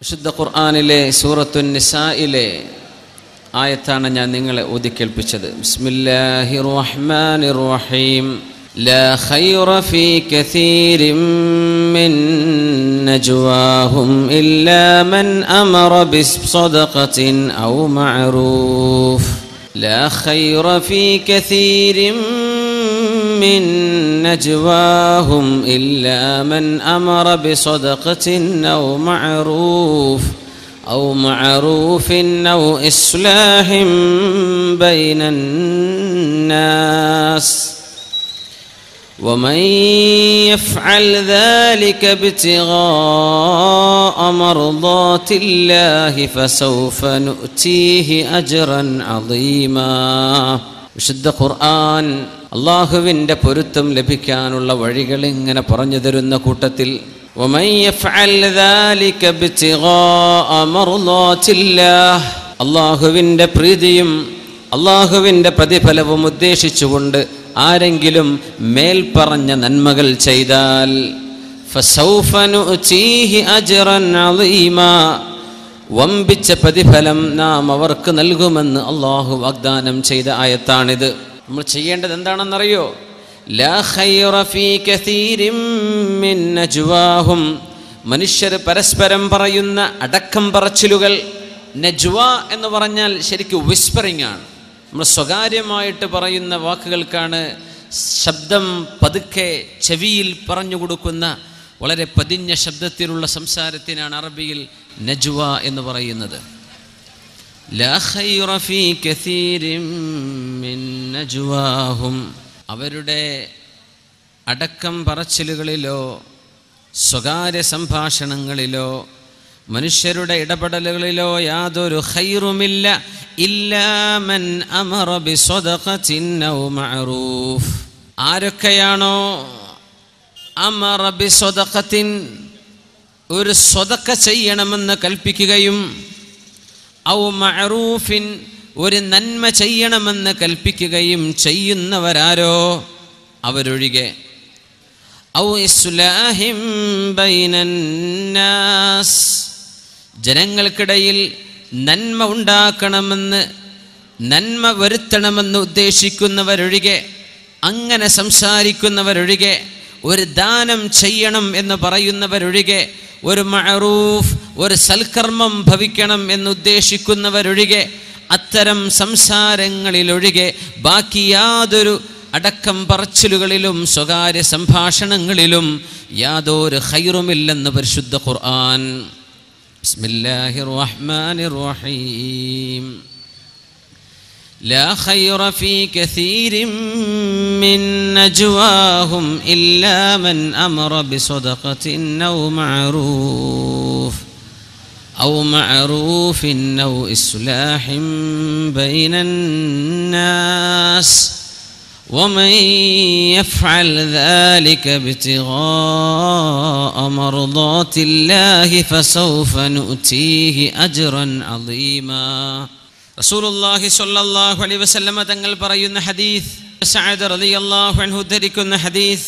വിശുദ്ധ ഖുർആാനിലെ സൂറത്തു നിസായിലെ ആയത്താണ് ഞാൻ നിങ്ങളെ ഓതിക്കേൽപ്പിച്ചത് ബിസ്മില്ലാഹി റഹ്മാനി റഹീം لا خير في كثير من نجواهم إلا من أمر بصدقة أو معروف لا خير في كثير من نجواهم إلا من أمر بصدقة أو معروف أو معروف أو إصلاح بين الناس ومن يفعل ذلك ابتغاء مرضات الله فسوف نؤتيه أجرا عظيما വിശുദ്ധ ഖുർആൻ അള്ളാഹുവിൻ്റെ പൊരുത്തം ലഭിക്കാനുള്ള വഴികൾ ഇങ്ങനെ പറഞ്ഞു തരുന്ന കൂട്ടത്തിൽ ومن يفعل ذلك ابتغاء مرضات الله അള്ളാഹുവിൻ്റെ പ്രീതിയും അള്ളാഹുവിൻ്റെ പ്രതിഫലവും ഉദ്ദേശിച്ചുകൊണ്ട് ആരെങ്കിലും മേൽപ്പറഞ്ഞ നന്മകൾ ചെയ്താൽ فسوف نؤتيه أجرا عظيما വമ്പിച്ച പ്രതിഫലം നാം അവർക്ക് നൽകുമെന്ന് അള്ളാഹു വാഗ്ദാനം ചെയ്ത ആയത്താണിത് നമ്മൾ ചെയ്യേണ്ടത് എന്താണെന്നറിയോ ലാ ഖൈറ ഫീ കസീരിൻ മിൻ നജ്വാഹും മനുഷ്യർ പരസ്പരം പറയുന്ന അടക്കം പറച്ചിലുകൾ നജ്വ എന്ന് പറഞ്ഞാൽ ശരിക്കും വിസ്പറിംഗ് ആണ് നമ്മൾ സ്വകാര്യമായിട്ട് പറയുന്ന വാക്കുകൾക്കാണ് ശബ്ദം പതുക്കെ ചെവിയിൽ പറഞ്ഞു കൊടുക്കുന്ന വളരെ പതിഞ്ഞ ശബ്ദത്തിലുള്ള സംസാരത്തിനാണ് അറബിയിൽ നജ്വ എന്ന് പറയുന്നത് ലാ ഖൈറ ഫീ കസീരിൻ മിൻ നജ്വാഹും അവരുടെ അടക്കം പറച്ചിലുകളിലോ സ്വകാര്യ സംഭാഷണങ്ങളിലോ മനുഷ്യരുടെ ഇടപെടലുകളിലോ യാതൊരു ഖൈറുമില്ല ഇല്ലാമൻ അമറ ബിസ്വദഖത്തിൻ ഔ മഅറൂഫ് ആരൊക്കെയാണോ അമറ ബിസ്വദഖത്തിൻ ഒരു സ്വതക്ക ചെയ്യണമെന്ന് കൽപ്പിക്കുകയും ഔ മഅറൂഫിൻ ഒരു നന്മ ചെയ്യണമെന്ന് കൽപ്പിക്കുകയും ചെയ്യുന്നവരാരോ അവരൊഴികെ ഔ ഇസ്ലാഹിം ബൈനന്നാസ് ജനങ്ങൾക്കിടയിൽ നന്മ ഉണ്ടാക്കണമെന്ന് നന്മ വരുത്തണമെന്ന് ഉദ്ദേശിക്കുന്നവരൊഴികെ അങ്ങനെ സംസാരിക്കുന്നവരൊഴികെ ഒരു ദാനം ചെയ്യണം എന്ന് പറയുന്നവരൊഴികെ ഒരു മഅറൂഫ് ഒരു സൽക്കർമ്മം ഭവിക്കണം എന്നുദ്ദേശിക്കുന്നവരൊഴികെ അത്തരം സംസാരങ്ങളിലൊഴികെ ബാക്കി യാതൊരു അടക്കം പറച്ചിലുകളിലും സ്വകാര്യ സംഭാഷണങ്ങളിലും യാതൊരു ഖൈറുമില്ലെന്ന് പരിശുദ്ധ ഖുർആൻ ബിസ്മില്ലാഹിർ റഹ്മാനിർ റഹീം لا خير في كثير من نجواهم إلا من أمر بصدقة أو معروف أو معروف أو إصلاح بين الناس ومن يفعل ذلك ابتغاء مرضات الله فسوف نؤتيه أجرا عظيما റസൂലുള്ളാഹി സ്വല്ലല്ലാഹു അലൈഹി വസല്ലമ തങ്ങൾ പറയുന്ന ഹദീസ് സഅദ് റളിയല്ലാഹു അൻഹു ധരിക്കുന്ന ഹദീസ്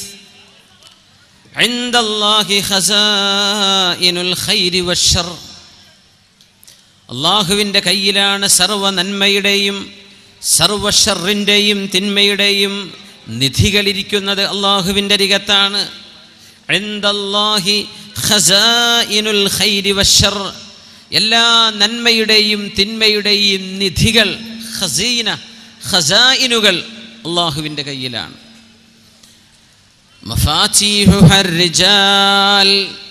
ഇൻദല്ലാഹി ഖസായിനുൽ ഖൈരി വശർ അള്ളാഹുവിൻ്റെ കയ്യിലാണ് സർവ്വ നന്മയുടെയും സർവ്വ ഷറിൻ്റെയും തിന്മയുടെയും നിധികളിരിക്കുന്നത് അള്ളാഹുവിൻ്റെ അരികത്താണ് ഇൻദല്ലാഹി ഖസായിനുൽ ഖൈരി വശർ എല്ലാ നന്മയുടെയും തിന്മയുടെയും നിധികൾ ഖസീന ഖസായിനുകൾ അള്ളാഹുവിൻ്റെ കയ്യിലാണ് മഫാത്തിഹുഹർരിജാൽ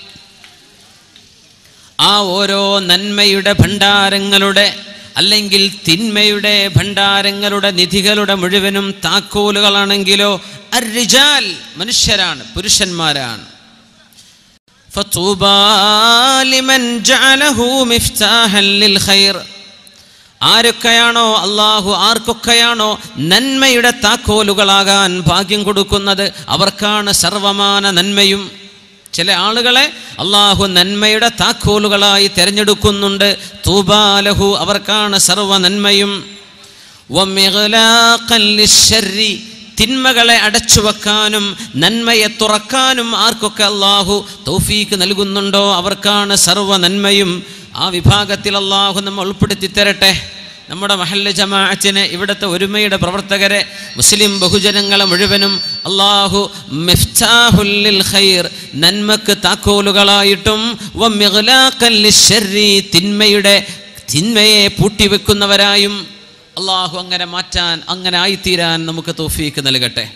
ആ ഓരോ നന്മയുടെ ഭണ്ഡാരങ്ങളുടെ അല്ലെങ്കിൽ തിന്മയുടെ ഭണ്ഡാരങ്ങളുടെ നിധികളുടെ മുഴുവനും താക്കോലുകളാണെങ്കിലോ അർരിജാൽ മനുഷ്യരാണ് പുരുഷന്മാരാണ് فطوبى لمن جعله مفتاحا للخير ആരൊക്കെയാണോ അള്ളാഹു ആർക്കൊക്കെയാണോ നന്മയുടെ താക്കോലുകളാകാൻ ഭാഗ്യം കൊടുക്കുന്നത് അവർക്കാണ് സർവമാന നന്മയും ചില ആളുകളെ അള്ളാഹു നന്മയുടെ താക്കോലുകളായി തിരഞ്ഞെടുക്കുന്നുണ്ട് തൂബാലഹു അവർക്കാണ് സർവ നന്മയും തിന്മകളെ അടച്ചു വെക്കാനും നന്മയെ തുറക്കാനും ആർക്കൊക്കെ അള്ളാഹു തൗഫീക്ക് നൽകുന്നുണ്ടോ അവർക്കാണ് സർവ്വ നന്മയും ആ വിഭാഗത്തിൽ അള്ളാഹു നമ്മൾ ഉൾപ്പെടുത്തി തരട്ടെ നമ്മുടെ മഹല്ല് ജമാഅത്തിന് ഇവിടുത്തെ ഒരുമയുടെ പ്രവർത്തകരെ മുസ്ലിം ബഹുജനങ്ങളെ മുഴുവനും അള്ളാഹു മിഫ്താഹുല്ലിൽ ഖൈർ നന്മക്ക് താക്കോലുകളായിട്ടും വമിഗ്ലാഖൻ ലിശ്ശർരി തിന്മയുടെ തിന്മയെ പൂട്ടിവെക്കുന്നവരായും അള്ളാഹു അങ്ങനെ മാറ്റാൻ അങ്ങനെ ആയിത്തീരാൻ നമുക്ക് തോഫീക്ക് നൽകട്ടെ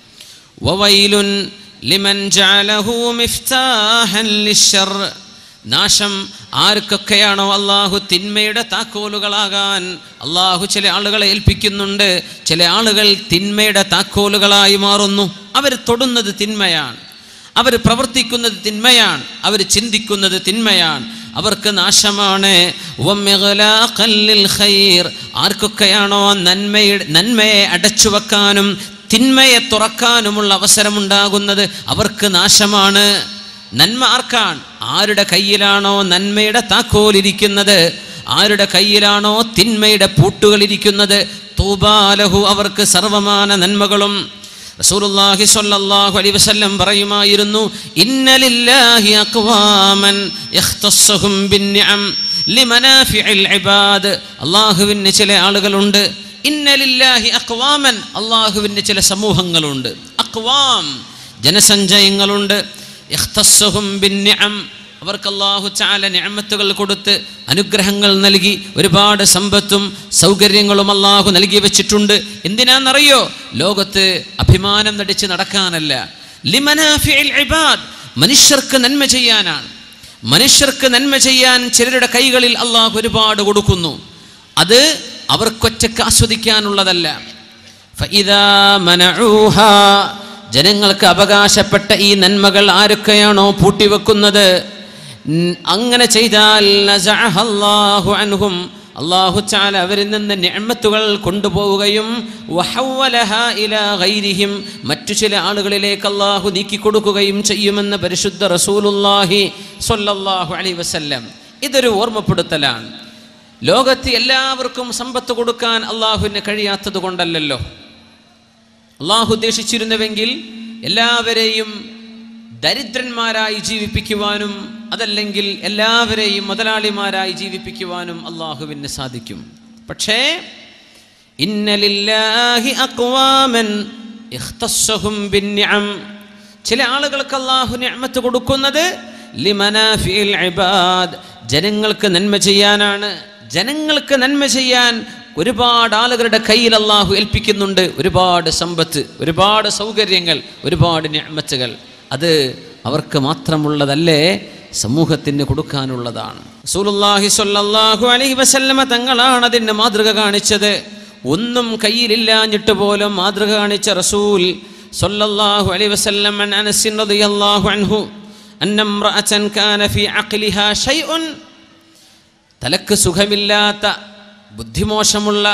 വവൈലുൻ ലിമൻ ജഅലഹു മിഫ്താഹൻ ലിശ്ശർ നാശം ആർക്കൊക്കെയാണോ അള്ളാഹു തിന്മയുടെ താക്കോലുകളാകാൻ അള്ളാഹു ചില ആളുകളെ ഏൽപ്പിക്കുന്നുണ്ട് ചില ആളുകൾ തിന്മയുടെ താക്കോലുകളായി മാറുന്നു അവർ തൊടുന്നത് തിന്മയാണ് അവർ പ്രവർത്തിക്കുന്നത് തിന്മയാണ് അവർ ചിന്തിക്കുന്നത് തിന്മയാണ് അവർക്ക് നാശമാണ് വമ്മിഗ്ലാഖൻ ലിൽ ഖൈർ. ആർക്കൊക്കെയാണോ നന്മയുടെ നന്മയെ അടച്ചു വെക്കാനും തിന്മയെ തുറക്കാനുമുള്ള അവസരമുണ്ടാകുന്നത് അവർക്ക് നാശമാണ് നന്മ ആർക്കാണ് ആരുടെ കയ്യിലാണോ നന്മയുടെ താക്കോലിരിക്കുന്നത് ആരുടെ കയ്യിലാണോ തിന്മയുടെ പൂട്ടുകൾ ഇരിക്കുന്നത് തൂബാലഹു അവർക്ക് സർവമാന നന്മകളും റസൂലുള്ളാഹി സ്വല്ലല്ലാഹു അലൈഹി വസല്ലം പറയുമായിരുന്നു ഇന്നലില്ലാഹി അഖ്വാമൻ യഖ്തസ്സുഹും ബിന്നിഅം ലിമനാഫിഇൽ ഇബാദ് അല്ലാഹുവിന് ചില ആളുകളുണ്ട് ഇന്നലില്ലാഹി അഖ്വാമൻ അല്ലാഹുവിന് ചില സമൂഹങ്ങളുണ്ട് അഖ്വാം ജനസഞ്ചയങ്ങളുണ്ട് യഖ്തസ്സുഹും ബിന്നിഅം അവർക്ക് അള്ളാഹു ചാല നിഅമത്തുകൾ കൊടുത്ത് അനുഗ്രഹങ്ങൾ നൽകി ഒരുപാട് സമ്പത്തും സൗകര്യങ്ങളും അള്ളാഹു നൽകി വെച്ചിട്ടുണ്ട് എന്തിനാണെന്നറിയോ ലോകത്ത് അഭിമാനം നടിച്ച് നടക്കാനല്ല ലിമനാഫിഇൽ ഇബാദ് മനുഷ്യർക്ക് നന്മ ചെയ്യാനാണ് മനുഷ്യർക്ക് നന്മ ചെയ്യാൻ ചിലരുടെ കൈകളിൽ അള്ളാഹു ഒരുപാട് കൊടുക്കുന്നു അത് അവർക്കൊറ്റക്ക് ആസ്വദിക്കാനുള്ളതല്ല ഫഇദാ മനഊഹാ ജനങ്ങൾക്ക് അവകാശപ്പെട്ട ഈ നന്മകൾ ആരൊക്കെയാണോ പൂട്ടിവെക്കുന്നത് ഉം, അങ്ങനെ ചെയ്താൽ നസഅഹ അല്ലാഹു അൻഹും അള്ളാഹു ചാല അവരിൽ നിന്ന് നിഅമത്തുകൾ കൊണ്ടുപോവുകയും വഹവ്വലഹ ഇലാ ഗൈരിഹിം മറ്റു ചില ആളുകളിലേക്ക് അള്ളാഹു നീക്കിക്കൊടുക്കുകയും ചെയ്യുമെന്ന് പരിശുദ്ധ റസൂലുള്ളാഹി സ്വല്ലല്ലാഹു അലൈഹി വസല്ലം ഇതൊരു ഓർമ്മപ്പെടുത്തലാണ് ലോകത്ത് എല്ലാവർക്കും സമ്പത്ത് കൊടുക്കാൻ അള്ളാഹുവിന് കഴിയാത്തത് കൊണ്ടല്ലല്ലോ അള്ളാഹു ഉദ്ദേശിച്ചിരുന്നുവെങ്കിൽ എല്ലാവരെയും ദരിദ്രന്മാരായി ജീവിപ്പിക്കുവാനും അതല്ലെങ്കിൽ എല്ലാവരെയും മുതലാളിമാരായി ജീവിപ്പിക്കുവാനും അള്ളാഹുവിന് സാധിക്കും പക്ഷേ ഇന്നലില്ലാഹി അക്വാമൻ ഇഖ്തസ്സഹും ബിന്നിഅം ചില ആളുകൾക്ക് അള്ളാഹു നിഅമത്ത് കൊടുക്കുന്നത് ലിമനാഫിൽ ഇബാദ് ജനങ്ങൾക്ക് നന്മ ചെയ്യാനാണ് ജനങ്ങൾക്ക് നന്മ ചെയ്യാൻ ഒരുപാട് ആളുകളുടെ കയ്യിൽ അള്ളാഹു ഏൽപ്പിക്കുന്നുണ്ട് ഒരുപാട് സമ്പത്ത് ഒരുപാട് സൗകര്യങ്ങൾ ഒരുപാട് നിഅമത്തുകൾ അത് അവർക്ക് മാത്രമുള്ളതല്ലേ സമൂഹത്തിന് കൊടുക്കാനുള്ളതാണ് റസൂലുള്ളാഹി സ്വല്ലല്ലാഹു അലൈഹി വസല്ലമ തങ്ങളാണ് അതിന് മാതൃക കാണിച്ചത് ഒന്നും കയ്യിലില്ലാഞ്ഞിട്ട് പോലും മാതൃക കാണിച്ച റസൂൽ സ്വല്ലല്ലാഹു അലൈഹി വസല്ലം അൻ അനസ് റളിയല്ലാഹു അൻഹു അന്ന ഇംറഅതൻ കാന ഫീ അഖ്ലിഹാ ഷൈഉൻ തലക്ക് സുഖമില്ലാത്ത ബുദ്ധിമോശമുള്ള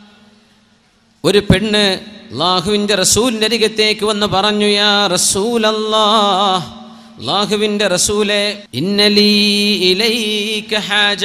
ഒരു പെണ്ണ് അള്ളാഹുവിൻ്റെ റസൂലിൻ്റെ അരികത്തേക്ക് വന്ന് പറഞ്ഞു യാ റസൂലല്ലാഹ് അള്ളാഹുവിൻ്റെ റസൂലെ ഇന്നലീ ഇലൈക ഹാജ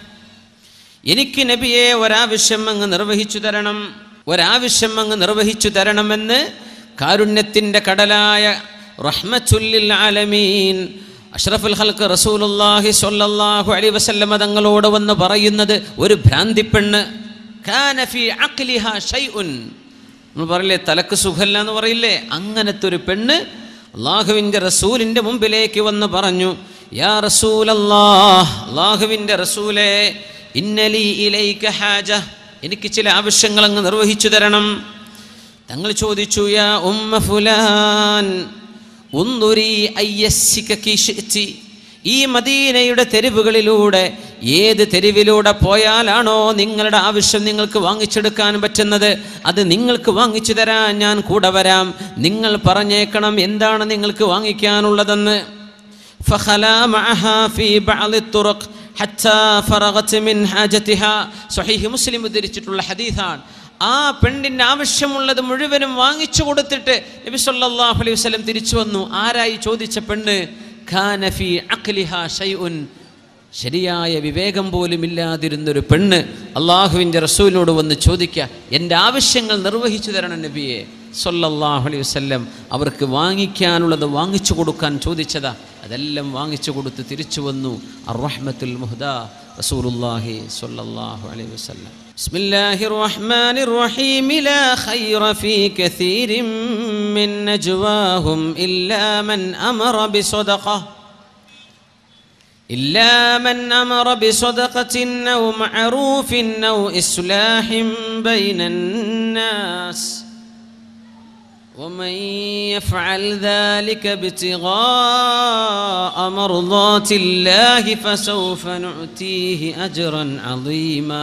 എനിക്ക് നബിയെ ഒരാവശ്യം അങ്ങ് നിർവഹിച്ചു തരണം ഒരാവശ്യം അങ്ങ് നിർവഹിച്ചു തരണമെന്ന് കാരുണ്യത്തിൻ്റെ കടലായ റഹ്മത്തുല്ലിൽ ആലമീൻ അഷ്റഫുൽ ഹൽക്ക് റസൂലുല്ലാഹി സ്വല്ലല്ലാഹു അലൈഹി വസല്ലമ തങ്ങളോട് വന്ന് പറയുന്നത് ഒരു ഭ്രാന്തി പെണ്ണ് കാന ഫീ അഖ്ലിഹാ ഷൈഉൻ നമ്മൾ പറയില്ലേ തലക്ക് സുഖല്ല എന്ന് പറയില്ലേ അങ്ങനത്തെ ഒരു പെണ്ണ് അള്ളാഹുവിൻ്റെ റസൂലിൻ്റെ മുമ്പിലേക്ക് വന്ന് പറഞ്ഞു യാ റസൂലല്ലാഹ് അള്ളാഹുവിൻ്റെ റസൂലേ ഇന്നലി ഇലൈക ഹാജ എനിക്ക് ചില ആവശ്യങ്ങൾ അങ്ങ് നിർവഹിച്ചു തരണം തങ്ങൾ ചോദിച്ചു യാ ഉമ്മ ഫുലാൻ ഉന്തുരി അയ്യസ്സികി ശിഅ്തി. ഈ മദീനയുടെ തെരുവുകളിലൂടെ ഏത് തെരുവിലൂടെ പോയാലാണോ നിങ്ങളുടെ ആവശ്യം നിങ്ങൾക്ക് വാങ്ങിച്ചെടുക്കാൻ പറ്റുന്നത് അത് നിങ്ങൾക്ക് വാങ്ങിച്ചു തരാൻ ഞാൻ കൂടെ വരാം നിങ്ങൾ പറഞ്ഞേക്കണം എന്താണ് നിങ്ങൾക്ക് വാങ്ങിക്കാനുള്ളതെന്ന് فخلا معها في بعض الطرق حتى فرغت من حاجتها സ്വഹീഹ് മുസ്ലിം ഉദ്ധരിച്ചിട്ടുള്ള ഹദീസാണ് ആ പെണ്ണിന് ആവശ്യമുള്ളത് മുഴുവനും വാങ്ങിച്ചു കൊടുത്തിട്ട് നബി സല്ലല്ലാഹു അലൈഹി വസല്ലം തിരിച്ചു വന്നു ആരായി ചോദിച്ച പെണ്ണ് ഖാന ഫീ അഖ്ലിഹാ ഷൈഉൻ ശരിയായ വിവേകം പോലും ഇല്ലാതിരുന്നൊരു പെണ്ണ് അള്ളാഹുവിൻ്റെ റസൂലിനോട് വന്ന് ചോദിക്കുക എൻ്റെ ആവശ്യങ്ങൾ നിർവഹിച്ചു തരണം നബിയെ സല്ലല്ലാഹു അലൈഹി വസല്ലം അവർക്ക് വാങ്ങിക്കാനുള്ളത് വാങ്ങിച്ചു കൊടുക്കാൻ ചോദിച്ചതാ അതെല്ലാം വാങ്ങിച്ചു കൊടുത്ത് തിരിച്ചു വന്നു അർറഹ്മത്തുൽ മുഹ്ദ റസൂലുള്ളാഹി സ്വല്ലല്ലാഹു അലൈഹി വസല്ലം ബിസ്മില്ലാഹിർ റഹ്മാനിർ റഹീം ലാ ഖൈറ ഫീ കസീരിൻ മിൻ നജ്വാഹും ഇല്ലാ മൻ അമറ ബിസദഖഹ إلا من أمر بصدقة أو معروف أو إصلاح بين الناس ومن يفعل ذلك ابتغاء مرضات الله فسوف نؤتيه أجرا عظيما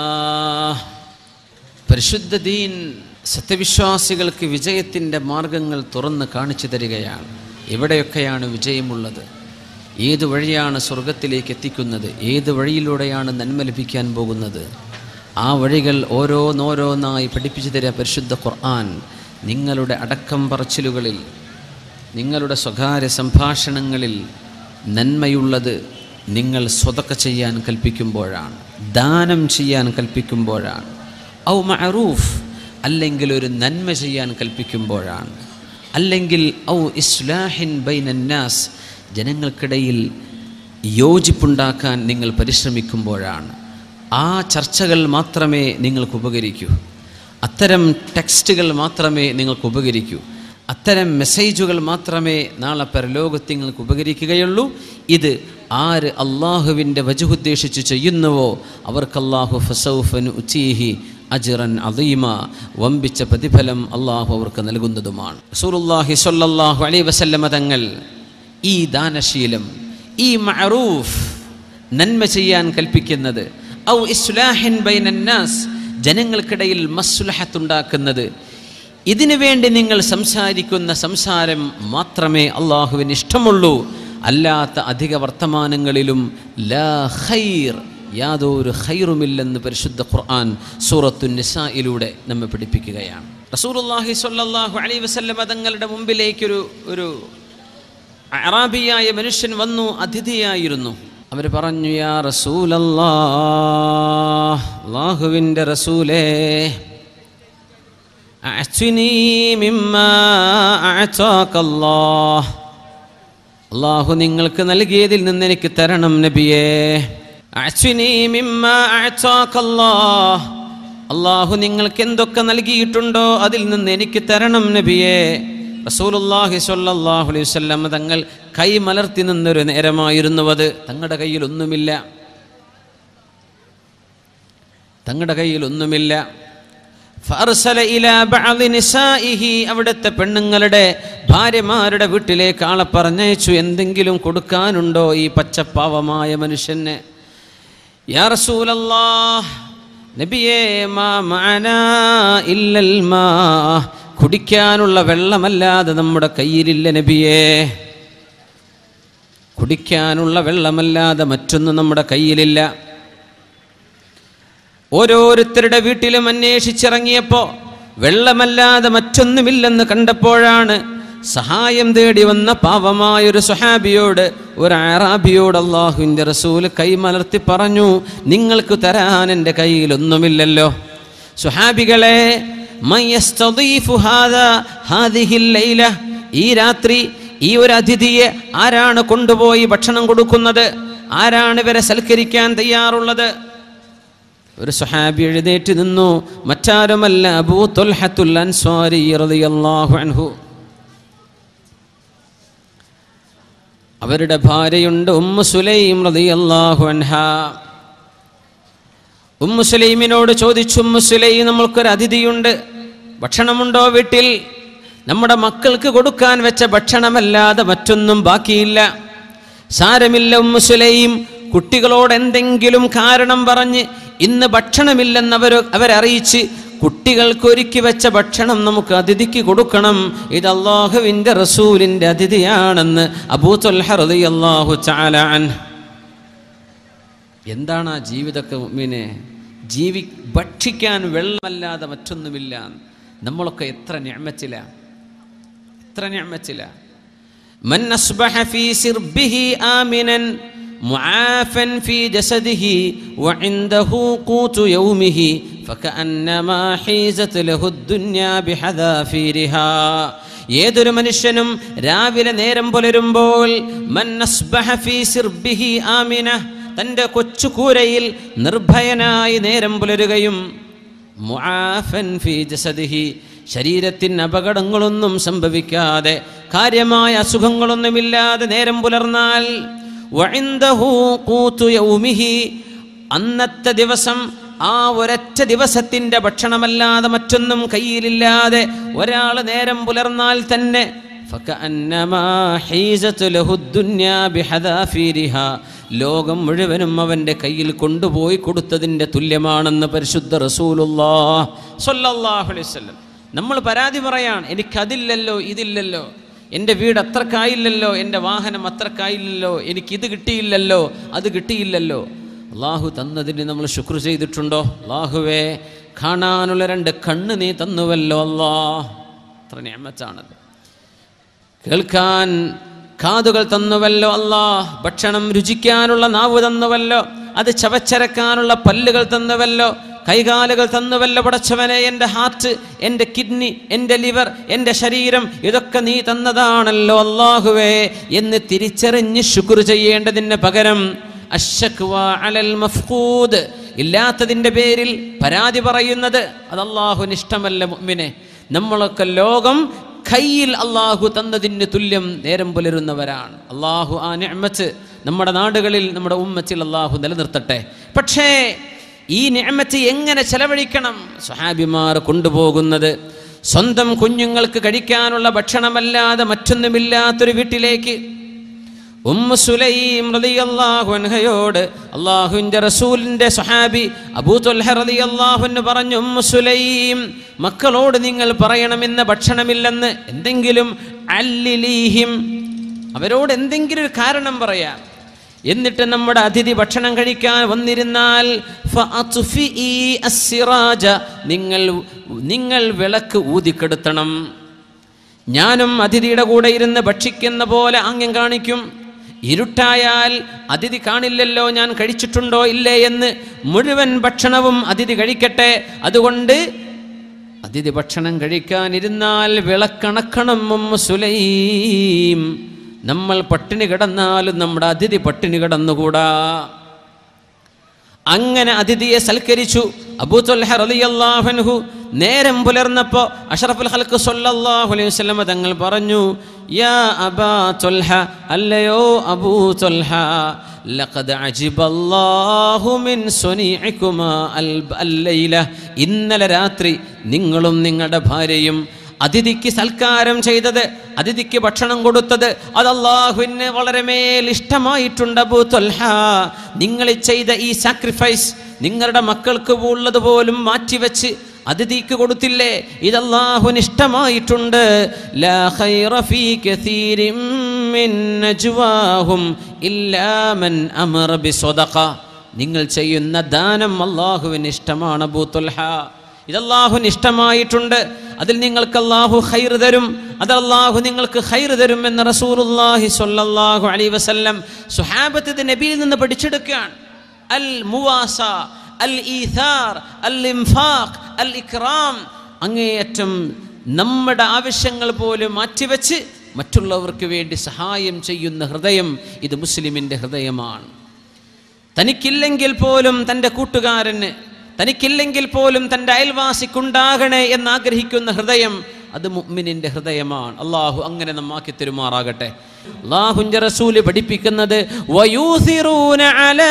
പരിശുദ്ധ ദീൻ സത്യവിശ്വാസികൾക്ക് വിജയത്തിൻ്റെ മാർഗങ്ങൾ തുറന്ന് കാണിച്ചു തരികയാണ് എവിടെയൊക്കെയാണ് വിജയമുള്ളത് ഏത് വഴിയാണ് സ്വർഗത്തിലേക്ക് എത്തിക്കുന്നത് ഏത് വഴിയിലൂടെയാണ് നന്മ ലഭിക്കാൻ പോകുന്നത് ആ വഴികൾ ഓരോന്നോരോന്നായി പഠിപ്പിച്ചു തരിക പരിശുദ്ധ ഖുർആൻ നിങ്ങളുടെ അടക്കം പറച്ചിലുകളിൽ നിങ്ങളുടെ സ്വകാര്യ സംഭാഷണങ്ങളിൽ നന്മയുള്ളത് നിങ്ങൾ സ്വതക്ക ചെയ്യാൻ കൽപ്പിക്കുമ്പോഴാണ് ദാനം ചെയ്യാൻ കൽപ്പിക്കുമ്പോഴാണ് ഔ മഅറൂഫ് അല്ലെങ്കിൽ ഒരു നന്മ ചെയ്യാൻ കൽപ്പിക്കുമ്പോഴാണ് അല്ലെങ്കിൽ ഔ ഇസ്ലാഹിൻ ബൈനന്നാസ് ജനങ്ങൾക്കിടയിൽ യോജിപ്പുണ്ടാക്കാൻ നിങ്ങൾ പരിശ്രമിക്കുമ്പോഴാണ് ആ ചർച്ചകൾ മാത്രമേ നിങ്ങൾക്ക് ഉപകരിക്കൂ അത്തരം ടെക്സ്റ്റുകൾ മാത്രമേ നിങ്ങൾക്ക് ഉപകരിക്കൂ അത്തരം മെസ്സേജുകൾ മാത്രമേ നാളെ പരലോകത്ത് നിങ്ങൾക്ക് ഉപകരിക്കുകയുള്ളൂ ഇത് ആര് അള്ളാഹുവിൻ്റെ വജുദ്ദേശിച്ച് ചെയ്യുന്നുവോ അവർക്ക് അള്ളാഹു ഫസൗഫൻ ഉച്ചീഹി അജിറൻ അദീമ വമ്പിച്ച പ്രതിഫലം അള്ളാഹു അവർക്ക് നൽകുന്നതുമാണ് റസൂലുള്ളാഹി സ്വല്ലല്ലാഹു അലൈഹി വസല്ലമ തങ്ങൾ ഈ ദാനശീലം ഈ മഅറൂഫ് നന്മ ചെയ്യാൻ കൽപ്പിക്കുന്നത് ഔ ഇസ്ലാഹിൻ ബൈനന്നാസ് ജനങ്ങൾക്കിടയിൽ മസ്ലുഹത്തുണ്ടാക്കുന്നത് ഇതിനു വേണ്ടി നിങ്ങൾ സംസാരിക്കുന്ന സംസാരം മാത്രമേ അള്ളാഹുവിന് ഇഷ്ടമുള്ളൂ അല്ലാത്ത അധിക വർത്തമാനങ്ങളിലും ലാ ഖൈർ യാതൊരു ഖൈറുമില്ലെന്ന് പരിശുദ്ധ ഖുർആൻ സൂറത്തു നിസായിലൂടെ നമ്മെ പഠിപ്പിക്കുകയാണ് റസൂലുള്ളാഹി സ്വല്ലല്ലാഹു അലൈഹി വസല്ലം തങ്ങളുടെ മുമ്പിലേക്കൊരു ഒരു അറാബിയായ മനുഷ്യൻ വന്നു അതിഥിയായിരുന്നു അവർ പറഞ്ഞു യാ റസൂലല്ലാ അള്ളാഹുവിൻ്റെ റസൂലേ അഅ്തിനീ മിമ്മാ അഅ്താകല്ലാഹ് അള്ളാഹു നിങ്ങൾക്ക് നൽകിയതിൽ നിന്ന് എനിക്ക് തരണം നബിയേ അഅ്തിനീ മിമ്മാ അഅ്താകല്ലാഹ് അള്ളാഹു നിങ്ങൾക്ക് എന്തൊക്കെ നൽകിയിട്ടുണ്ടോ അതിൽ നിന്ന് എനിക്ക് തരണം നബിയേ റസൂലുള്ളാഹി സ്വല്ലല്ലാഹു അലൈഹി വസല്ലം തങ്ങൾ കൈ മലർത്തി നിന്നൊരു നേരമായിരുന്നു അത് തങ്ങളുടെ കയ്യിൽ ഒന്നുമില്ല തങ്ങളുടെ കയ്യിൽ ഒന്നുമില്ല ഫഅർസല ഇലാ ബഅദി നിസാഇഹി അവിടുത്തെ പെണ്ണുങ്ങളുടെ ഭാര്യമാരുടെ വീട്ടിലേക്ക് ആളെ പറഞ്ഞയച്ചു എന്തെങ്കിലും കൊടുക്കാനുണ്ടോ ഈ പച്ചപ്പാവമായ മനുഷ്യന് യാ റസൂലല്ലാഹ് നബിയേ മാ മഅനാ ഇല്ലൽ മാ കുടിക്കാനുള്ള വെള്ളമല്ലാതെ നമ്മുടെ കയ്യിലില്ല നബിയേ കുടിക്കാനുള്ള വെള്ളമല്ലാതെ മറ്റൊന്നും നമ്മുടെ കയ്യിലില്ല ഓരോരുത്തരുടെ വീട്ടിലും അന്വേഷിച്ചിറങ്ങിയപ്പോൾ വെള്ളമല്ലാതെ മറ്റൊന്നുമില്ലെന്ന് കണ്ടപ്പോഴാണ് സഹായം തേടി വന്ന പാവമായൊരു സുഹാബിയോട് ഒരു അറാബിയോട് അള്ളാഹുവിൻ്റെ റസൂല് കൈമലർത്തി പറഞ്ഞു നിങ്ങൾക്ക് തരാൻ എൻ്റെ കയ്യിലൊന്നുമില്ലല്ലോ സുഹാബികളെ ഈ രാത്രി ഈ ഒരു അതിഥിയെ ആരാണ് കൊണ്ടുപോയി ഭക്ഷണം കൊടുക്കുന്നത് ആരാണ് ഇവരെ സൽക്കരിക്കാൻ തയ്യാറുള്ളത് ഒരു സുഹാബി എഴുന്നേറ്റ് നിന്നു മറ്റാരുമല്ല അബൂ തൊൽഹത്തുൽ അൻസ്വാരി റളിയല്ലാഹു അൻഹു അവരുടെ ഭാര്യയുണ്ട് ഉമ്മു സുലൈം റളിയല്ലാഹു അൻഹ ഉമ്മു സുലൈമിനോട് ചോദിച്ചു ഉമ്മു സുലൈം നമ്മൾക്കൊരു അതിഥിയുണ്ട് ഭക്ഷണമുണ്ടോ വീട്ടിൽ നമ്മുടെ മക്കൾക്ക് കൊടുക്കാൻ വെച്ച ഭക്ഷണമല്ലാതെ മറ്റൊന്നും ബാക്കിയില്ല സാരമില്ല ഉമ്മു സുലൈം കുട്ടികളോട് എന്തെങ്കിലും കാരണം പറഞ്ഞ് ഇന്ന് ഭക്ഷണമില്ലെന്നവർ അവരറിയിച്ച് കുട്ടികൾക്ക് ഒരുക്കി വെച്ച ഭക്ഷണം നമുക്ക് അതിഥിക്ക് കൊടുക്കണം ഇത് അള്ളാഹുവിൻ്റെ റസൂലിൻ്റെ അതിഥിയാണെന്ന് അബൂത്തൊൽഹി അള്ളാഹു ചാലാൻ എന്താണ് ആ ജീവിതമൊക്കെ മീനെ ജീവി ഭക്ഷിക്കാൻ വെള്ളമല്ലാതെ മറ്റൊന്നുമില്ല നമ്മളൊക്കെ എത്ര ഞാമച്ചില എത്ര ഞാമച്ചില من أصبح في سربه آمنا معافا في جسده وعنده قوت يومه فكأنما حيزت له الدنيا بحذافيرها ഏതൊരു മനുഷ്യനും രാവിലെ നേരം പുലരുമ്പോൾ മൻ അസ്ബഹ ഫീ സിർബിഹി ആമിന തൻ്റെ കൊച്ചു കൂരയിൽ നിർഭയനായി നേരം പുലരുകയും മുആഫൻ ഫീ ജസദിഹി ശരീരത്തിന് അപകടങ്ങളൊന്നും സംഭവിക്കാതെ കാര്യമായ അസുഖങ്ങളൊന്നുമില്ലാതെ നേരം പുലർന്നാൽ വഇൻദഹു ഖൂതു യൗമിഹി അന്നത്തെ ദിവസം ആ ഒരൊറ്റ ദിവസത്തിൻ്റെ ഭക്ഷണമല്ലാതെ മറ്റൊന്നും കയ്യിലില്ലാതെ ഒരാൾ നേരം പുലർന്നാൽ തന്നെ فكأنما حيزت له الدنيا بحذافيرها ലോകം മുഴുവനും അവൻ്റെ കയ്യിൽ കൊണ്ടുപോയി കൊടുത്തതിൻ്റെ തുല്യമാണെന്ന് പരിശുദ്ധ റസൂലുല്ലാ സ്വല്ലല്ലാഹു അലൈഹി വസല്ലം നമ്മൾ പരാതി പറയാൻ എനിക്കതില്ലല്ലോ ഇതില്ലല്ലോ എൻ്റെ വീട് അത്രക്കായില്ലല്ലോ എൻ്റെ വാഹനം അത്രക്കായില്ലല്ലോ എനിക്കിത് കിട്ടിയില്ലല്ലോ അത് കിട്ടിയില്ലല്ലോ അള്ളാഹു തന്നതിന് നമ്മൾ ശുക്ർ ചെയ്തിട്ടുണ്ടോ അള്ളാഹുവേ കാണാനുള്ള രണ്ട് കണ്ണ് നീ തന്നുവല്ലോ അല്ലാ അത്ര ഞാമത്താണത് കേൾക്കാൻ കാതുകൾ തന്നുവല്ലോ അല്ലാ ഭക്ഷണം രുചിക്കാനുള്ള നാവ് തന്നുവല്ലോ അത് ചവച്ചരക്കാനുള്ള പല്ലുകൾ തന്നുവല്ലോ കൈകാലുകൾ തന്നുവല്ലോ പടച്ചവനെ എൻ്റെ ഹാർട്ട് എൻ്റെ കിഡ്നി എൻ്റെ ലിവർ എൻ്റെ ശരീരം ഇതൊക്കെ നീ തന്നതാണല്ലോ അള്ളാഹുവേ എന്ന് തിരിച്ചറിഞ്ഞ് ശുക്ർ ചെയ്യേണ്ടതിന് പകരം അശ്ശക്വ അലൽ മഫ്കൂദ് ഇല്ലാത്തതിൻ്റെ പേരിൽ പരാതി പറയുന്നത് അത് അള്ളാഹുവിന് ഇഷ്ടമല്ല മുഅ്മിനെ നമ്മളൊക്കെ ലോകം കയ്യിൽ അള്ളാഹു തന്നതിന് തുല്യം നേരം പുലരുന്നവരാണ് അള്ളാഹു ആ നിഅമത്ത് നമ്മുടെ നാടുകളിൽ നമ്മുടെ ഉമ്മത്തിൽ അള്ളാഹു നിലനിർത്തട്ടെ പക്ഷേ ഈ നിഅമത്ത് എങ്ങനെ ചെലവഴിക്കണം സ്വഹാബിമാർ കൊണ്ടുപോകുന്നത് സ്വന്തം കുഞ്ഞുങ്ങൾക്ക് കഴിക്കാനുള്ള ഭക്ഷണമല്ലാതെ മറ്റൊന്നുമില്ലാത്തൊരു വീട്ടിലേക്ക് ഉമ്മ സുലൈം റളിയല്ലാഹു അൻഹയോട് അള്ളാഹുവിൻ്റെ റസൂലിൻ്റെ സ്വഹാബി അബൂ തൊൽഹ റളിയല്ലാഹുവിന് പറഞ്ഞു ഉമ്മ സുലൈം മക്കളോട് നിങ്ങൾ പറയണമെന്ന ഭക്ഷണമില്ലെന്ന് എന്തെങ്കിലും അല്ലിലീഹിം അവരോട് എന്തെങ്കിലും ഒരു കാരണം പറയാം എന്നിട്ട് നമ്മുടെ അതിഥി ഭക്ഷണം കഴിക്കാൻ വന്നിരുന്നാൽ ഫഅത്ഫിഇ അസ്സിറാജ നിങ്ങൾ നിങ്ങൾ വിളക്ക് ഊതിക്കെടുത്തണം ഞാനും അതിഥിയുടെ കൂടെ ഇരുന്ന് ഭക്ഷിക്കുന്ന പോലെ ആംഗ്യം കാണിക്കും ഇരുട്ടായാൽ അതിഥി കാണില്ലല്ലോ ഞാൻ കഴിച്ചിട്ടുണ്ടോ ഇല്ലേ എന്ന് മുഴുവൻ ഭക്ഷണവും അതിഥി കഴിക്കട്ടെ അതുകൊണ്ട് അതിഥി ഭക്ഷണം കഴിക്കാനിരുന്നാൽ വിളക്കണക്കണം ഉമ്മ സുലൈം നമ്മൾ പട്ടിണി കിടന്നാലും നമ്മുടെ അതിഥി പട്ടിണി കിടന്നുകൂടാ അങ്ങനെ അതിഥിയെ സൽക്കരിച്ചു അബൂ തൊൽഹ റളിയല്ലാഹു നേരം പുലർന്നപ്പോൾ അഷറഫുൽ ഹൽക്ക് സല്ലല്ലാഹു അലൈഹി വസല്ലമ തങ്ങൾ പറഞ്ഞു യാ അബാ തൊൽഹ അല്ലയോ അബൂ തൊൽഹ ലഖദ് അജിബല്ലാഹു മിൻ സ്വനീഇകുമാ അൽ അല്ലൈല ഇന്നലെ രാത്രി നിങ്ങളും നിങ്ങളുടെ ഭാര്യയും അതിഥിക്ക് സൽക്കാരം ചെയ്തത് അതിഥിക്ക് ഭക്ഷണം കൊടുത്തത് അത് അള്ളാഹുവിന് വളരെ മേൽ ഇഷ്ടമായിട്ടുണ്ട് അബൂ തൊൽഹ നിങ്ങൾ ചെയ്ത ഈ സാക്രിഫൈസ് നിങ്ങളുടെ മക്കൾക്ക് ഉള്ളത് പോലും മാറ്റിവെച്ച് അതിഥിക്ക് കൊടുത്തില്ലേ ഇത് അള്ളാഹുവിന് ഇഷ്ടമായിട്ടുണ്ട് ലാ ഖൈറ ഫീ കസീരിൻ മിൻ നജ്വാഹും ഇല്ലാ മൻ അമറ ബിസ്വദഖ നിങ്ങൾ ചെയ്യുന്ന ദാനം അള്ളാഹുവിന് ഇഷ്ടമാണ് അബൂ തൊൽഹ ഇത് അള്ളാഹുവിന് ഇഷ്ടമായിട്ടുണ്ട് അതിൽ നിങ്ങൾക്ക് അള്ളാഹു ഖൈർ തരും അത് അള്ളാഹു നിങ്ങൾക്ക് ഖൈർ തരും എന്ന് റസൂലുള്ളാഹി സ്വല്ലല്ലാഹു അലൈഹി വസല്ലം സുഹാബത്ത് നബിയിൽ നിന്ന് പഠിച്ചെടുക്കുകയാണ് അൽ മുവാസ അൽ ഈഥാർ അൽ ഇംഫാഖ് അൽ ഇക്റാം അങ്ങേയറ്റം നമ്മുടെ ആവശ്യങ്ങൾ പോലും മാറ്റിവെച്ച് മറ്റുള്ളവർക്ക് വേണ്ടി സഹായം ചെയ്യുന്ന ഹൃദയം ഇത് മുസ്ലിമിൻ്റെ ഹൃദയമാണ് തനിക്കില്ലെങ്കിൽ പോലും തൻ്റെ കൂട്ടുകാരന് തനിക്കില്ലെങ്കിൽ പോലും തൻ്റെ അയൽവാസിക്കുണ്ടാകണേ എന്നാഗ്രഹിക്കുന്ന ഹൃദയം അത് മുഅ്മിനിന്റെ ഹൃദയമാണ് അള്ളാഹു അങ്ങനെ നമ്മാക്കി തെരുമാറാകട്ടെ അള്ളാഹുന്റെ റസൂല് പഠിപ്പിക്കുന്നത് വയൂസിറൂന അലാ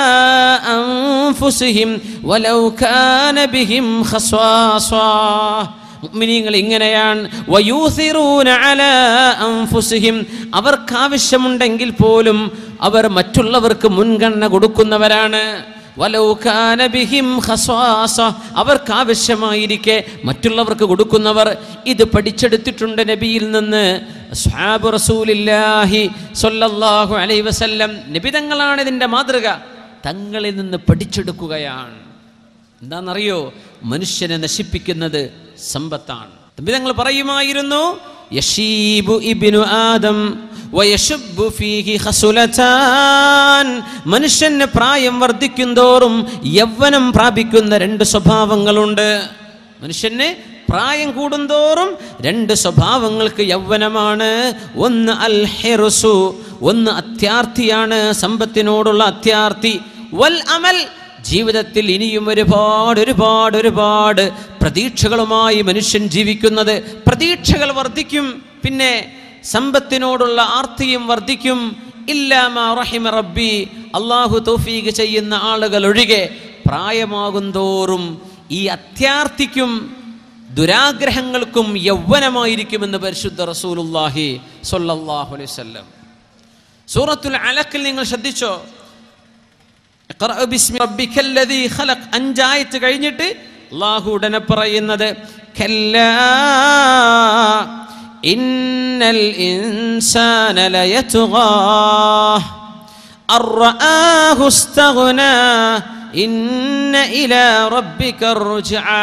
അൻഫുസിഹിം വലൗ കാന ബിഹിം ഖസ്വാസാ മുഅ്മിനീങ്ങൾ ഇങ്ങനെയാണ് വയൂസിറൂന അലാ അൻഫുസിഹിം അവർക്ക് ആവശ്യമുണ്ടെങ്കിൽ പോലും അവർ മറ്റുള്ളവർക്ക് മുൻഗണന കൊടുക്കുന്നവരാണ് വലൗ കാന ബിഹിം ഖസ്വാസ അവർക്ക് ആവശ്യമായിരിക്കെ മറ്റുള്ളവർക്ക് കൊടുക്കുന്നവർ ഇത് പഠിച്ചെടുത്തിട്ടുണ്ട് നബിയിൽ നിന്ന് അസ്ഹാബ് റസൂലില്ലാഹി സ്വല്ലല്ലാഹു അലൈഹി വസല്ലം നബി തങ്ങളാണ് ഇതിൻ്റെ മാതൃക തങ്ങളിൽ നിന്ന് പഠിച്ചെടുക്കുകയാണ് എന്താണെന്നറിയോ മനുഷ്യനെ നശിപ്പിക്കുന്നത് സമ്പത്താണ് നബി തങ്ങൾ പറയുമായിരുന്നു യഷീബു ഇബ്നു ആദം വയശുബ്ബു ഫീഹി ഖസുലതാൻ മനുഷ്യന് പ്രായം വർദ്ധിക്കുന്തോറും യൗവനം പ്രാപിക്കുന്ന രണ്ട് സ്വഭാവങ്ങളുണ്ട് മനുഷ്യന് പ്രായം കൂടുന്തോറും രണ്ട് സ്വഭാവങ്ങൾക്ക് യൗവനമാണ് ഒന്ന് അൽ ഹെറുസു ഒന്ന് അത്യാർത്ഥിയാണ് സമ്പത്തിനോടുള്ള അത്യാർത്ഥി വൽ അമൽ ജീവിതത്തിൽ ഇനിയും ഒരുപാട് ഒരുപാട് ഒരുപാട് പ്രതീക്ഷകളുമായി മനുഷ്യൻ ജീവിക്കുന്നത് പ്രതീക്ഷകൾ വർദ്ധിക്കും പിന്നെ സമ്പത്തിനോടുള്ള ആർത്തിയും വർദ്ധിക്കും ഇല്ലാമ റഹിമ റബ്ബി അള്ളാഹു തൗഫീഖ് ചെയ്യുന്ന ആളുകൾ ഒഴികെ പ്രായമാകും തോറും ഈ അത്യാർത്ഥിക്കും ദുരാഗ്രഹങ്ങൾക്കും യൗവനമായിരിക്കുമെന്ന് പരിശുദ്ധ റസൂലുല്ലാഹി സ്വല്ലല്ലാഹു അലൈഹി വസല്ലം സൂറത്തുൽ അലക്കിൽ നിങ്ങൾ ശ്രദ്ധിച്ചോ ഇഖ്റഅ ബിസ്മി റബ്ബിക്കൽ ലദീ ഖലഖ് അഞ്ചായത്ത് കഴിഞ്ഞിട്ട് അല്ലാഹു ഉടനെ പറയുന്നത് കല്ലാ ഇന്നൽ ഇൻസാന ലയത്ഗാ അർആഹു ഇസ്തഗ്നാ ഇന്ന ഇലാ റബ്ബിക റുജ്ആ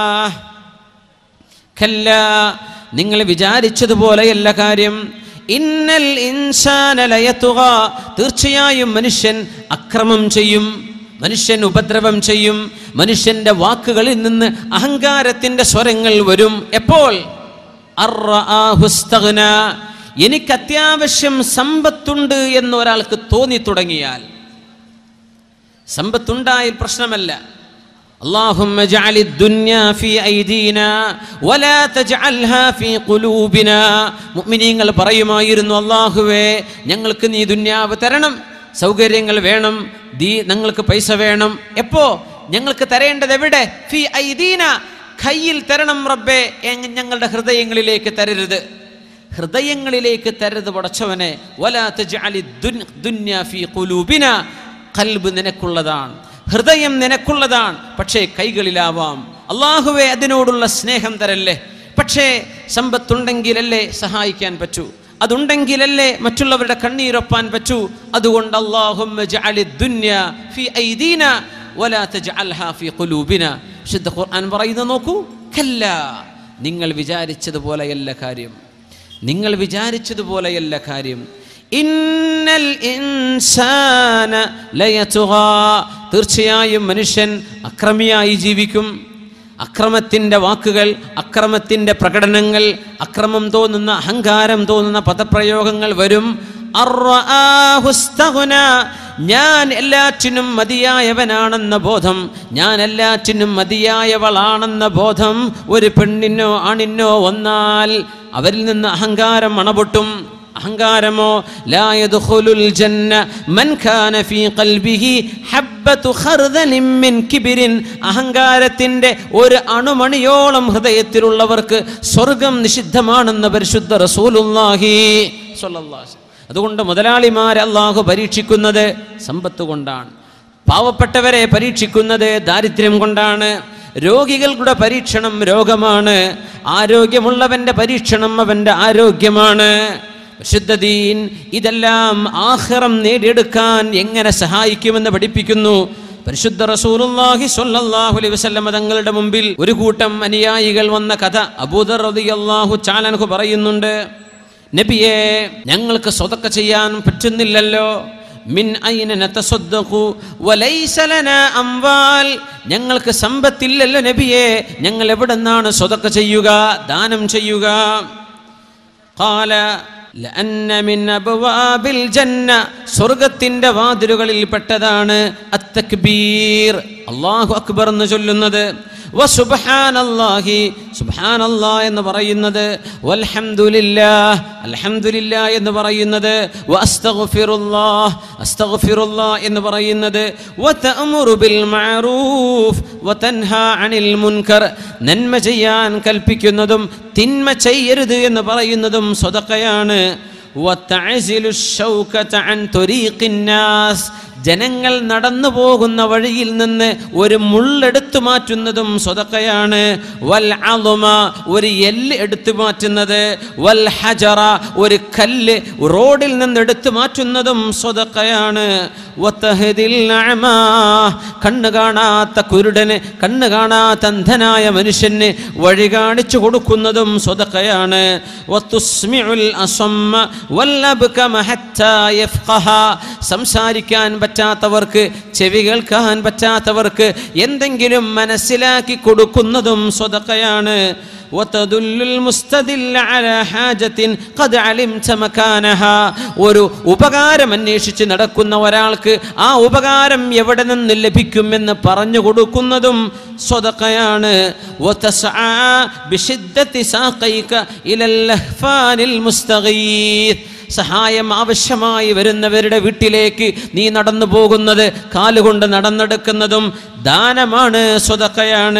കല്ല നിങ്ങൾ വിചാരിച്ചതുപോലെയല്ല കാര്യം ഇന്നൽ ഇൻസാന ലയത്തുക തീർച്ചയായും മനുഷ്യൻ അക്രമം ചെയ്യും മനുഷ്യൻ ഉപദ്രവം ചെയ്യും മനുഷ്യന്റെ വാക്കുകളിൽ നിന്ന് അഹങ്കാരത്തിന്റെ സ്വരങ്ങൾ വരും എപ്പോൾ അർആഹുസ്തഗ്ന. എനിക്ക് അത്യാവശ്യം സമ്പത്തുണ്ട് എന്ന് ഒരാൾക്ക് തോന്നി തുടങ്ങിയാൽ സമ്പത്തുണ്ടായാൽ പ്രശ്നമല്ല اللهم اجعل الدنيا في أيدينا ولا تجعلها في قلوبنا മുഅ്മിനീങ്ങൾ പറയുമായിരുന്നു അള്ളാഹുവേ ഞങ്ങൾക്ക് നീ ദുന്യാവ് തരണം സൗകര്യങ്ങൾ വേണം ദീ ഞങ്ങൾക്ക് പൈസ വേണം എപ്പോ ഞങ്ങൾക്ക് തരേണ്ടത് എവിടെ ഫി ഐദീന കയ്യിൽ തരണം റബ്ബേ എങ് ഞങ്ങളുടെ ഹൃദയങ്ങളിലേക്ക് തരരുത് ഹൃദയങ്ങളിലേക്ക് തരരുത് പടച്ചവനെ വലാ തജ്അലി ദുൻ- ദുന്യ ഫീ ഖുലൂബിന കൽബ് നിനക്കുള്ളതാണ് ഹൃദയം നിനക്കുള്ളതാണ് പക്ഷേ കൈകളിലാവാം അള്ളാഹുവെ അതിനോടുള്ള സ്നേഹം തരല്ലേ പക്ഷേ സമ്പത്തുണ്ടെങ്കിലല്ലേ സഹായിക്കാൻ പറ്റൂ അതുണ്ടെങ്കിലല്ലേ മറ്റുള്ളവരുടെ കണ്ണീരൊപ്പാൻ പറ്റൂ അതുകൊണ്ട് അല്ലാഹുമ്മ ജഅലി ദുന്യ ഫി ഐദീന വലാ തജ്അൽഹാ ഫി ഖുലൂബിന വിശുദ്ധ ഖുർആൻ പറയുന്നത് നോക്കൂ കല്ല നിങ്ങൾ വിചാരിച്ചതുപോലെയല്ല കാര്യം നിങ്ങൾ വിചാരിച്ചതുപോലെയല്ല കാര്യം ഇന്നൽ ഇൻസാന ലയതുഗാ. തീർച്ചയായും മനുഷ്യൻ അക്രമിയായി ജീവിക്കും അക്രമത്തിൻ്റെ വാക്കുകൾ അക്രമത്തിൻ്റെ പ്രകടനങ്ങൾ അക്രമം തോന്നുന്ന അഹങ്കാരം തോന്നുന്ന പദപ്രയോഗങ്ങൾ വരും അർആഹുസ്തഗ്ന. ഞാൻ എല്ലാറ്റിനും മതിയായവനാണെന്ന ബോധം ഞാൻ എല്ലാറ്റിനും മതിയായവളാണെന്ന ബോധം ഒരു പെണ്ണിനോ ആണിനോ വന്നാൽ അവരിൽ നിന്ന് അഹങ്കാരം മണപൊട്ടും അഹങ്കാരമോ ലാ യദ്ഖുലുൽ ജന്ന മൻ കാന ഫീ ഖൽബിഹി ഹബ്ബതു ഖർദലിൻ മിൻ കിബിരിൻ അഹങ്കാരത്തിന്റെ ഒരു അണുമണിയോളം ഹൃദയത്തിലുള്ളവർക്ക് സ്വർഗം നിഷിദ്ധമാണെന്ന് പരിശുദ്ധ റസൂലുള്ളാഹി സ്വല്ലല്ലാഹു അലൈഹി വസല്ലം. അതുകൊണ്ട് മുതലാളിമാരെ അള്ളാഹു പരീക്ഷിക്കുന്നത് സമ്പത്ത് കൊണ്ടാണ് പാവപ്പെട്ടവരെ പരീക്ഷിക്കുന്നത് ദാരിദ്ര്യം കൊണ്ടാണ് രോഗികളുടെ പരീക്ഷണം രോഗമാണ് ആരോഗ്യമുള്ളവന്റെ പരീക്ഷണം അവന്റെ ആരോഗ്യമാണ് വിശുദ്ധ ദീൻ ഇതെല്ലാം ആഹ്റം നേടിയെടുക്കാൻ എങ്ങനെ സഹായിക്കുമെന്ന് പഠിപ്പിക്കുന്നു പരിശുദ്ധ റസൂലുള്ളാഹി സ്വല്ലല്ലാഹു അലൈഹി വസല്ലമ തങ്ങളുടെ മുമ്പിൽ ഒരു കൂട്ടം അനുയായികൾ വന്ന കഥ അബൂദർ റളിയല്ലാഹു ചാലൻഹു പറയുന്നുണ്ട് നബിയെ ഞങ്ങൾക്ക് സ്വതക്ക ചെയ്യാൻ പറ്റുന്നില്ലല്ലോ മിൻ ഐന നതസദ്ദഖു വലൈസ ലനാ അംവാൽ ഞങ്ങൾക്ക് സമ്പത്തില്ലല്ലോ നബിയെ ഞങ്ങൾ എവിടെന്നാണ് സ്വതക്ക ചെയ്യുക ദാനം ചെയ്യുക قال لأن من أبواب الجنة സ്വർഗത്തിന്റെ വാതിലുകളിൽ പെട്ടതാണ് അത്തക്ബീർ അള്ളാഹു അക്ബർ എന്ന് ചൊല്ലുന്നത് വസുബ്ഹാനല്ലാഹി സുബ്ഹാനല്ലാ എന്ന് പറയുന്നത് വൽഹംദുലില്ലാഹ് അൽഹംദുലില്ലാ എന്ന് പറയുന്നത് വഅസ്തഗ്ഫിറുല്ലാഹ് അസ്തഗ്ഫിറുല്ലാ എന്ന് പറയുന്നത് വതഅമുറു ബിൽ മഅറൂഫ് വതൻഹാ അനിൽ മുൻകർ നന്മ ചെയ്യാൻ കൽപ്പിക്കുന്നതും തിന്മ ചെയ്യരുത് എന്ന് പറയുന്നതും സ്വതക്കയാണ് വതഅസിലു الشوكة عن طريق الناس ജനങ്ങൾ നടന്നു പോകുന്ന വഴിയിൽ നിന്ന് ഒരു മുള്ളെടുത്തു മാറ്റുന്നതും സ്വതക്കയാണ് വൽ അളുമ ഒരു എല്ല് എടുത്തു മാറ്റുന്നത് വൽ ഹജറ ഒരു കല്ല് റോഡിൽ നിന്ന് എടുത്തു മാറ്റുന്നതും സ്വതക്കയാണ് വത്തഹദിൽ അഅമാ, കണ്ണ് കാണാത്ത കുരുടന് കണ്ണ് കാണാത്ത അന്ധനായ മനുഷ്യന് വഴി കാണിച്ചു കൊടുക്കുന്നതും സ്വതക്കയാണ് വത്തുസ്മിഉൽ അസമ്മ വല്ലബ്കമ ഹത്താ യഫ്ഖഹ. സംസാരിക്കാൻ പറ്റാത്തവർക്ക് ചെവി കേൾക്കാൻ പറ്റാത്തവർക്ക് എന്തെങ്കിലും മനസ്സിലാക്കി കൊടുക്കുന്നതും സ്വതക്കയാണ് വതദുല്ലുൽ മുസ്തദില്ല അലാ ഹാജത്തിൻ ഖദ് അലിംത മകാനഹാ ഒരു ഉപകാരം അന്വേഷിച്ച് നടക്കുന്ന ഒരാൾക്ക് ആ ഉപകാരം എവിടെ നിന്ന് ലഭിക്കുമെന്ന് പറഞ്ഞു കൊടുക്കുന്നതും സ്വതക്കയാണ് വതസ്ആ ബിശിദ്ദത്തി സാഖൈക ഇലൽ ലഹ്ഫാനിൽ മുസ്തഗീത്ത് സഹായം ആവശ്യമായി വരുന്നവരുടെ വീട്ടിലേക്ക് നീ നടന്നു പോകുന്നത് കാലുകൊണ്ട് നടന്നെടുക്കുന്നതും ദാനമാണ് സ്വതക്കയാണ്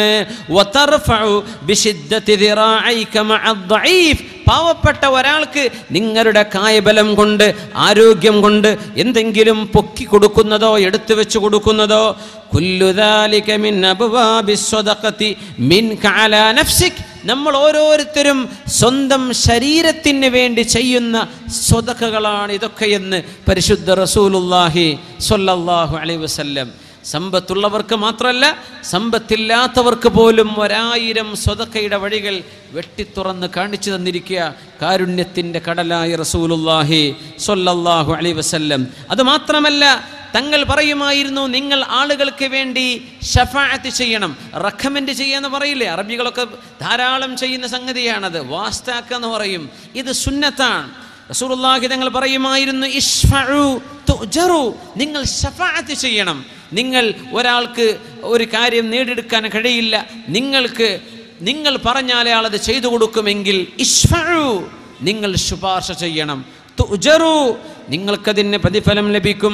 വതർഫഉ ബിശിദ്ദത്തി ദിറാഇക മഅ ദ്ദഈഫ് പാവപ്പെട്ട ഒരാൾക്ക് നിങ്ങളുടെ കായബലം കൊണ്ട് ആരോഗ്യം കൊണ്ട് എന്തെങ്കിലും പൊക്കി കൊടുക്കുന്നതോ എടുത്തു വെച്ച് കൊടുക്കുന്നതോ കുല്ലുദാലിക മിൻ അബ്വാബിസ് സ്വദഖത്തി മിൻക അലാ നഫ്സിക് നമ്മൾ ഓരോരുത്തരും സ്വന്തം ശരീരത്തിന് വേണ്ടി ചെയ്യുന്ന സ്വതക്കകളാണ് ഇതൊക്കെയെന്ന് പരിശുദ്ധ റസൂലുല്ലാഹി സ്വല്ലല്ലാഹു അലൈഹി വസല്ലം സമ്പത്തുള്ളവർക്ക് മാത്രമല്ല സമ്പത്തില്ലാത്തവർക്ക് പോലും ഒരായിരം സ്വതക്കയുടെ വഴികൾ വെട്ടിത്തുറന്ന് കാണിച്ചു തന്നിരിക്കുക കാരുണ്യത്തിൻ്റെ കടലായി റസൂലുല്ലാഹി സ്വല്ലല്ലാഹു അലൈഹി വസല്ലം അത് മാത്രമല്ല തങ്ങൾ പറയുമായിരുന്നു നിങ്ങൾ ആളുകൾക്ക് വേണ്ടി ഷഫാഅത്ത് ചെയ്യണം റെക്കമെൻഡ് ചെയ്യാന്ന് പറയില്ലേ അറബികളൊക്കെ ധാരാളം ചെയ്യുന്ന സംഗതിയാണത് വാസ്താക്ക എന്ന് പറയും ഇത് സുന്നത്താണ് റസൂലുള്ളാഹി തങ്ങൾ പറയുമായിരുന്നു ഇഷ്ഫഉ തുജറു നിങ്ങൾ ഷഫാഅത്ത് ചെയ്യണം നിങ്ങൾ ഒരാൾക്ക് ഒരു കാര്യം നേടിയെടുക്കാൻ കഴിയില്ല നിങ്ങൾക്ക് നിങ്ങൾ പറഞ്ഞാലേ ആളത് ചെയ്തു കൊടുക്കുമെങ്കിൽ ഇഷ്ഫഉ നിങ്ങൾ ശുപാർശ ചെയ്യണം തുജറു നിങ്ങൾക്കതിന് പ്രതിഫലം ലഭിക്കും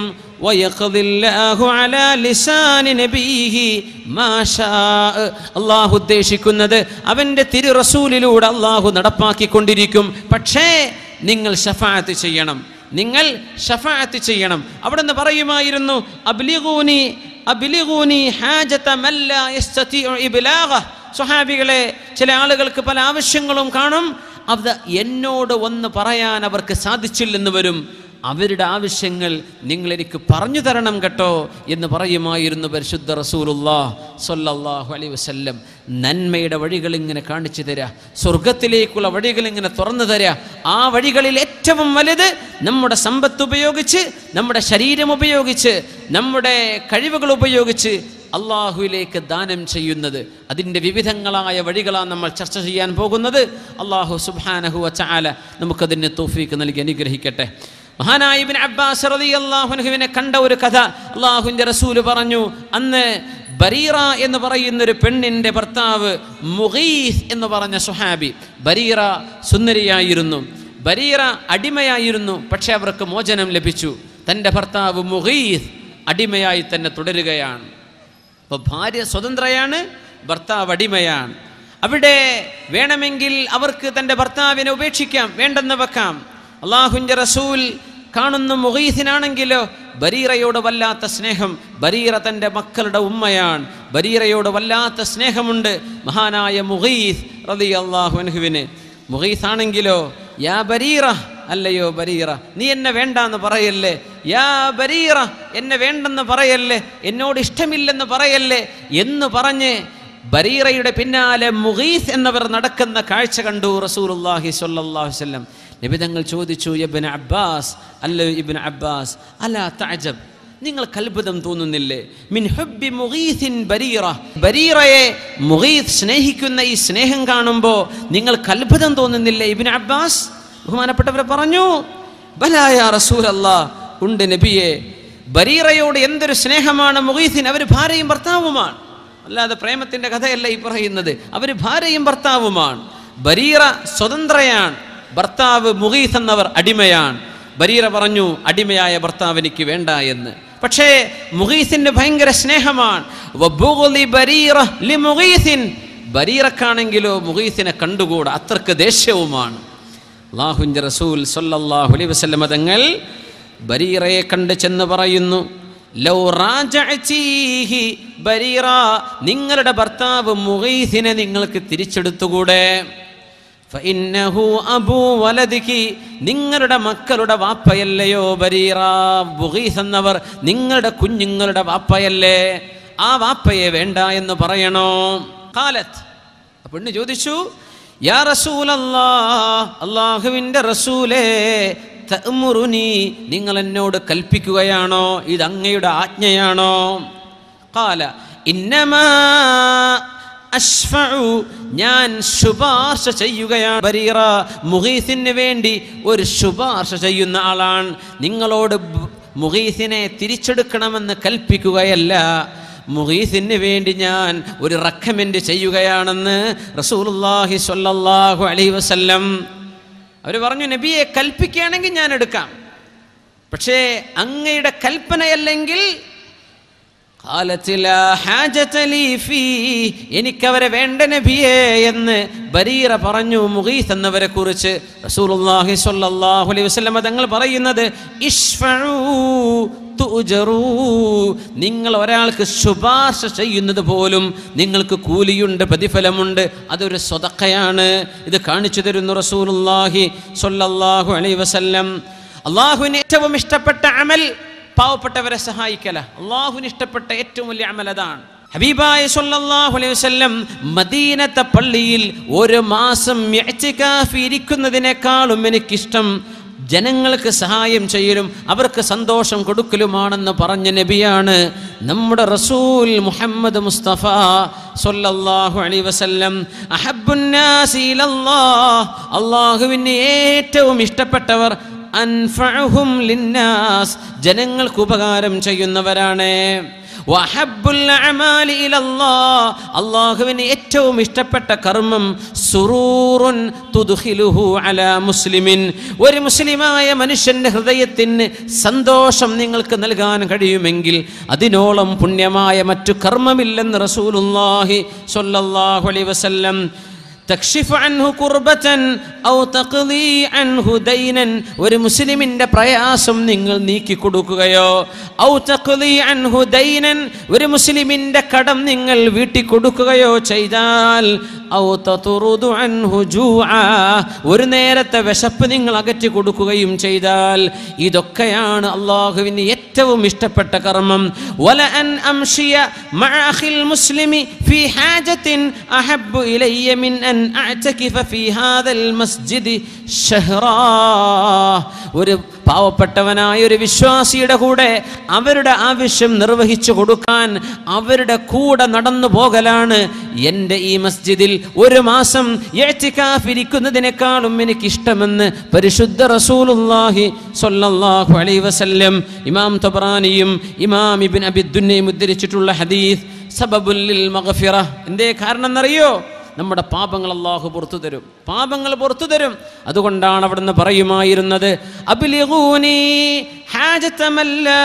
വയഖദില്ലാഹു അലാ ലിസാനി നബീഹി മാ ഷാ അള്ളാഹു ഉദ്ദേശിക്കുന്നത് അവൻ്റെ തിരു റസൂലിലൂടെ അള്ളാഹു നടപ്പാക്കിക്കൊണ്ടിരിക്കും പക്ഷേ നിങ്ങൾ ഷഫാഅത്ത് ചെയ്യണം നിങ്ങൾ ഷഫാഅത്ത് ചെയ്യണം അവിടെ നിന്ന് പറയുമായിരുന്നു അബ്ലിഗൂനി അബ്ലിഗൂനി ഹാജത മല്ല യസ്തതിഉ ഇബ്ലാഗ സ്വഹാബികളെ ചില ആളുകൾക്ക് പല ആവശ്യങ്ങളും കാണും അത് എന്നോട് ഒന്ന് പറയാൻ അവർക്ക് സാധിച്ചില്ലെന്ന് വരും അവരുടെ ആവശ്യങ്ങൾ നിങ്ങൾ എനിക്ക് പറഞ്ഞു തരണം കേട്ടോ എന്ന് പറയുമായിരുന്നു പരിശുദ്ധ റസൂലുല്ലാ സൊല്ലാഹു അലൈ വസല്ലം നന്മയുടെ വഴികൾ ഇങ്ങനെ കാണിച്ചു തരാ സ്വർഗത്തിലേക്കുള്ള വഴികൾ ഇങ്ങനെ തുറന്നു തരാ ആ വഴികളിൽ ഏറ്റവും വലുത് നമ്മുടെ സമ്പത്ത് ഉപയോഗിച്ച് നമ്മുടെ ശരീരം ഉപയോഗിച്ച് നമ്മുടെ കഴിവുകൾ ഉപയോഗിച്ച് അള്ളാഹുവിലേക്ക് ദാനം ചെയ്യുന്നത് അതിൻ്റെ വിവിധങ്ങളായ വഴികളാണ് നമ്മൾ ചർച്ച ചെയ്യാൻ പോകുന്നത് അള്ളാഹു സുബാനഹു ചാല നമുക്കതിന് തോഫീക്ക് നൽകി അനുഗ്രഹിക്കട്ടെ മഹാനായ ഇബ്നു അബ്ബാസ് റളിയല്ലാഹു അൻഹുവിനെ കണ്ട ഒരു കഥ അള്ളാഹുവിൻ്റെ റസൂല് പറഞ്ഞു അന്ന് ബരീറ എന്ന് പറയുന്ന ഒരു പെണ്ണിൻ്റെ ഭർത്താവ് മുഗീസ് എന്ന് പറഞ്ഞ സുഹാബി ബരീറ സുന്ദരിയായിരുന്നു ബരീറ അടിമയായിരുന്നു പക്ഷേ അവർക്ക് മോചനം ലഭിച്ചു തൻ്റെ ഭർത്താവ് മുഗീസ് അടിമയായി തന്നെ തുടരുകയാണ് അപ്പോൾ ഭാര്യ സ്വതന്ത്രയാണ് ഭർത്താവ് അടിമയാണ് അവിടെ വേണമെങ്കിൽ അവർക്ക് തൻ്റെ ഭർത്താവിനെ ഉപേക്ഷിക്കാം വേണ്ടെന്ന് വെക്കാം അള്ളാഹുൻ്റെ റസൂൽ കാണുന്ന മുഹീസിനാണെങ്കിലോ ബരീറയോട് വല്ലാത്ത സ്നേഹം ബരീറ തൻ്റെ മക്കളുടെ ഉമ്മയാണ് ബരീറയോട് വല്ലാത്ത സ്നേഹമുണ്ട് മഹാനായ മുഹീസ് റതി അള്ളാഹു അൻഹുവിന് മുഹീസ് ആണെങ്കിലോ യാ ബരീറ അല്ലയോ ബരീറ നീ എന്നെ വേണ്ടാന്ന് പറയല്ലേ യാ ബരീറ എന്നെ വേണ്ടെന്ന് പറയല്ലേ എന്നോട് ഇഷ്ടമില്ലെന്ന് പറയല്ലേ എന്ന് പറഞ്ഞ് ബരീറയുടെ പിന്നാലെ മുഗീസ് എന്നവർ നടക്കുന്ന കാഴ്ച കണ്ടു റസൂലുള്ളാഹി സ്വല്ലല്ലാഹു അലൈഹി വസല്ലം നബി തങ്ങൾ ചോദിച്ചു ഇബ്നു അബ്ബാസ് അല്ല ഇബ്നു അബ്ബാസ് അലാ തഅജബ് നിങ്ങൾക്ക് അത്ഭുതം തോന്നുന്നില്ലേ മിൻ ഹുബ്ബി മുഗീസിൻ ബരീറ ബരീറയെ മുഗീസ് സ്നേഹിക്കുന്ന ഈ സ്നേഹം കാണുമ്പോൾ നിങ്ങൾക്ക് അത്ഭുതം തോന്നുന്നില്ലേ ഇബ്നു അബ്ബാസ് ബഹുമാനപ്പെട്ടവരെ പറഞ്ഞു ബലായ റസൂൽ അല്ലാ ഉണ്ട് നബിയെ ബരീറയോട് എന്തൊരു സ്നേഹമാണ് മുഗീസിൻ അവർ ഭാര്യയും ഭർത്താവുമാണ് അല്ലാതെ പ്രേമത്തിന്റെ കഥയല്ല ഈ പറയുന്നത് അവർ ഭാര്യയും ഭർത്താവുമാണ് ബരീറ സ്വതന്ത്രയാണ് ഭർത്താവ് മുഗീസ് എന്നവർ അടിമയാണ് ബരീറ പറഞ്ഞു അടിമയായ ഭർത്താവ് എനിക്ക് വേണ്ട എന്ന് പക്ഷേ മുഗീസിന് ഭയങ്കര സ്നേഹമാണ് വബുഗ്ളി ബരീറ ലിമുഗീസിൻ. ബരീറക്കാണെങ്കിലോ മുഗീസിനെ കണ്ടുകൂടാ അത്രക്ക് ദേഷ്യവുമാണ് അള്ളാഹുൻ്റെ റസൂൽ സല്ലല്ലാഹു അലൈഹി വസല്ലമ തങ്ങൾ ബരീറയെ കണ്ട് ചെന്ന് പറയുന്നു ലൗ റാജഅതീഹി ബരീറ നിങ്ങളുടെ ഭർത്താവ് മുഗീസിനെ നിങ്ങൾക്ക് തിരിച്ചെടുത്തുകൂടെ ഫഇന്നഹു അബൂ വലദികി നിങ്ങളുടെ മക്കളുടെ വാപ്പയല്ലയോ ബരീറ മുഗീസ് എന്നവർ നിങ്ങളുടെ കുഞ്ഞുങ്ങളുടെ വാപ്പയല്ലേ ആ വാപ്പയെ വേണ്ട എന്ന് പറയണോ കാലത്ത് ആ പെണ്ണ് ചോദിച്ചു യാ റസൂലല്ലാ അള്ളാഹുവിൻ്റെ റസൂലേ തഅ്മുറുനി നിങ്ങൾ എന്നോട് കൽപ്പിക്കുകയാണോ ഇത് അങ്ങയുടെ ആജ്ഞയാണോ കാല ഇന്നമാ അഷ്ഫഉ ഞാൻ ശുപാർശ ചെയ്യുകയാണ് ബരീറ മുഗീസിന് വേണ്ടി ഒരു ശുപാർശ ചെയ്യുന്ന ആളാണ് നിങ്ങളോട് ബ്- മുഗീസിനെ തിരിച്ചെടുക്കണമെന്ന് കൽപ്പിക്കുകയല്ല മുഗീസിന് വേണ്ടി ഞാൻ ഒരു റെക്കമെൻഡ് ചെയ്യുകയാണെന്ന് റസൂലുള്ളാഹി സ്വല്ലല്ലാഹു അലൈഹി വസല്ലം അവർ പറഞ്ഞു നബിയെ കൽപ്പിക്കുകയാണെങ്കിൽ ഞാൻ എടുക്കാം പക്ഷേ അങ്ങയുടെ കൽപ്പനയല്ലെങ്കിൽ ഖാലത്ത് ലാ ഹാജത ലീ ഫീ. എനിക്കവരെ വേണ്ട നബിയേ എന്ന് ബരീറ പറഞ്ഞു മുഗീസ് എന്നവരെ കുറിച്ച് റസൂലുള്ളാഹി സ്വല്ലല്ലാഹു അലൈഹി വസല്ലം തങ്ങൾ പറയുന്നത് ഇഷ്ഫഉ തുജറൂ. നിങ്ങൾ ഒരാൾക്ക് ശുപാർശ ചെയ്യുന്നത് പോലും നിങ്ങൾക്ക് കൂലിയുണ്ട് പ്രതിഫലമുണ്ട് അതൊരു സ്വതക്കയാണ് ഇത് കാണിച്ചു തരുന്നു റസൂലുള്ളാഹി സ്വല്ലല്ലാഹു അലൈഹി വസല്ലം അള്ളാഹുവിന് ഏറ്റവും ഇഷ്ടപ്പെട്ട അമൽ പാവപ്പെട്ടവരെ സഹായിക്കല അള്ളാഹുവിന് ഇഷ്ടപ്പെട്ട ഏറ്റവും വലിയ അമൽ അതാണ് ഹബീബായ സല്ലല്ലാഹു അലൈഹി വസല്ലം മദീനത്തെ പള്ളിയിൽ ഒരു മാസം ഇഅ്തികാഫ് ഇരിക്കുന്നതിനേക്കാളും എനിക്കിഷ്ടം ജനങ്ങൾക്ക് സഹായം ചെയ്യലും അവർക്ക് സന്തോഷം കൊടുക്കലുമാണെന്ന് പറഞ്ഞ നബിയാണ് നമ്മുടെ റസൂൽ മുഹമ്മദ് മുസ്തഫ സല്ലല്ലാഹു അലൈഹി വസല്ലം അഹബ്ബുന്നാസി ഇലല്ലാഹ് അള്ളാഹുവിന് ഏറ്റവും ഇഷ്ടപ്പെട്ടവർ അൻഫഅഹും ലിന്നാസ് ജനങ്ങൾക്ക് ഉപകാരം ചെയ്യുന്നവരാണ് വഹബ്ബുൽ അഅമാലി ഇലല്ലാഹ് അല്ലാഹുവിന് ഏറ്റവും ഇഷ്ടപ്പെട്ട കർമ്മം സുറൂറുൻ തുദ്ഖിലുഹു അലാ മുസ്ലിമിൻ ഒരു മുസ്ലിമായ മനുഷ്യന്റെ ഹൃദയത്തിന് സന്തോഷം നിങ്ങൾക്ക് നൽകാൻ കഴിയുമെങ്കിൽ അതിനോളം പുണ്യമായ മറ്റു കർമ്മമില്ലെന്ന് റസൂലുള്ളാഹി സ്വല്ലല്ലാഹു അലൈഹി വസല്ലം തക്ഷിഫ് അൻഹു കുർബത്തൻ ഔ തഖ്ദീ അൻഹു ദൈനൻ ഒരു മുസ്ലിമിന്റെ പ്രയാസം നിങ്ങൾ നീക്കി കൊടുക്കുകയോ ഔ തഖ്ദീ അൻഹു ദൈനൻ ഒരു മുസ്ലിമിന്റെ കടം നിങ്ങൾ വീട്ടി കൊടുക്കുകയോ ചെയ്താൽ ഔ തതുറുദു അൻഹു ജൂആ ഒരു നേരത്തെ വിശപ്പ് നിങ്ങൾ അകറ്റി കൊടുക്കുകയും ചെയ്താൽ ഇതൊക്കെയാണ് അള്ളാഹുവിന് ഏറ്റവും ഇഷ്ടപ്പെട്ട കർമ്മം വല അൻ അംഷിയ മഅ അഖിൽ മുസ്ലിമി ഫി ഹാജത്തിൻ അഹബ്ബു ഇലയ്യ മിൻ അൻ അഅ്തകിഫ ഫി ഹാദൽ മസ്ജിദി ഷഹ്റാ ഒരു പാവപ്പെട്ടവനായ ഒരു വിശ്വാസിയുടെ കൂടെ അവരുടെ ആവശ്യം നിർവഹിച്ചു കൊടുക്കാൻ അവരുടെ കൂടെ നടന്നു പോകലാണ് എൻ്റെ ഈ മസ്ജിദിൽ ഒരു മാസം ഇഅ്തികാഫ് ഇരിക്കുന്നതിനേക്കാളും എനിക്ക് ഇഷ്ടമെന്ന് പരിശുദ്ധ റസൂലുള്ളാഹി സ്വല്ലല്ലാഹു അലൈഹി വസല്ലം ഇമാം തബ്രാനിയും ഇമാം ഇബ്ൻ അബി ദുന്നയും ഉദ്ധരിച്ചിട്ടുള്ള ഹദീസ് സബബുൽ ലിൽ മഗ്ഫിറ എന്തേ കാരണം എന്നറിയോ നമ്മുടെ പാപങ്ങൾ അള്ളാഹു പുറത്തു തരും പാപങ്ങൾ പുറത്തു തരും അതുകൊണ്ടാണ് അവിടുന്ന് പറയുമായിരുന്നത് അബ്ലിഗൂനി ഹാജത മല്ലാ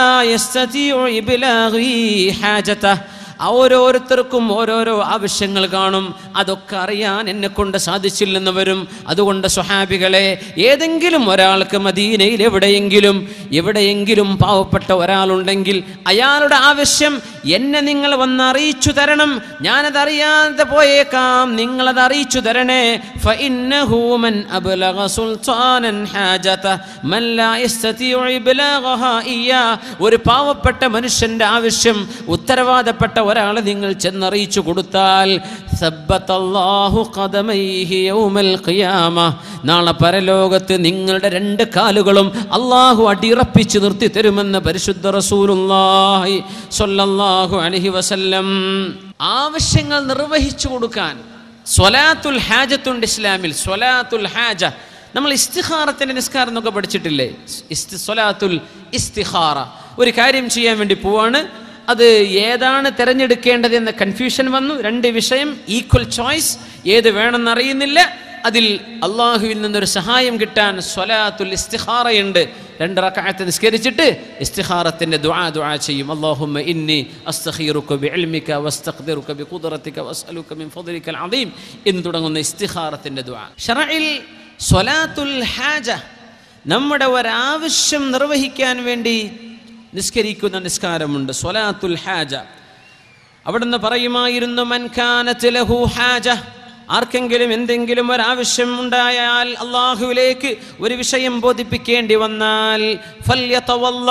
യസ്തതിഉ ഇബ്ലാഗി ഹാജത ഓരോരുത്തർക്കും ഓരോരോ ആവശ്യങ്ങൾ കാണും അതൊക്കെ അറിയാൻ എന്നെ കൊണ്ട് സാധിച്ചില്ലെന്ന് വരും അതുകൊണ്ട് സ്വഹാബികളെ ഏതെങ്കിലും ഒരാൾക്ക് മദീനയിൽ എവിടെയെങ്കിലും എവിടെയെങ്കിലും പാവപ്പെട്ട ഒരാളുണ്ടെങ്കിൽ അയാളുടെ ആവശ്യം എന്നെ നിങ്ങൾ വന്ന് അറിയിച്ചു തരണം ഞാനത് അറിയാതെ പോയേക്കാം നിങ്ങളത് അറിയിച്ചു തരണേ فإنه من أبلغ سلطانا حاجته من لا يستطيع إبلاغها إياه ഒരു പാവപ്പെട്ട മനുഷ്യന്റെ ആവശ്യം ഉത്തരവാദപ്പെട്ട ഒരാളെ നിങ്ങൾ ചെന്നറിയിച്ചു കൊടുത്താൽ സബ്ബത്തല്ലാഹു ഖദമൈഹി യൗമൽ ഖിയാമ നാളെ പരലോകത്ത് നിങ്ങളുടെ രണ്ട് കാലുകളും അള്ളാഹു അടിയുറപ്പിച്ച് നിർത്തി തരുമെന്ന് പരിശുദ്ധ റസൂലുള്ളാഹി സ്വല്ലല്ലാഹു അലൈഹി വസല്ലം ആവശ്യങ്ങൾ നിർവഹിച്ചു കൊടുക്കാൻ സ്വലാത്തുൽ ഹാജത്തുണ്ട് ഇസ്ലാമിൽ സ്വലാത്തുൽ ഹാജ നമ്മൾ ഇസ്തിഹാറത്തിൻ്റെ നിസ്കാരം എന്നൊക്കെ പഠിച്ചിട്ടില്ലേ ഇസ്തി സ്വലാത്തുൽ ഇസ്തിഹാറ ഒരു കാര്യം ചെയ്യാൻ വേണ്ടി പോവാണ് അത് ഏതാണ് തിരഞ്ഞെടുക്കേണ്ടത് എന്ന കൺഫ്യൂഷൻ വന്നു രണ്ട് വിഷയം ഈക്വൽ ചോയ്സ് ഏത് വേണമെന്ന് അറിയുന്നില്ല അതിൽ അള്ളാഹുവിൽ നിന്നൊരു സഹായം കിട്ടാൻ സ്വലാത്തുൽ ഇസ്തിഹാറയുണ്ട് രണ്ട് റക്അത്ത് നിസ്കരിച്ചിട്ട് ഇസ്തിഹാറത്തിന്റെ ദുആ ദുആ ചെയ്യും അല്ലാഹുമ്മ ഇന്നി അസ്തഖീറുക ബിഇൽമിക വസ്തഖ്ദിറുക ബിഖുദ്റതിക വസ്അലുക മിൻ ഫദ്ലിക അലീം എന്ന് തുടങ്ങുന്ന ഇസ്തിഹാറത്തിന്റെ ദുആ ഷറഇൽ സ്വലാത്തുൽ ഹാജ നമ്മുടെ ഒരാവശ്യം നിർവഹിക്കാൻ വേണ്ടി നിസ്കരിക്കുന്ന നിസ്കാരമുണ്ട് സ്വലാത്തുൽ ഹാജ അവിടുന്ന് പറയുമായിരുന്നു മൻ കാനത്ത് ലഹു ഹാജ ആർക്കെങ്കിലും എന്തെങ്കിലും ഒരാവശ്യം ഉണ്ടായാൽ അള്ളാഹുവിലേക്ക് ഒരു വിഷയം ബോധിപ്പിക്കേണ്ടി വന്നാൽ ഫല്യതവല്ല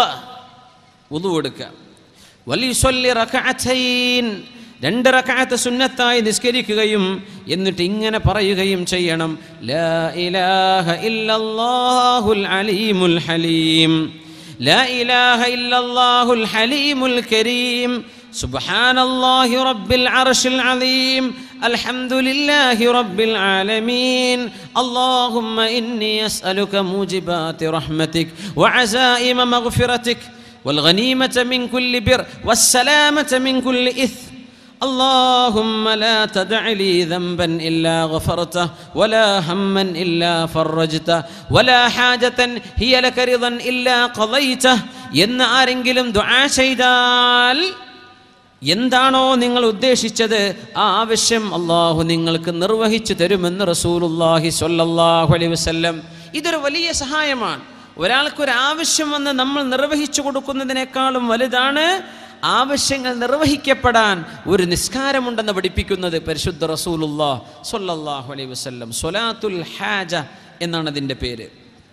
ഉളു എടുക്കുക വലിസ്വല്ലി റകഅത്തൈൻ രണ്ട് റകഅത്ത് സുന്നത്തായി നിസ്കരിക്കുകയും എന്നിട്ട് ഇങ്ങനെ പറയുകയും ചെയ്യണം ലാ ഇലാഹ ഇല്ലല്ലാഹുൽ അലീമുൽ ഹലീം لا إله إلا الله الحليم الكريم سبحان الله رب العرش العظيم الحمد لله رب العالمين اللهم إني أسألك موجبات رحمتك وعزائم مغفرتك والغنيمة من كل بر والسلامة من كل إثم اللهم لا تدع لي ذنبا إلا غفرته ولا هما إلا فرجته ولا حاجة هي لك رضا إلا قضيته എന്ന് ആരെങ്കിലും ദുആ ചെയ്താൽ എന്താണോ നിങ്ങൾ ഉദ്ദേശിച്ചത് ആ ആവശ്യം അള്ളാഹു നിങ്ങൾക്ക് നിർവഹിച്ചു തരുമെന്ന് റസൂലുല്ലാഹി സ്വല്ലല്ലാഹു അലൈഹി വസല്ലം ഇതൊരു വലിയ സഹായമാണ് ഒരാൾക്കൊരു ആവശ്യം വന്ന് നമ്മൾ നിർവഹിച്ചു കൊടുക്കുന്നതിനേക്കാളും വലുതാണ് ആവശ്യങ്ങൾ നിർവഹിക്കപ്പെടാൻ ഒരു നിസ്കാരമുണ്ടെന്ന് പഠിപ്പിക്കുന്നത് പരിശുദ്ധ റസൂലുല്ലാ സ്വല്ലല്ലാഹു അലൈഹി വസല്ലം സ്വലാത്തുൽ ഹാജ എന്നാണ് അതിൻ്റെ പേര്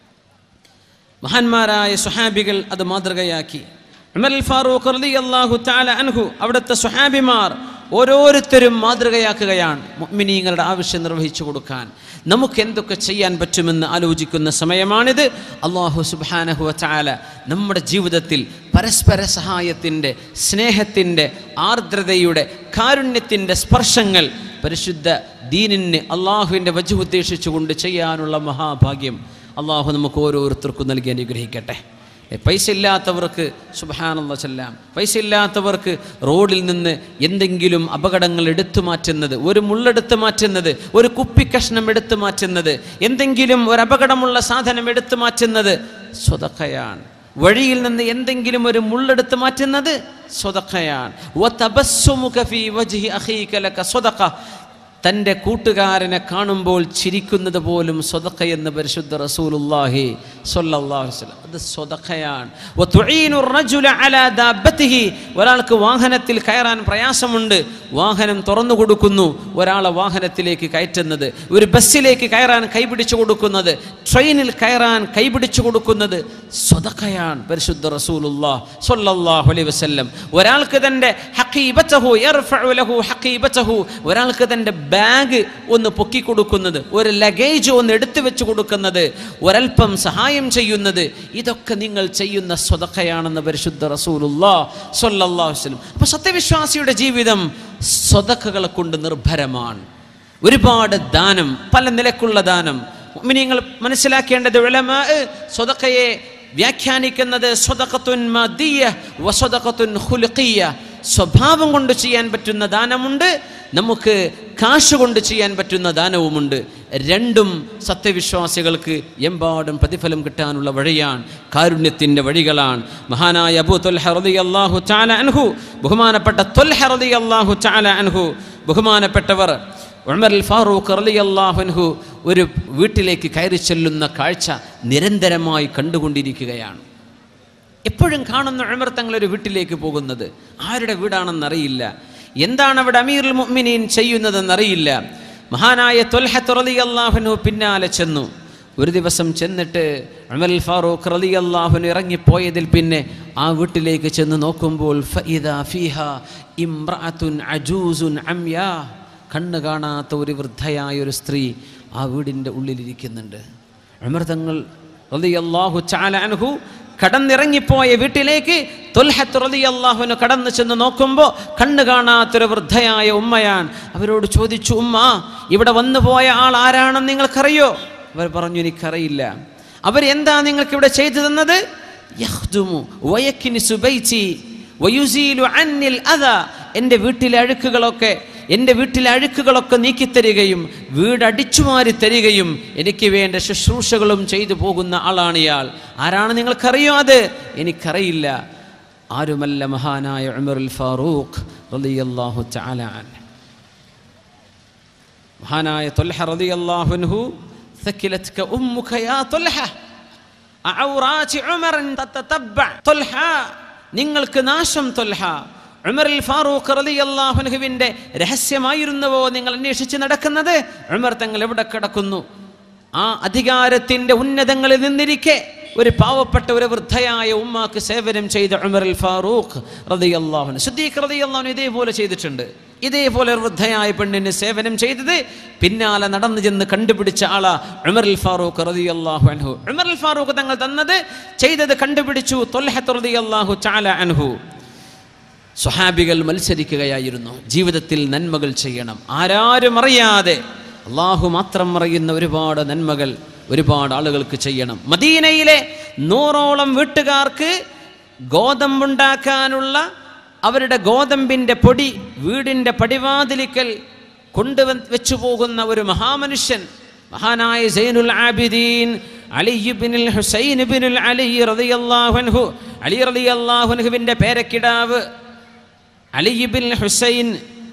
മഹാന്മാരായ സുഹാബികൾ അത് മാതൃകയാക്കി ഉമർ അൽ ഫാറൂഖ് റളിയല്ലാഹു തആല അൻഹു അവിടുത്തെ സുഹാബിമാർ ഓരോരുത്തരും മാതൃകയാക്കുകയാണ് മുഅ്മിനീങ്ങളുടെ ആവശ്യം നിർവഹിച്ചു കൊടുക്കാൻ നമുക്ക് എന്തൊക്കെ ചെയ്യാൻ പറ്റുമെന്ന് ആലോചിക്കുന്ന സമയമാണിത് അള്ളാഹു സുബ്ഹാനഹു വതആല നമ്മുടെ ജീവിതത്തിൽ പരസ്പര സഹായത്തിൻ്റെ സ്നേഹത്തിൻ്റെ ആർദ്രതയുടെ കാരുണ്യത്തിൻ്റെ സ്പർശങ്ങൾ പരിശുദ്ധ ദീനിന് അള്ളാഹുവിൻ്റെ വജു ഉദ്ദേശിച്ചുകൊണ്ട് ചെയ്യാനുള്ള മഹാഭാഗ്യം അള്ളാഹു നമുക്ക് ഓരോരുത്തർക്കും നൽകി അനുഗ്രഹിക്കട്ടെ ഏ, പൈസ ഇല്ലാത്തവർക്ക് സുബഹാനുള്ള ചെല്ലാം പൈസ ഇല്ലാത്തവർക്ക് റോഡിൽ നിന്ന് എന്തെങ്കിലും അപകടങ്ങൾ എടുത്തു മാറ്റുന്നത് ഒരു മുള്ളെടുത്ത് മാറ്റുന്നത് ഒരു കുപ്പിക്കഷ്ണം എടുത്തു മാറ്റുന്നത് എന്തെങ്കിലും ഒരു അപകടമുള്ള സാധനം എടുത്തു മാറ്റുന്നത് സ്വതക്കയാണ് വഴിയിൽ നിന്ന് എന്തെങ്കിലും ഒരു മുള്ളെടുത്ത് മാറ്റുന്നത് സ്വതക്കയാണ് വതബസ്സുമുക ഫീ വജ്ഹി അഖീക ലക സ്വതക്ക തൻ്റെ കൂട്ടുകാരനെ കാണുമ്പോൾ ചിരിക്കുന്നത് പോലും സ്വതക്കയെന്ന് പരിശുദ്ധ റസൂലുള്ളാഹി സ്വല്ലല്ലാഹു അലൈഹി വസല്ലം അത് സ്വതക്കയാണ് വതുഈനു റജുല അലാ ദാബത്തിഹി ഒരാൾക്ക് വാഹനത്തിൽ കയറാൻ പ്രയാസമുണ്ട് വാഹനം തുറന്നു കൊടുക്കുന്നു ഒരാളെ വാഹനത്തിലേക്ക് കയറ്റുന്നത് ഒരു ബസ്സിലേക്ക് കയറാൻ കൈപിടിച്ചു കൊടുക്കുന്നത് ട്രെയിനിൽ കയറാൻ കൈപിടിച്ചു കൊടുക്കുന്നത് സ്വതക്കയാണ് പരിശുദ്ധ റസൂലുള്ളാഹ് സ്വല്ലല്ലാഹു അലൈഹി വസല്ലം ഒരാൾക്ക് തൻ്റെ ഹഖീബത്തഹു യർഫഉ ലഹു ഹഖീബത്തഹു ഒരാൾക്ക് തൻ്റെ ബാഗ് ഒന്ന് പൊക്കി കൊടുക്കുന്നത് ഒരു ലഗേജ് ഒന്ന് എടുത്തു വെച്ച് കൊടുക്കുന്നത് ഒരൽപ്പം സഹായം ചെയ്യുന്നത് ഇതൊക്കെ നിങ്ങൾ ചെയ്യുന്ന സ്വതക്കയാണെന്ന് പരിശുദ്ധ റസൂലുള്ളാ സ്വല്ലല്ലാഹു അലൈഹി വസല്ലം അപ്പോൾ സത്യവിശ്വാസിയുടെ ജീവിതം സ്വതക്കകളെ കൊണ്ട് നിർഭരമാണ് ഒരുപാട് ദാനം പല നിലക്കുള്ള ദാനം നിങ്ങൾ മനസ്സിലാക്കേണ്ടത് ഉലമാ സ്വതക്കയെ വ്യാഖ്യാനിക്കുന്നത് സ്വതക്കത്തുൻ മദിയ വസ്വതക്കത്തുൻ ഖുലുഖിയ സ്വഭാവം കൊണ്ട് ചെയ്യാൻ പറ്റുന്ന ദാനമുണ്ട് നമുക്ക് കാശ് കൊണ്ട് ചെയ്യാൻ പറ്റുന്ന ദാനവുമുണ്ട് രണ്ടും സത്യവിശ്വാസികൾക്ക് എമ്പാടും പ്രതിഫലം കിട്ടാനുള്ള വഴിയാണ് കാരുണ്യത്തിൻ്റെ വഴികളാണ് മഹാനായ അബൂ തൊൽഹ റളിയല്ലാഹു തആല അൻഹു ബഹുമാനപ്പെട്ട തൊൽഹ റളിയല്ലാഹു തആല അൻഹു ബഹുമാനപ്പെട്ടവർ ഉമർ അൽ ഫാറൂഖ് റളിയല്ലാഹു അൻഹു ഒരു വീട്ടിലേക്ക് കയറി ചെല്ലുന്ന കാഴ്ച നിരന്തരമായി കണ്ടുകൊണ്ടിരിക്കുകയാണ് എപ്പോഴും കാണുന്ന ഉമർ തങ്ങൾ ഒരു വീട്ടിലേക്ക് പോകുന്നത് ആരുടെ വീടാണെന്നറിയില്ല എന്താണ് അവിടെ അമീറുൽ മുഅ്മിനീൻ ചെയ്യുന്നതെന്നറിയില്ല മഹാനായ തൊൽഹത്ത് റളിയല്ലാഹുനു പിന്നാലെ ചെന്നു ഒരു ദിവസം ചെന്നിട്ട് ഉമർ അൽ ഫാറൂഖ് റളിയല്ലാഹുനു ഇറങ്ങിപ്പോയതിൽ പിന്നെ ആ വീട്ടിലേക്ക് ചെന്ന് നോക്കുമ്പോൾ ഫഇദാ ഫീഹ ഇംറഅത്തുൻ അജൂസുൻ അംയാ കണ്ണ് കാണാത്ത ഒരു വൃദ്ധയായ ഒരു സ്ത്രീ ആ വീടിൻ്റെ ഉള്ളിലിരിക്കുന്നുണ്ട് ഉമർ തങ്ങൾ റളിയല്ലാഹു തആല അൻഹു കടന്നിറങ്ങിപ്പോയ വീട്ടിലേക്ക് തൊൽഹത്ത് റളിയല്ലാഹുവിന് കടന്നു ചെന്ന് നോക്കുമ്പോൾ കണ്ണ് കാണാത്തൊരു വൃദ്ധയായ ഉമ്മയാണ് അവരോട് ചോദിച്ചു ഉമ്മ ഇവിടെ വന്നു പോയ ആൾ ആരാണെന്ന് നിങ്ങൾക്കറിയോ അവർ പറഞ്ഞു എനിക്കറിയില്ല അവരെന്താ നിങ്ങൾക്ക് ഇവിടെ ചെയ്തു തന്നത് യഹ്ദുമു വയക്കിനിസു ബൈത്തി വയുസീലു അന്നിൽ അത എൻ്റെ വീട്ടിലെ അഴുക്കുകളൊക്കെ എൻ്റെ വീട്ടിലെ അഴുക്കുകളൊക്കെ നീക്കിത്തരികയും വീട് അടിച്ചുമാരി തരികയും എനിക്ക് വേണ്ട ശുശ്രൂഷകളും ചെയ്തു പോകുന്ന ആളാണ് ഇയാൾ ആരാണ് നിങ്ങൾക്കറിയോ അത് എനിക്കറിയില്ല ആരുമല്ല മഹാനായ ഉമറുൽ ഫാറൂഖ് റളിയല്ലാഹു തആല അൻഹു മഹാനായ തൊൽഹ റളിയല്ലാഹു അൻഹു ثكلتك أمك يا طلحة أعورات عمر تتتبع طلحة നിങ്ങൾക്ക് നാശം തൊൽഹ ഉമറിൽ ഫാറൂഖ് റളിയല്ലാഹുവിന്റെ രഹസ്യമായിരുന്നുവോ നിങ്ങൾ അന്വേഷിച്ച് നടക്കുന്നത് ഉമർ തങ്ങൾ എവിടെ കിടക്കുന്നു ആ അധികാരത്തിന്റെ ഉന്നതങ്ങളിൽ നിന്നിരിക്കെ ഒരു പാവപ്പെട്ട ഒരു വൃദ്ധയായ ഉമ്മാക്ക് സേവനം ചെയ്ത ഉമറിൽ ഫാറൂഖ് റളിയല്ലാഹു സിദ്ദീഖ് റളിയല്ലാഹു ഇതേപോലെ ചെയ്തിട്ടുണ്ട് ഇതേപോലെ ഒരു വൃദ്ധയായ പെണ്ണിന് സേവനം ചെയ്തത് പിന്നാലെ നടന്നു ചെന്ന് കണ്ടുപിടിച്ച ആളാ ഉമറുൽ ഫാറൂഖ് റളിയല്ലാഹു അൻഹു ഉമറുൽ ഫാറൂഖ് തങ്ങൾ തന്നത് ചെയ്തത് കണ്ടുപിടിച്ചു തൊൽഹത്ത് റളിയല്ലാഹു തആല അൻഹു സ്വഹാബികൾ മത്സരിക്കുകയായിരുന്നു ജീവിതത്തിൽ നന്മകൾ ചെയ്യണം ആരാരും അറിയാതെ അള്ളാഹു മാത്രം അറിയുന്ന ഒരുപാട് നന്മകൾ ഒരുപാട് ആളുകൾക്ക് ചെയ്യണം മദീനയിലെ നൂറോളം വീട്ടുകാർക്ക് ഗോതമ്പുണ്ടാക്കാനുള്ള അവരുടെ ഗോതമ്പിൻ്റെ പൊടി വീടിൻ്റെ പടിവാതിലിക്കൽ കൊണ്ടുവ വെച്ചു പോകുന്ന ഒരു മഹാമനുഷ്യൻ മഹാനായ സൈനുൽ ആബിദീൻ അലി ഇബ്നുൽ ഹുസൈൻ ഇബ്നുൽ അലി റളിയല്ലാഹു അൻഹു അലി റളിയല്ലാഹു അൻഹുവിൻ്റെ പേരക്കിടാവ് അലി ഇബ്നുൽ ഹുസൈൻ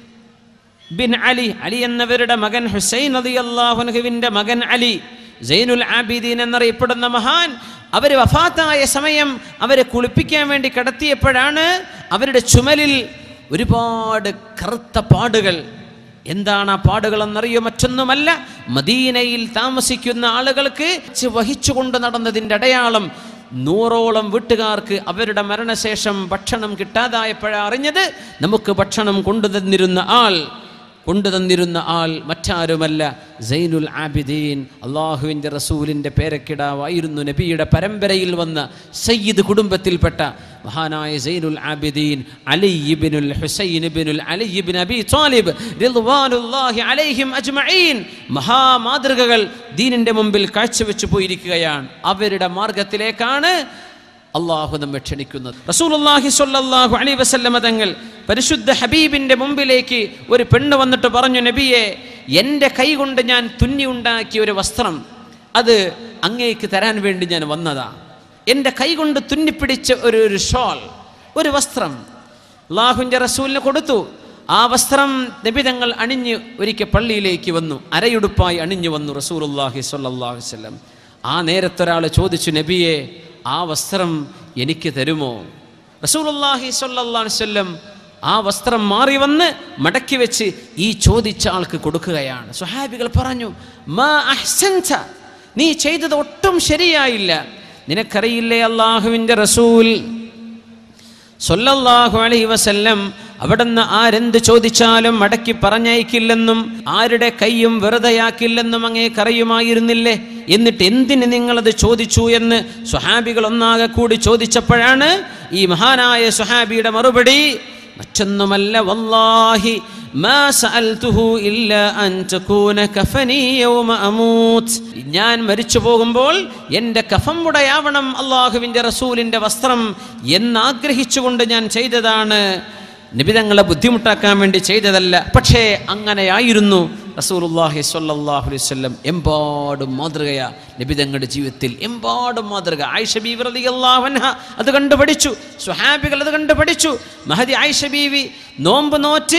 ബിൻ അലി അലി എന്നവരുടെ മകൻ ഹുസൈൻ റളിയല്ലാഹു അൻഹുവിൻ്റെ മകൻ അലി സൈനുൽ ആബിദീൻ എന്നറിയപ്പെടുന്ന മഹാൻ അവർ വഫാത്തായ സമയം അവരെ കുളിപ്പിക്കാൻ വേണ്ടി കിടത്തിയപ്പോഴാണ് അവരുടെ ചുമലിൽ ഒരുപാട് കറുത്ത പാടുകൾ എന്താണ് ആ പാടുകൾ എന്നറിയോ മറ്റൊന്നുമല്ല മദീനയിൽ താമസിക്കുന്ന ആളുകൾക്ക് ച് വഹിച്ചുകൊണ്ട് നടന്നതിൻ്റെ അടയാളം നൂറോളം വീട്ടുകാർക്ക് അവരുടെ മരണശേഷം ഭക്ഷണം കിട്ടാതായപ്പോഴാണ് അറിഞ്ഞത് നമുക്ക് ഭക്ഷണം കൊണ്ടുതന്നിരുന്ന ആൾ കൊണ്ടുതന്നിരുന്ന ആൾ മറ്റാരുമല്ല സൈനുൽ ആബിദീൻ അള്ളാഹുവിൻ്റെ റസൂലിൻ്റെ പേരക്കിടാവായിരുന്നു നബിയുടെ പരമ്പരയിൽ വന്ന സയ്യിദ് കുടുംബത്തിൽപ്പെട്ട മഹാനായ സൈനുൽ ആബിദീൻ അലി ഇബ്നുൽ ഹുസൈൻ ഇബ്നുൽ അലി ഇബ്ൻ അബി ത്വാലിബ് റിദ്വാനുല്ലാഹി അലൈഹിം അജ്മഈൻ മഹാമാതൃകകൾ ദീനിൻ്റെ മുമ്പിൽ കാഴ്ചവെച്ചു പോയിരിക്കുകയാണ് അവരുടെ മാർഗത്തിലേക്കാണ് അള്ളാഹു നമ്മെ ക്ഷണിക്കുന്നത് റസൂലുള്ളാഹി സ്വല്ലല്ലാഹു അലൈഹി വസല്ലമ തങ്ങൾ പരിശുദ്ധ ഹബീബിൻ്റെ മുമ്പിലേക്ക് ഒരു പെണ്ണ് വന്നിട്ട് പറഞ്ഞു നബിയെ എൻ്റെ കൈ കൊണ്ട് ഞാൻ തുന്നി ഉണ്ടാക്കിയ ഒരു വസ്ത്രം അത് അങ്ങേക്ക് തരാൻ വേണ്ടി ഞാൻ വന്നതാ എൻ്റെ കൈ കൊണ്ട് തുന്നിപ്പിടിച്ച ഒരു ഒരു ഷോൾ ഒരു വസ്ത്രം അള്ളാഹുവിൻ്റെ റസൂലിന് കൊടുത്തു ആ വസ്ത്രം നബിതങ്ങൾ അണിഞ്ഞ് ഒരിക്കൽ പള്ളിയിലേക്ക് വന്നു അരയുടുപ്പായി അണിഞ്ഞു വന്നു റസൂലുള്ളാഹി സ്വല്ലല്ലാഹു അലൈഹി വസല്ലം ആ നേരത്തൊരാൾ ചോദിച്ചു നബിയെ ആ വസ്ത്രം എനിക്ക് തരുമോ റസൂലുള്ളാഹി സ്വല്ലല്ലാഹു അലൈഹി വസല്ലം ആ വസ്ത്രം മാറി വന്ന് മടക്കി വെച്ച് ഈ ചോദിച്ച ആൾക്ക് കൊടുക്കുകയാണ് സുഹാബികൾ പറഞ്ഞു മാ അഹ്സൻത നീ ചെയ്തത് ഒട്ടും ശരിയായില്ല നിനക്കറിയില്ലേ അള്ളാഹുവിൻ്റെ റസൂൽ സൊല്ലല്ലാഹു അലൈഹി വസല്ലം അവിടുന്ന് ആരെന്ത് ചോദിച്ചാലും മടക്കി പറഞ്ഞയക്കില്ലെന്നും ആരുടെ കൈയും വെറുതെയാക്കില്ലെന്നും അങ്ങേക്കറിയുമായിരുന്നില്ലേ എന്നിട്ട് എന്തിന് നിങ്ങളത് ചോദിച്ചു എന്ന് സ്വഹാബികൾ ഒന്നാകെ കൂടി ചോദിച്ചപ്പോഴാണ് ഈ മഹാനായ സ്വഹാബിയുടെ മറുപടി മറ്റൊന്നുമല്ല വല്ലാഹി മാ സഅൽതുഹു ഇല്ലാ അൻ തകൂന കഫനി യൗമ അമൂത്ത് ഞാൻ മരിച്ചു പോകുമ്പോൾ എൻ്റെ കഫം ഉടയാവണം അള്ളാഹുവിൻ്റെ റസൂലിൻ്റെ വസ്ത്രം എന്നാഗ്രഹിച്ചുകൊണ്ട് ഞാൻ ചെയ്തതാണ് നിബിതങ്ങളെ ബുദ്ധിമുട്ടാക്കാൻ വേണ്ടി ചെയ്തതല്ല പക്ഷേ അങ്ങനെയായിരുന്നു റസൂലുള്ളാഹി സ്വല്ലല്ലാഹു അലൈഹി വസല്ലം എമ്പാടും മാതൃകയാ നിബിതങ്ങളുടെ ജീവിതത്തിൽ എമ്പാടും മാതൃക ആയിഷ ബീവി റളിയല്ലാഹു അൻഹ അത് കണ്ടു പഠിച്ചു സ്വഹാബികൾ അത് കണ്ടു പഠിച്ചു മഹദി ആയിഷ ബീവി നോമ്പ് നോറ്റ്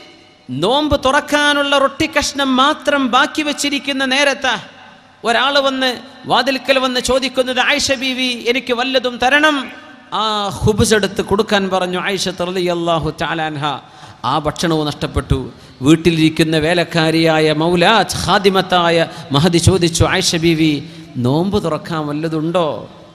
നോമ്പ് തുറക്കാനുള്ള റൊട്ടി കഷ്ണം മാത്രം ബാക്കി വെച്ചിരിക്കുന്ന നേരത്താ ഒരാൾ വന്ന് വാതിൽക്കൽ വന്ന് ചോദിക്കുന്നത് ആയിഷ ബീവി എനിക്ക് വല്ലതും തരണം ആ ഹുബുസ് എടുത്ത് കൊടുക്കാൻ പറഞ്ഞു ആയിഷ അള്ളാഹു ചാലാൻഹ ആ ഭക്ഷണവും നഷ്ടപ്പെട്ടു വീട്ടിലിരിക്കുന്ന വേലക്കാരിയായ മൗലാജ് ഖാദിമത്തായ മഹദി ചോദിച്ചു ആയിഷ ബീവി നോമ്പ് തുറക്കാൻ വല്ലതുണ്ടോ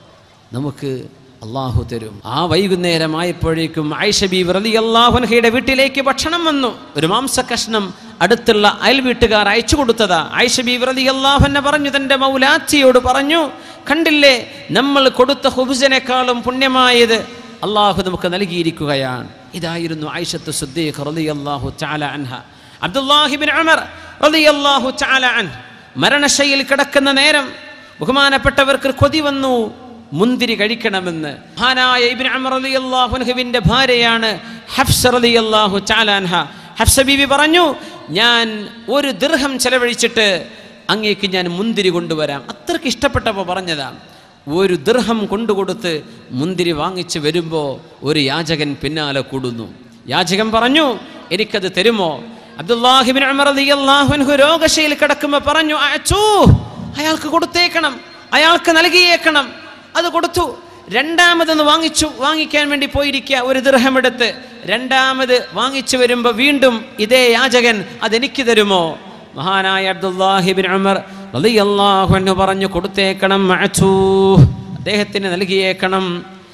നമുക്ക് അള്ളാഹു തരും ആ വൈകുന്നേരമായപ്പോഴേക്കും ആയിഷ ബീവി റലി അള്ളാഹുൻഹയുടെ വീട്ടിലേക്ക് ഭക്ഷണം വന്നു ഒരു മാംസ കഷ്ണം അടുത്തുള്ള അയൽ വീട്ടുകാർ അയച്ചു കൊടുത്തതാ ആയിഷ ബീവി റലി അള്ളാഹുന്നെ പറഞ്ഞു തൻ്റെ മൗലാച്ചിയോട് പറഞ്ഞു കണ്ടില്ലേ നമ്മൾ കൊടുത്ത ഹുബുസിനേക്കാളും പുണ്യമായത് അള്ളാഹു നമുക്ക് നൽകിയിരിക്കുകയാണ് ഇതായിരുന്നു ആയിഷത്ത് സുദ്ദീഖ് റളിയല്ലാഹു തആല അൻഹ അബ്ദുല്ലാഹിബിൻ ഉമർ റളിയല്ലാഹു തആല അൻഹ മരണശൈലിയിൽ കിടക്കുന്ന നേരം ബഹുമാനപ്പെട്ടവർക്ക് കൊതി വന്നു മുന്തിരി കഴിക്കണമെന്ന് മഹാനായ ഇബ്നു ഉമർ റളിയല്ലാഹു അൻഹുവിന്റെ ഭാര്യയാണ് ഹഫ്സ റളിയല്ലാഹു തആല അൻഹ ഹഫ്സ ബീവി പറഞ്ഞു ഞാൻ ഒരു ദിർഹം ചെലവഴിച്ചിട്ട് അങ്ങേക്ക് ഞാൻ മുന്തിരി കൊണ്ടുവരാം അത്രയ്ക്ക് ഇഷ്ടപ്പെട്ടപ്പോൾ പറഞ്ഞതാണ് ഒരു ദൃഹം കൊണ്ടുകൊടുത്ത് മുന്തിരി വാങ്ങിച്ച് വരുമ്പോൾ ഒരു യാചകൻ പിന്നാലെ കൂടുന്നു യാചകൻ പറഞ്ഞു എനിക്കത് തരുമോ അബ്ദുല്ലാഹിബിൻ ഉമർ റളിയല്ലാഹു അൻഹു രോഗശയിൽ കിടക്കുമ്പോൾ പറഞ്ഞു അയച്ചൂ അയാൾക്ക് കൊടുത്തേക്കണം അയാൾക്ക് നൽകിയേക്കണം അത് കൊടുത്തു രണ്ടാമതൊന്ന് വാങ്ങിച്ചു വാങ്ങിക്കാൻ വേണ്ടി പോയിരിക്കുക ഒരു ദൃഹമെടുത്ത് രണ്ടാമത് വാങ്ങിച്ചു വരുമ്പോൾ വീണ്ടും ഇതേ യാചകൻ അതെനിക്ക് തരുമോ മഹാനായ അബ്ദുല്ലാഹിബിൻ ഉമർ റളിയല്ലാഹു അൻഹു പറഞ്ഞു കൊടുത്തേക്കണം മഅച്ചൂ അദ്ദേഹത്തിന് നൽകിയേക്കണം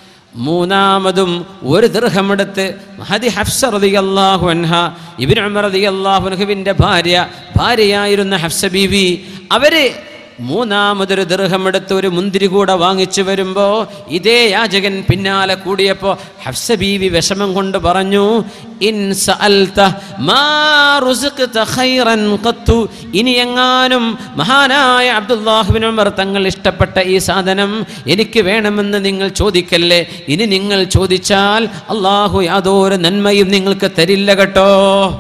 മൂന്നാമതും ഒരു ദീർഘമെടുത്ത് മഹദി ഹഫ്സ റളിയല്ലാഹു അൻഹ ഇബ്നു ഉമർ റളിയല്ലാഹു അൻഹുവിൻ്റെ ഭാര്യ ഭാര്യയായിരുന്ന ഹഫ്സ ബീവി അവര് മൂന്നാമതൊരു ദീർഘം എടുത്ത് ഒരു മുന്തിരി കൂടെ വാങ്ങിച്ചു വരുമ്പോ ഇതേ യാചകൻ പിന്നാലെ കൂടിയപ്പോ ഹഫ്സ ബീവി വിഷമം കൊണ്ട് പറഞ്ഞു ഇൻ സഅൽത മാ റുസിഖ്ത ഖൈറൻ ഖത്തു ഇനി എങ്ങാനും മഹാനായ അബ്ദുല്ലാഹിബിൻ ഉമർ തങ്ങൾ ഇഷ്ടപ്പെട്ട ഈ സാധനം എനിക്ക് വേണമെന്ന് നിങ്ങൾ ചോദിക്കല്ലേ ഇനി നിങ്ങൾ ചോദിച്ചാൽ അള്ളാഹു യാതൊരു നന്മയും നിങ്ങൾക്ക് തരില്ല കേട്ടോ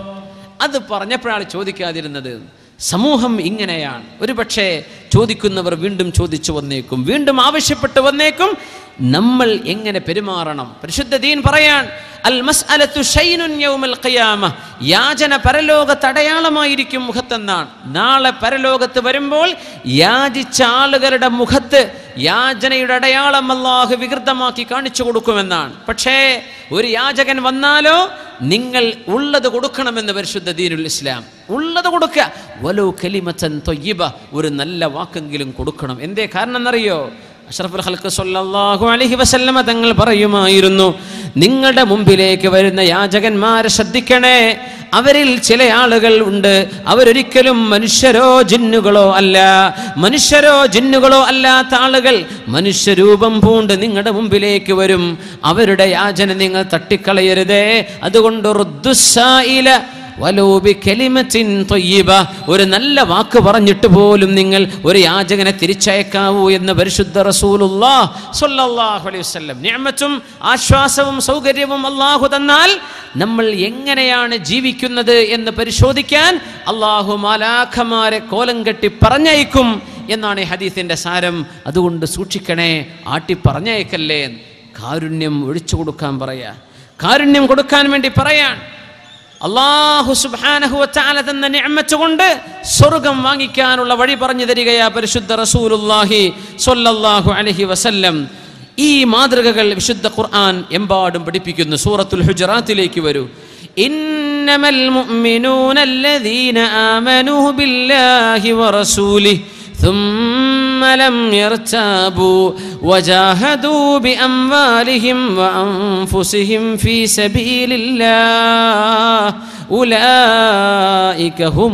അത് പറഞ്ഞപ്പോഴാണ് ചോദിക്കാതിരുന്നത് സമൂഹം ഇങ്ങനെയാണ് ഒരുപക്ഷെ ചോദിക്കുന്നവർ വീണ്ടും ചോദിച്ചു വന്നേക്കും വീണ്ടും ആവശ്യപ്പെട്ട് വന്നേക്കും നമ്മൾ എങ്ങനെ പെരുമാറണം പരിശുദ്ധ ദീൻ പറയാൻ അൽ മസ്അലത്തു ഷൈനുൻ യൗമൽ ഖിയാമ യാചന പരലോകത്ത് അടയാളമായിരിക്കും മുഖത്തെന്നാണ് നാളെ പരലോകത്ത് വരുമ്പോൾ യാചിച്ച ആളുകളുടെ മുഖത്ത് യാചനയുടെ അടയാളം അല്ലാഹു വികൃതമാക്കി കാണിച്ചു കൊടുക്കുമെന്നാണ് പക്ഷേ ഒരു യാചകൻ വന്നാലോ നിങ്ങൾ ഉള്ളത് കൊടുക്കണമെന്ന് പരിശുദ്ധ ദീനുൽ ഇസ്ലാം ഉള്ളത് കൊടുക്കുക വലോ കലിമത്തൻ തൊയ്യബ ഒരു നല്ല വാക്കെങ്കിലും കൊടുക്കണം എന്തേ കാരണം എന്നറിയോ അഷ്റഫുൽ ഹൽക്ക് സല്ലല്ലാഹു അലൈഹി വസല്ലമ തങ്ങൾ പറയുമായിരുന്നു നിങ്ങളുടെ മുമ്പിലേക്ക് വരുന്ന യാചകന്മാരെ ശ്രദ്ധിക്കണേ അവരിൽ ചില ആളുകൾ ഉണ്ട് അവരൊരിക്കലും മനുഷ്യരോ ജിന്നുകളോ അല്ല മനുഷ്യരോ ജിന്നുകളോ അല്ലാത്ത ആളുകൾ മനുഷ്യരൂപം പൂണ്ട് നിങ്ങളുടെ മുമ്പിലേക്ക് വരും അവരുടെ യാചന നിങ്ങൾ തട്ടിക്കളയരുതേ അതുകൊണ്ട് റുദ്ദുസ്സായില വലോബി കലിമത്തിൻ തൊയ്യബ ഒരു നല്ല വാക്ക് പറഞ്ഞിട്ട് പോലും നിങ്ങൾ ഒരു യാചകനെ തിരിച്ചയക്കാവൂ എന്ന് പരിശുദ്ധ റസൂലുല്ലാ സ്വല്ലല്ലാഹു അലൈഹി വസല്ലം നിഅമത്തും ആശ്വാസവും സൗകര്യവും അള്ളാഹു തന്നാൽ നമ്മൾ എങ്ങനെയാണ് ജീവിക്കുന്നത് എന്ന് പരിശോധിക്കാൻ അള്ളാഹു മാലാഖമാരെ കോലം കെട്ടി പറഞ്ഞയക്കും എന്നാണ് ഈ ഹദീസിന്റെ സാരം അതുകൊണ്ട് സൂക്ഷിക്കണേ ആട്ടി പറഞ്ഞയക്കല്ലേ കാരുണ്യം ഒഴിച്ചു കൊടുക്കാൻ പറയാ കാരുണ്യം കൊടുക്കാൻ വേണ്ടി പറയാൻ അള്ളാഹു സുബ്ഹാനഹു വതആല തന്ന നിഅമത്ത് കൊണ്ട് സ്വർഗം വാങ്ങിക്കാനുള്ള വഴി പറഞ്ഞു തരികയാ പരിശുദ്ധ റസൂലുള്ളാഹി സ്വല്ലല്ലാഹു അലൈഹി വസല്ലം ഈ മാതൃകകൾ വിശുദ്ധ ഖുർആൻ എമ്പാടും പഠിപ്പിക്കുന്നു സൂറത്തുൽ ഹുജറാത്തിലേക്ക് വരൂ ഇന്നമൽ മുഅ്മിനൂന الذين آمنوا بالله ورسوله ثم لم يرتابوا وجاهدوا بأموالهم وأنفسهم في سبيل الله أولئك هم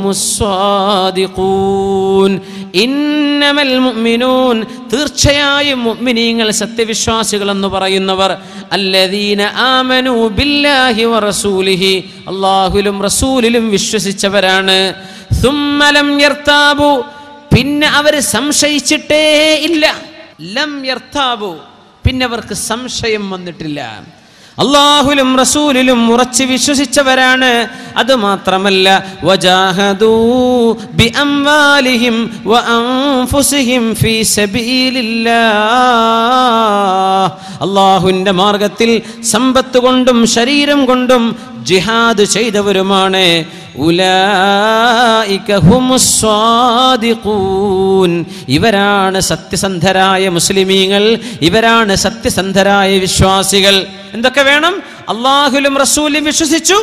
الصادقون ഇന്നമൽ മുഅ്മിനൂൻ തീർച്ചയായും മുഅ്മിനീങ്ങൾ സത്യവിശ്വാസികൾ എന്ന് പറയുന്നവർ അല്ലദീന ആമനു ബില്ലാഹി വറസൂലിഹി അല്ലാഹുലും റസൂലിലും വിശ്വസിച്ചവരാണ് സുമ്മലം യർത്താബു പിന്നെ അവർ സംശയിച്ചിട്ടേ ഇല്ല ലം യർത്താബു പിന്നെ അവർക്ക് സംശയം വന്നിട്ടില്ല അള്ളാഹുലും റസൂലിലും ഉറച്ചു വിശ്വസിച്ചവരാണ് അത് മാത്രമല്ല വജാഹദൂ ബിഅംവാലിഹിം വഅൻഫുസിഹിം ഫീ സബീലില്ലാഹ് അള്ളാഹുവിൻ്റെ മാർഗത്തിൽ സമ്പത്ത് കൊണ്ടും ശരീരം കൊണ്ടും ജിഹാദ് ചെയ്തവരുമാണ് ഉലായിക ഹുമുസ് സ്വാദിഖൂൻ. ഇവരാണ് സത്യസന്ധരായ മുസ്ലിമീങ്ങൾ ഇവരാണ് സത്യസന്ധരായ വിശ്വാസികൾ എന്തൊക്കെ വേണം അള്ളാഹുലും റസൂലും വിശ്വസിച്ചു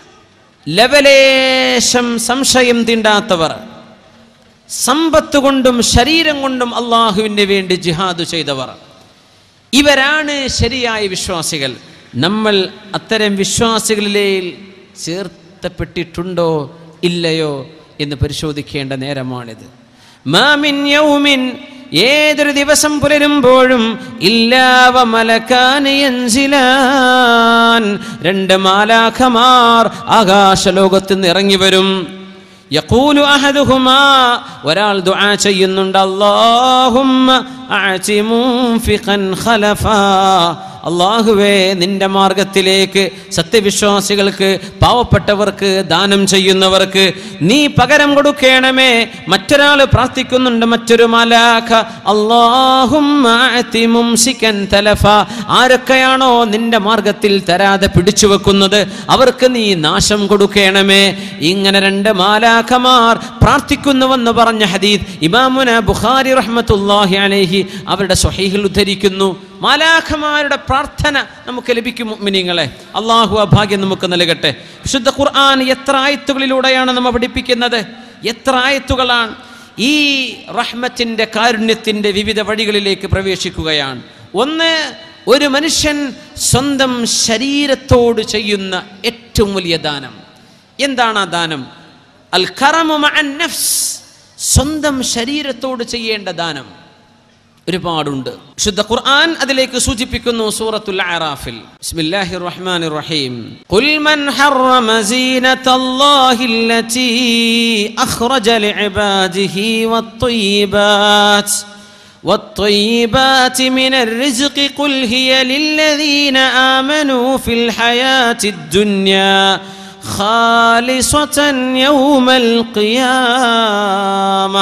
ലവലേശം സംശയം തീണ്ടാത്തവർ സമ്പത്ത് കൊണ്ടും ശരീരം കൊണ്ടും അള്ളാഹുവിന് വേണ്ടി ജിഹാദ് ചെയ്തവർ ഇവരാണ് ശരിയായ വിശ്വാസികൾ നമ്മൾ അത്തരം വിശ്വാസികളിലെ ചേർത്തപ്പെട്ടിട്ടുണ്ടോ ഇല്ലയോ എന്ന് പരിശോധിക്കേണ്ട നേരമാണിത് മാമിൻ യൗമിൻ ഏതൊരു ദിവസം പുലരുമ്പോഴും ഇല്ലാവ മലക്കാനിയൻസിലാൻ രണ്ട് മാലാഖമാർ ആകാശലോകത്ത് നിന്ന് ഇറങ്ങി വരും യഖൂലു അഹദുഹുമാ ഒരാൾ ദുആ ചെയ്യുന്നുണ്ട് അല്ലാഹുമ്മ അഅതി മുൻഫിഖൻ ഖലഫാ അള്ളാഹുവേ നിന്റെ മാർഗത്തിലേക്ക് സത്യവിശ്വാസികൾക്ക് പാവപ്പെട്ടവർക്ക് ദാനം ചെയ്യുന്നവർക്ക് നീ പകരം കൊടുക്കണമേ മറ്റൊരാൾ പ്രാർത്ഥിക്കുന്നുണ്ട് മറ്റൊരു മലാഖ അള്ളാഹും തലഫ ആരൊക്കെയാണോ നിന്റെ മാർഗത്തിൽ തരാതെ പിടിച്ചു വെക്കുന്നത് അവർക്ക് നീ നാശം കൊടുക്കണമേ ഇങ്ങനെ രണ്ട് മാലാഖമാർ പ്രാർത്ഥിക്കുന്നുവെന്ന് പറഞ്ഞ ഹദീദ് ഇമാമുന ബുഖാരി റഹ്മത്തുല്ലാഹി അലൈഹി അവരുടെ സ്വഹീഹിൽ ഉദ്ധരിക്കുന്നു മാലാഖമാരുടെ പ്രാർത്ഥന നമുക്ക് ലഭിക്കും മുഅ്മിനീങ്ങളെ അള്ളാഹു ആ ഭാഗ്യം നമുക്ക് നൽകട്ടെ വിശുദ്ധ ഖുർആൻ എത്ര ആയത്തുകളിലൂടെയാണ് നമ്മ പഠിപ്പിക്കുന്നത് എത്ര ആയത്തുകളാണ് ഈ റഹ്മത്തിൻ്റെ കാരുണ്യത്തിൻ്റെ വിവിധ വഴികളിലേക്ക് പ്രവേശിക്കുകയാണ് ഒന്ന് ഒരു മനുഷ്യൻ സ്വന്തം ശരീരത്തോട് ചെയ്യുന്ന ഏറ്റവും വലിയ ദാനം എന്താണ് ആ ദാനം അൽ കറമു മഅൻ നഫ്സ് സ്വന്തം ശരീരത്തോട് ചെയ്യേണ്ട ദാനം ഒരുപാടുണ്ട് ശുദ്ധ ഖുർആൻ അതിലേക്ക് സൂചിപ്പിക്കുന്നു സൂറത്തുൽ അറാഫിൽ ബിസ്മില്ലാഹിർ റഹ്മാനിർ റഹീം ഖുൽ മൻ ഹറമ സീനത്തല്ലാഹി അല്ലതി അഖ്റജ ലിഇബാദിഹി വത്ത്വയ്യിബാത് والطيبات من الرزق قل هي للذين آمنوا في الحياة الدنيا خالصة يوم القيامة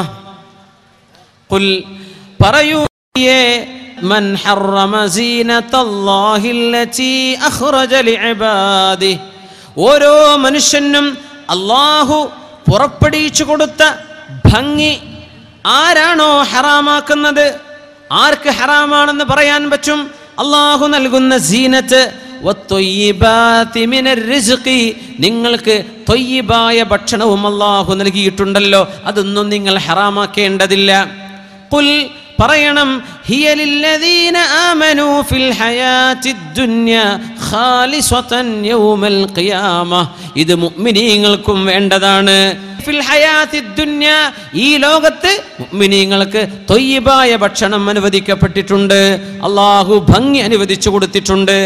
قل പറയൂ നബിയേ, മൻ ഹറമ സീനത്തല്ലാഹി അല്ലതി അഖ്റജ ലിഇബാദിഹി ഓരോ മനുഷ്യനും അള്ളാഹു പുറപ്പെടുവിച്ചു കൊടുത്ത ഭംഗി ആരാണോ ഹറാമാക്കുന്നത് ആർക്ക് ഹറാമാണെന്ന് പറയാൻ പറ്റും അള്ളാഹു നൽകുന്ന സീനത്ത് വത്തൊയ്യിബാത്തി മിനർ റിസ്ഖി. നിങ്ങൾക്ക് തൊയ്യിബായ ഭക്ഷണവും അള്ളാഹു നൽകിയിട്ടുണ്ടല്ലോ അതൊന്നും നിങ്ങൾ ഹറാമാക്കേണ്ടതില്ല ഖുൽ പറയണം ഹിയ ലില്ലദീന ആമനൂ ഫിൽ ഹയാത്തി ദുനിയ ഖാലിസതൻ യൗമൽ ഖിയാമ ഇത് മുഅ്മിനീങ്ങൾക്കും വേണ്ടതാണ് ഫിൽ ഹയാത്തി ദുനിയ ഈ ലോകത്ത് മുഅ്മിനീങ്ങൾക്ക് തൊയ്യിബായ ഭക്ഷണം അനുവദിക്കപ്പെട്ടിട്ടുണ്ട് അള്ളാഹു ഭംഗി അനുവദിച്ചു കൊടുത്തിട്ടുണ്ട്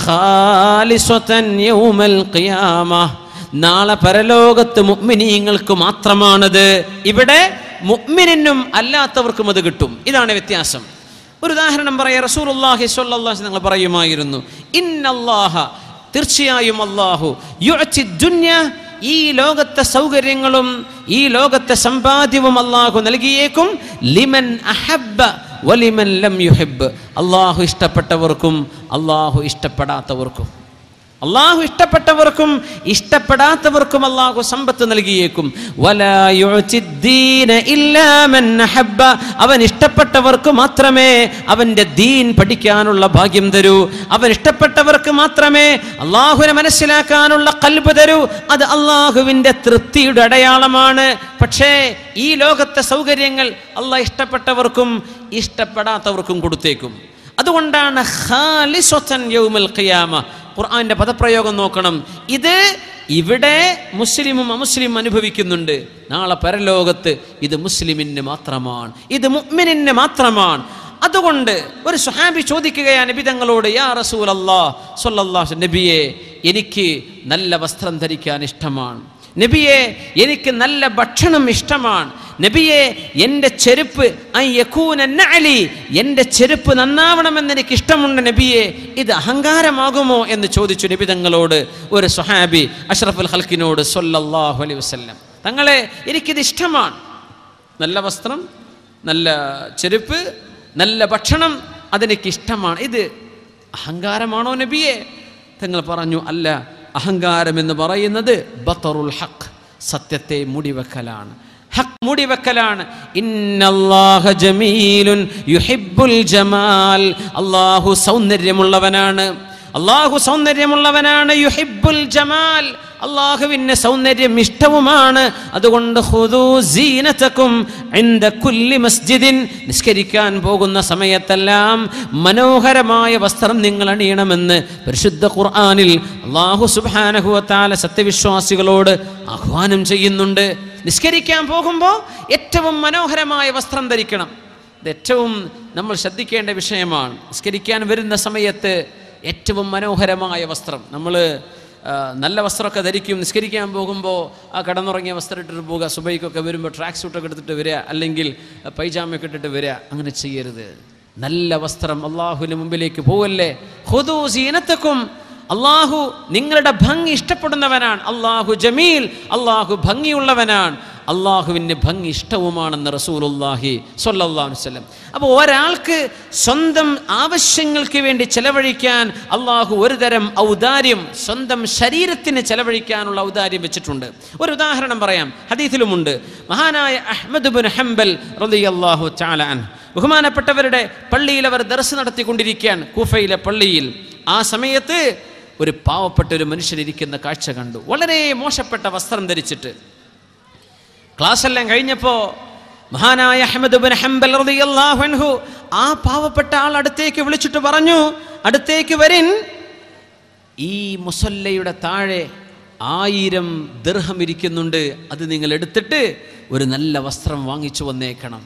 ഖാലിസതൻ യൗമൽ ഖിയാമ നാളെ പരലോകത്ത് മുഅ്മിനീങ്ങൾക്ക് മാത്രമാണത് ഇവിടെ മുഅ്മിനിനും അല്ലാത്തവർക്കും അത് കിട്ടും ഇതാണ് വ്യത്യാസം ഒരു ഉദാഹരണം പറയാം റസൂലുള്ളാഹി സ്വല്ലല്ലാഹു അലൈഹി നിങ്ങൾ പറയുമായിരുന്നു ഇന്നല്ലാഹ തീർച്ചയായും അല്ലാഹു യുഅ്തി ദുനിയ ഈ ലോകത്തെ സൗകര്യങ്ങളും ഈ ലോകത്തെ സമ്പാദ്യവും അള്ളാഹു നൽകിയേക്കും ലിമൻ അഹബ്ബ വലിമൻ ലം യുഹിബ് അള്ളാഹു ഇഷ്ടപ്പെട്ടവർക്കും അള്ളാഹു ഇഷ്ടപ്പെടാത്തവർക്കും അള്ളാഹു ഇഷ്ടപ്പെട്ടവർക്കും ഇഷ്ടപ്പെടാത്തവർക്കും അള്ളാഹു സമ്പത്ത് നൽകിയേക്കും വലാ യുഅ്തിദ്ദീന ഇല്ലാ മൻ അഹബ്ബ. അവൻ ഇഷ്ടപ്പെട്ടവർക്ക് മാത്രമേ അവൻ്റെ ദീൻ പഠിക്കാനുള്ള ഭാഗ്യം തരൂ അവൻ ഇഷ്ടപ്പെട്ടവർക്ക് മാത്രമേ അള്ളാഹുവിനെ മനസ്സിലാക്കാനുള്ള കൽബ് തരൂ അത് അള്ളാഹുവിൻ്റെ തൃപ്തിയുടെ അടയാളമാണ് പക്ഷേ ഈ ലോകത്തെ സൗകര്യങ്ങൾ അള്ളാഹ് ഇഷ്ടപ്പെട്ടവർക്കും ഇഷ്ടപ്പെടാത്തവർക്കും കൊടുത്തേക്കും അതുകൊണ്ടാണ് ഖാലിസത്തൻ യൗമൽ ഖിയാമ ഖുർആന്റെ പദപ്രയോഗം നോക്കണം ഇത് ഇവിടെ മുസ്ലിമും അമുസ്ലിം അനുഭവിക്കുന്നുണ്ട് നാളെ പരലോകത്ത് ഇത് മുസ്ലിമിന് മാത്രമാണ് ഇത് മുഅ്മിനിന് മാത്രമാണ് അതുകൊണ്ട് ഒരു സുഹാബി ചോദിക്കുകയാണ് നബി തങ്ങളോട് യാ റസൂൽ അല്ലാ സൊല്ലാഹു നബിയെ എനിക്ക് നല്ല വസ്ത്രം ധരിക്കാൻ ഇഷ്ടമാണ് നബിയെ എനിക്ക് നല്ല ഭക്ഷണം ഇഷ്ടമാണ് നബിയെ എൻ്റെ ചെരുപ്പ് ഐ യകൂന നഅലി എൻ്റെ ചെരുപ്പ് നന്നാവണമെന്ന് എനിക്ക് ഇഷ്ടമുണ്ട് നബിയെ ഇത് അഹങ്കാരമാകുമോ എന്ന് ചോദിച്ചു നബി തങ്ങളോട് ഒരു സുഹാബി അഷ്റഫുൽ ഹൽക്കിനോട് സല്ലല്ലാഹു അലൈഹി വസല്ലം തങ്ങളെ എനിക്കിത് ഇഷ്ടമാണ് നല്ല വസ്ത്രം നല്ല ചെരുപ്പ് നല്ല ഭക്ഷണം അതെനിക്ക് ഇഷ്ടമാണ് ഇത് അഹങ്കാരമാണോ നബിയെ തങ്ങൾ പറഞ്ഞു അല്ല അഹങ്കാരം എന്ന് പറയുന്നത് ബത്തറുൽ ഹക്ക് സത്യത്തെ മൂടിവെക്കലാണ് ഹക്ക് മൂടിവെക്കലാണ് ഇന്നല്ലാഹ ജമീലുൻ യുഹിബ്ബുൽ ജമാൽ അള്ളാഹു സൗന്ദര്യമുള്ളവനാണ് അള്ളാഹു സൗന്ദര്യമുള്ളവനാണ് യുഹിബ്ബുൽ ജമാൽ അള്ളാഹുവിന് സൗന്ദര്യം ഇഷ്ടവുമാണ് അതുകൊണ്ട് ഹുദൂ സീനതക്കും ഇൻദ കുല്ലി മസ്ജിദിൻ നിസ്കരിക്കാൻ പോകുന്ന സമയത്തെല്ലാം മനോഹരമായ വസ്ത്രം നിങ്ങൾ അണിയണമെന്ന് പരിശുദ്ധ ഖുർആനിൽ അള്ളാഹു സുബ്ഹാനഹു വതആല സത്യവിശ്വാസികളോട് ആഹ്വാനം ചെയ്യുന്നുണ്ട് നിസ്കരിക്കാൻ പോകുമ്പോൾ ഏറ്റവും മനോഹരമായ വസ്ത്രം ധരിക്കണം ഇത് ഏറ്റവും നമ്മൾ ശ്രദ്ധിക്കേണ്ട വിഷയമാണ് നിസ്കരിക്കാൻ വരുന്ന സമയത്ത് ഏറ്റവും മനോഹരമായ വസ്ത്രം നമ്മൾ നല്ല വസ്ത്രമൊക്കെ ധരിക്കും നിസ്കരിക്കാൻ പോകുമ്പോൾ ആ കടന്നുറങ്ങിയ വസ്ത്രം ഇട്ടിട്ട് പോവുക സുബൈക്കൊക്കെ വരുമ്പോൾ ട്രാക്ക് സൂട്ടൊക്കെ എടുത്തിട്ട് വരിക അല്ലെങ്കിൽ പൈജാമയൊക്കെ ഇട്ടിട്ട് വരിക അങ്ങനെ ചെയ്യരുത് നല്ല വസ്ത്രം അള്ളാഹുവിന് മുമ്പിലേക്ക് പോവല്ലേ ഹുദൂ സീനത്തക്കും അള്ളാഹു നിങ്ങളുടെ ഭംഗി ഇഷ്ടപ്പെടുന്നവനാണ് അള്ളാഹു ജമീൽ അള്ളാഹു ഭംഗിയുള്ളവനാണ് അള്ളാഹുവിന് ഭംഗി ഇഷ്ടവുമാണെന്ന് റസൂലുല്ലാഹി സ്വല്ലല്ലാഹു വസല്ലം അപ്പോൾ ഒരാൾക്ക് സ്വന്തം ആവശ്യങ്ങൾക്ക് വേണ്ടി ചെലവഴിക്കാൻ അള്ളാഹു ഒരു തരം ഔദാര്യം സ്വന്തം ശരീരത്തിന് ചെലവഴിക്കാനുള്ള ഔദാര്യം വെച്ചിട്ടുണ്ട് ഒരു ഉദാഹരണം പറയാം ഹദീസിലുമുണ്ട് മഹാനായ അഹ്മദ് ബിൻ ഹംബൽ റളിയല്ലാഹു തആല അൻഹു ബഹുമാനപ്പെട്ടവരുടെ പള്ളിയിൽ അവർ ദർസ് നടത്തിക്കൊണ്ടിരിക്കുകയാണ് കൂഫയിലെ പള്ളിയിൽ ആ സമയത്ത് ഒരു പാവപ്പെട്ട ഒരു മനുഷ്യനിരിക്കുന്ന കാഴ്ച കണ്ടു വളരെ മോശപ്പെട്ട വസ്ത്രം ധരിച്ചിട്ട് ക്ലാസ് എല്ലാം കഴിഞ്ഞപ്പോൾ മഹാനായ അഹമ്മദ് ബിൻ ഹംബൽ റളിയല്ലാഹു അൻഹു ആ പാവപ്പെട്ട ആൾ അടുത്തേക്ക് വിളിച്ചിട്ട് പറഞ്ഞു അടുത്തേക്ക് വരിൻ ഈ മുസല്ലയുടെ താഴെ ആയിരം ദീർഘം ഇരിക്കുന്നുണ്ട് അത് നിങ്ങൾ എടുത്തിട്ട് ഒരു നല്ല വസ്ത്രം വാങ്ങിച്ചു വന്നേക്കണം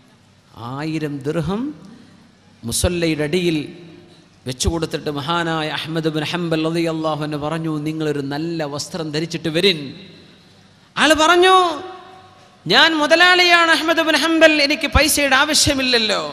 ആയിരം ദീർഘം മുസല്ലയുടെ അടിയിൽ വെച്ചു കൊടുത്തിട്ട് മഹാനായ അഹമ്മദ് ബിൻ ഹംബൽ അലി അള്ളാഹുവിന് പറഞ്ഞു നിങ്ങളൊരു നല്ല വസ്ത്രം ധരിച്ചിട്ട് വരിൻ ആള് പറഞ്ഞു ഞാൻ മുതലാളിയാണ് അഹമ്മദ് ബിൻ ഹംബൽ എനിക്ക് പൈസയുടെ ആവശ്യമില്ലല്ലോ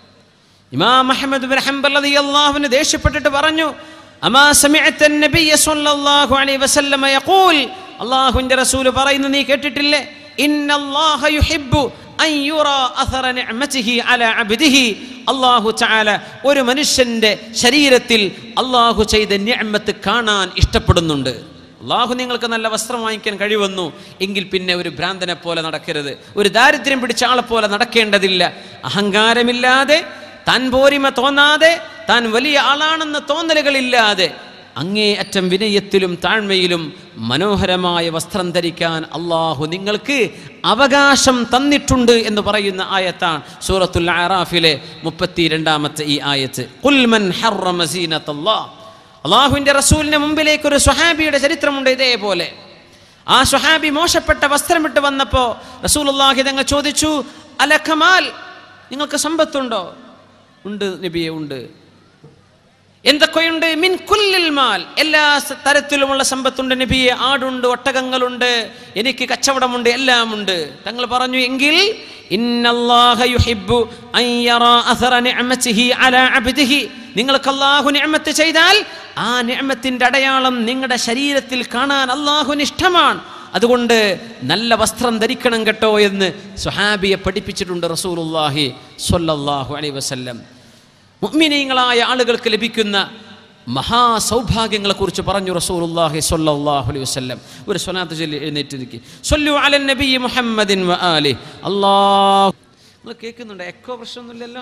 ഇമാം അഹമ്മദ് ബിൻ ഹംബൽ റളിയല്ലാഹുവിന് ദേഷ്യപ്പെട്ടിട്ട് പറഞ്ഞു അമാ സമിഅത നബിയ സ്വല്ലല്ലാഹു അലൈഹി വസല്ലമ യഖൂൽ അല്ലാഹുവിന്റെ റസൂൽ പറയുന്നു നീ കേട്ടിട്ടില്ലേ ഇന്നല്ലാഹ യുഹിബ്ബു അൻ യുറാ അഥറ നിഅമതിഹി അലാ അബ്ദിഹി അല്ലാഹു തആല ഒരു മനുഷ്യന്റെ ശരീരത്തിൽ അല്ലാഹു ചെയ്ത നിഅമത്ത് കാണാൻ ഇഷ്ടപ്പെടുന്നുണ്ട് അള്ളാഹു നിങ്ങൾക്ക് നല്ല വസ്ത്രം വാങ്ങിക്കാൻ കഴിവന്നു എങ്കിൽ പിന്നെ ഒരു ഭ്രാന്തനെ പോലെ നടക്കരുത് ഒരു ദാരിദ്ര്യം പിടിച്ച ആളെ പോലെ നടക്കേണ്ടതില്ല അഹങ്കാരമില്ലാതെ താൻ പോരിമ തോന്നാതെ താൻ വലിയ ആളാണെന്ന തോന്നലുകളില്ലാതെ അങ്ങേ അറ്റം വിനയത്തിലും താഴ്മയിലും മനോഹരമായ വസ്ത്രം ധരിക്കാൻ അള്ളാഹു നിങ്ങൾക്ക് അവകാശം തന്നിട്ടുണ്ട് എന്ന് പറയുന്ന ആയത്താണ് സൂറത്തുൽ ആറാഫിലെ മുപ്പത്തി രണ്ടാമത്തെ ഈ ആയത്ത് കുൽമൻ ഹർറമ സീനത്തല്ലാഹ് അള്ളാഹുവിൻ്റെ റസൂലിന് മുമ്പിലേക്ക് ഒരു സ്വഹാബിയുടെ ചരിത്രമുണ്ട് ഇതേപോലെ ആ സ്വഹാബി മോശപ്പെട്ട വസ്ത്രമിട്ട് വന്നപ്പോൾ റസൂൽ അള്ളാഹി തങ്ങൾ ചോദിച്ചു അല കമാൽ നിങ്ങൾക്ക് സമ്പത്തുണ്ടോ ഉണ്ട് നബിയെ ഉണ്ട് എന്തൊക്കെയുണ്ട് മിൻ കുല്ലിൽ മാൽ എല്ലാ സ- തരത്തിലുമുള്ള സമ്പത്തുണ്ട് നബിയെ ആടുണ്ട് ഒട്ടകങ്ങളുണ്ട് എനിക്ക് കച്ചവടമുണ്ട് എല്ലാം ഉണ്ട് തങ്ങൾ പറഞ്ഞു എങ്കിൽ ഇന്നല്ലാഹ യുഹിബ്ബു അൻ യറാ അഥറ നിഅമതിഹി അലാ അബ്ദിഹി നിങ്ങൾക്ക് അല്ലാഹു നിഅമത്ത് ചെയ്താൽ ആ നിഅമത്തിന്റെ അടയാളം നിങ്ങളുടെ ശരീരത്തിൽ കാണാൻ അല്ലാഹുവിന് ഇഷ്ടമാണ് അതുകൊണ്ട് നല്ല വസ്ത്രം ധരിക്കണം കേട്ടോ എന്ന് സുഹാബിയെ പഠിപ്പിച്ചിട്ടുണ്ട് റസൂലുള്ളാഹി സ്വല്ലല്ലാഹു അലൈഹി വസല്ലം മുഅ്മിനീങ്ങളായ ആളുകൾക്ക് ലഭിക്കുന്ന മഹാസൗഭാഗ്യങ്ങളെക്കുറിച്ച് പറഞ്ഞു റസൂലുള്ളാഹി സ്വല്ലല്ലാഹു അലൈഹി വസല്ലം ഒരു സ്വലാത്ത് ചൊല്ലി എഴുന്നേറ്റ് നിൽക്കി സല്ലു അലൻ നബി മുഹമ്മദിൻ വ ആലി അല്ലാഹ് നിങ്ങൾ കേൾക്കുന്നുണ്ടോ എക്കോ പ്രശ്നമൊന്നുമില്ലല്ലോ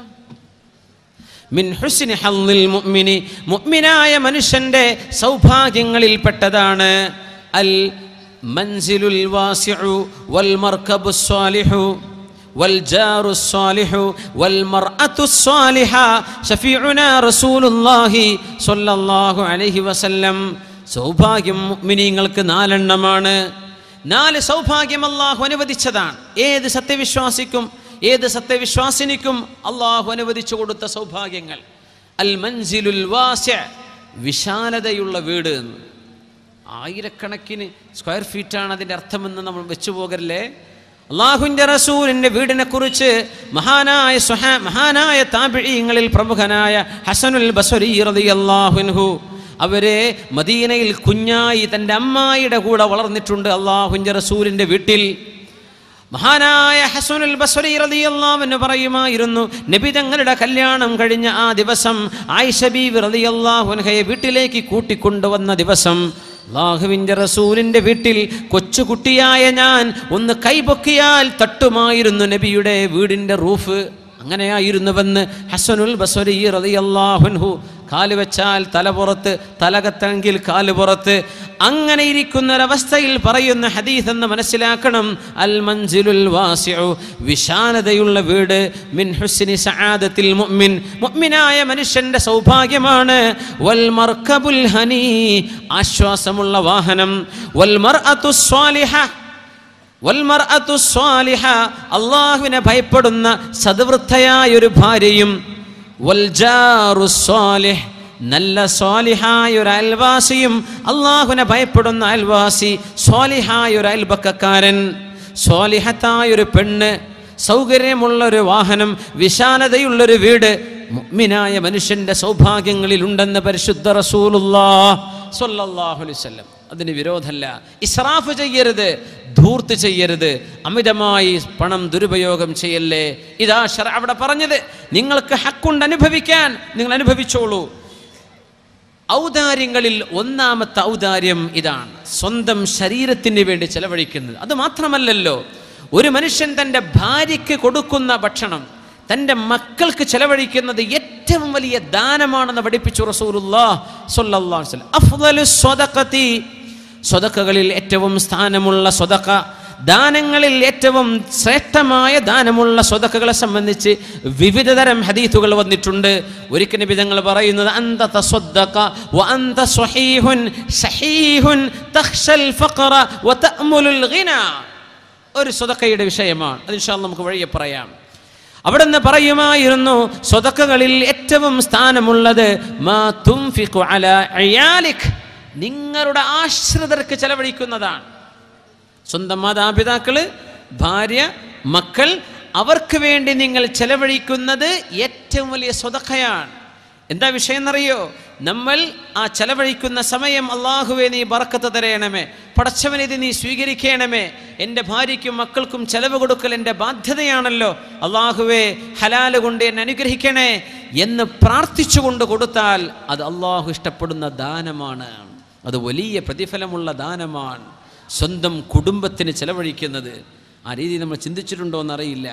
മിൻ ഹുസ്നി ഹള്ളിൽ മുഅ്മിനി മുഅ്മിനായ മനുഷ്യന്റെ സൗഭാഗ്യങ്ങളിൽപ്പെട്ടതാണ് അൽ മൻസിലുൽ വാസിഉ വൽ മർക്കബു സ്വാലിഹു والجار الصالح والمرأة الصالحة شفيعنا رسول الله صلى الله عليه وسلم സൗഭാഗ്യം മുഅ്മിനീങ്ങൾക്ക് നാലെണ്ണമാണ് നാല് സൗഭാഗ്യം അള്ളാഹു അനുവദിച്ചതാണ് ഏത് സത്യവിശ്വാസിക്കും ഏത് സത്യവിശ്വാസിനിക്കും അള്ളാഹു അനുവദിച്ചു കൊടുത്ത സൗഭാഗ്യങ്ങൾ അൽ മൻസിലുൽ വാസ്യ വിശാലതയുള്ള വീട് എന്ന് ആയിരക്കണക്കിന് സ്ക്വയർ ഫീറ്റാണ് അതിൻ്റെ അർത്ഥമെന്ന് നമ്മൾ വെച്ചു പോകരുല്ലേ അള്ളാഹുവിൻ്റെ റസൂലിൻ്റെ വീടിനെ കുറിച്ച് മഹാനായ സുഹാ മഹാനായ താപിഴീങ്ങളിൽ പ്രമുഖനായ ഹസനുൽ ബസരി റളിയല്ലാഹുൻഹു അവരെ മദീനയിൽ കുഞ്ഞായി തൻ്റെ അമ്മായിയുടെ കൂടെ വളർന്നിട്ടുണ്ട് അള്ളാഹുവിൻ്റെ റസൂലിൻ്റെ വീട്ടിൽ മഹാനായ ഹസനുൽ ബസ്രി റളിയല്ലാഹു എന്ന് പറയുമായിരുന്നു നബി തങ്ങളുടെ കല്യാണം കഴിഞ്ഞ ആ ദിവസം ആയിഷ ബീവി റളിയല്ലാഹു അൻഹയെ വീട്ടിലേക്ക് കൂട്ടിക്കൊണ്ടുവന്ന ദിവസം അള്ളാഹുവിൻ്റെ റസൂലിൻ്റെ വീട്ടിൽ കൊച്ചുകുട്ടിയായ ഞാൻ ഒന്ന് കൈപൊക്കിയാൽ തട്ടുമായിരുന്നു നബിയുടെ വീടിൻ്റെ റൂഫ് അങ്ങനെയായിരുന്നുവെന്ന് ഹസനുൽ ബസ്വരി റളിയല്ലാഹുൻഹു കാല് വെച്ചാൽ തല പുറത്ത് തലകത്തെങ്കിൽ കാല് പുറത്ത് അങ്ങനെ ഇരിക്കുന്ന ഒരവസ്ഥയിൽ പറയുന്ന ഹദീസ് എന്ന് മനസ്സിലാക്കണം അൽ മൻസിലുൽ വാസിഉ വിശാലതയുള്ള വീട് മിൻ ഹുസ്നി സആദത്തിൽ മുഅ്മിൻ മുഅ്മിനായ മനുഷ്യന്റെ സൗഭാഗ്യമാണ് വൽ മർക്കബുൽ ഹനീ ആശ്വാസമുള്ള വാഹനം വൽ മർഅതു സ്വാലിഹ വൽമർഅത്തു സ്വാലിഹ അള്ളാഹുവിനെ ഭയപ്പെടുന്ന സദ്വൃദ്ധയായ ഒരു ഭാര്യയും വൽജാറു സ്വാലിഹ് നല്ല സ്വാലിഹായ ഒരു അയൽവാസിയും അള്ളാഹുവിനെ ഭയപ്പെടുന്ന അയൽവാസി സ്വാലിഹായ ഒരു അയൽബക്കക്കാരൻ സ്വാലിഹത്തായ ഒരു പെണ്ണ് സൗകര്യമുള്ള ഒരു വാഹനം വിശാലതയുള്ളൊരു വീട് മുഅ്മിനായ മനുഷ്യന്റെ സൗഭാഗ്യങ്ങളിലുണ്ടെന്ന് പരിശുദ്ധ റസൂലുള്ളാ സ്വല്ലല്ലാഹു അലൈഹി വസല്ലം അതിന് വിരോധമല്ല ഇസ്രാഫ് ചെയ്യരുത് ധൂർത്ത് ചെയ്യരുത് അമിതമായി പണം ദുരുപയോഗം ചെയ്യല്ലേ ഇതാ ഷറ അവിടെ പറഞ്ഞത് നിങ്ങൾക്ക് ഹക്കുണ്ട് അനുഭവിക്കാൻ നിങ്ങൾ അനുഭവിച്ചോളൂ ഔദാര്യങ്ങളിൽ ഒന്നാമത്തെ ഔദാര്യം ഇതാണ് സ്വന്തം ശരീരത്തിന് വേണ്ടി ചെലവഴിക്കുന്നത് അത് മാത്രമല്ലല്ലോ ഒരു മനുഷ്യൻ തൻ്റെ ഭാര്യയ്ക്ക് കൊടുക്കുന്ന ഭക്ഷണം തൻ്റെ മക്കൾക്ക് ചെലവഴിക്കുന്നത് ഏറ്റവും വലിയ ദാനമാണെന്ന് പഠിപ്പിച്ചു റസൂലുള്ളാ സ്വല്ലല്ലാഹു അലൈഹി വസല്ലം അഫ്ദലു സ്വദഖതി സ്വതക്കകളിൽ ഏറ്റവും സ്ഥാനമുള്ള സ്വതക്ക ദാനങ്ങളിൽ ഏറ്റവും ശ്രേഷ്ഠമായ ദാനമുള്ള സ്വതക്കകളെ സംബന്ധിച്ച് വിവിധ തരം ഹദീത്തുകൾ വന്നിട്ടുണ്ട് ഒരിക്കൽ നബി തങ്ങൾ പറയുന്നത് അന്ത തസ്വദ്ദഖ വ അന്ത സ്വഹീഹുൻ സഹീഹുൻ തഖ്ശൽ ഫഖറ വ തഅമുലുൽ ഗിന ഒരു സ്വതക്കയുടെ വിഷയമാണ് അത് ഇൻഷാ അല്ലാഹ് നമുക്ക് വഴിയെ പറയാം അവിടെ നിന്ന് പറയുമായിരുന്നു സ്വതക്കകളിൽ ഏറ്റവും സ്ഥാനമുള്ളത് മാ തുംഫിഖു അലാ അയാലിക് നിങ്ങളുടെ ആശ്രിതർക്ക് ചെലവഴിക്കുന്നതാണ് സ്വന്തം മാതാപിതാക്കള് ഭാര്യ മക്കൾ അവർക്ക് വേണ്ടി നിങ്ങൾ ചെലവഴിക്കുന്നത് ഏറ്റവും വലിയ സ്വതക്കയാണ് എന്താ വിഷയം എന്നറിയോ നമ്മൾ ആ ചെലവഴിക്കുന്ന സമയം അള്ളാഹുവെ നീ ബറക്കത്ത് തരയണമേ പടച്ചവനെ ഇത് നീ സ്വീകരിക്കണമേ എൻ്റെ ഭാര്യയ്ക്കും മക്കൾക്കും ചെലവ് കൊടുക്കൽ എൻ്റെ ബാധ്യതയാണല്ലോ അള്ളാഹുവെ ഹലാല് കൊണ്ട് എന്നെ അനുഗ്രഹിക്കണേ എന്ന് പ്രാർത്ഥിച്ചുകൊണ്ട് കൊടുത്താൽ അത് അള്ളാഹു ഇഷ്ടപ്പെടുന്ന ദാനമാണ് അത് വലിയ പ്രതിഫലമുള്ള ദാനമാണ് സ്വന്തം കുടുംബത്തിന് ചെലവഴിക്കുന്നത് ആ രീതി നമ്മൾ ചിന്തിച്ചിട്ടുണ്ടോ എന്നറിയില്ല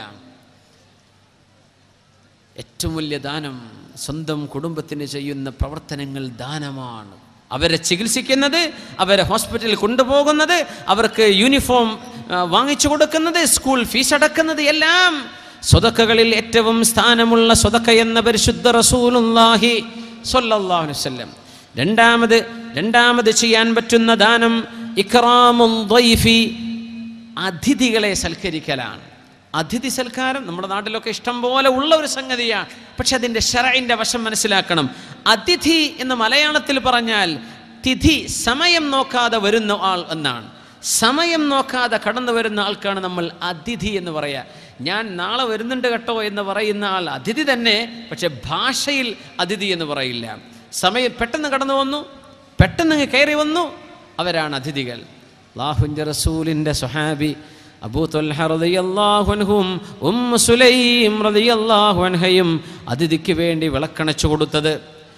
ഏറ്റവും വലിയ ദാനം സ്വന്തം കുടുംബത്തിന് ചെയ്യുന്ന പ്രവർത്തനങ്ങൾ ദാനമാണ് അവരെ ചികിത്സിക്കുന്നത് അവരെ ഹോസ്പിറ്റലിൽ കൊണ്ടുപോകുന്നത് അവർക്ക് യൂണിഫോം ആ, വാങ്ങിച്ചു കൊടുക്കുന്നത് സ്കൂൾ ഫീസ് അടക്കുന്നത് എല്ലാം സ്വതക്കകളിൽ ഏറ്റവും സ്ഥാനമുള്ള സ്വതക്ക എന്ന പരിശുദ്ധ റസൂലുള്ളാഹി സ്വല്ലല്ലാഹു അലൈഹി വസല്ലം രണ്ടാമത് രണ്ടാമത് ചെയ്യാൻ പറ്റുന്ന ദാനം ഇക്റാമുൽ ضيفി അതിഥികളെ സൽക്കരിക്കലാണ് അതിഥി സൽക്കാരം നമ്മുടെ നാട്ടിലൊക്കെ ഇഷ്ടം പോലെ ഉള്ള ഒരു സംഗതിയാണ് പക്ഷെ അതിൻ്റെ ഷറയിൻ്റെ വശം മനസ്സിലാക്കണം അതിഥി എന്ന് മലയാളത്തിൽ പറഞ്ഞാൽ തിഥി സമയം നോക്കാതെ വരുന്ന ആൾ എന്നാണ് സമയം നോക്കാതെ കടന്നു വരുന്ന ആൾക്കാണ് നമ്മൾ അതിഥി എന്ന് പറയുക ഞാൻ നാളെ വരുന്നുണ്ട് കേട്ടോ എന്ന് പറയുന്ന ആൾ അതിഥി തന്നെ പക്ഷെ ഭാഷയിൽ അതിഥി എന്ന് പറയില്ല സമയം പെട്ടെന്ന് കടന്നു വന്നു പെട്ടെന്ന് അങ്ങ് കയറി വന്നു അവരാണ് അതിഥികൾ അള്ളാഹുവിൻ്റെ റസൂലിൻ്റെ സുഹാബി അബൂ തൊൽഹ റളിയല്ലാഹു അൻഹും ഉമ്മു സുലൈം റളിയല്ലാഹു അൻഹയും അതിഥിക്ക് വേണ്ടി വിളക്കണച്ചു കൊടുത്തത്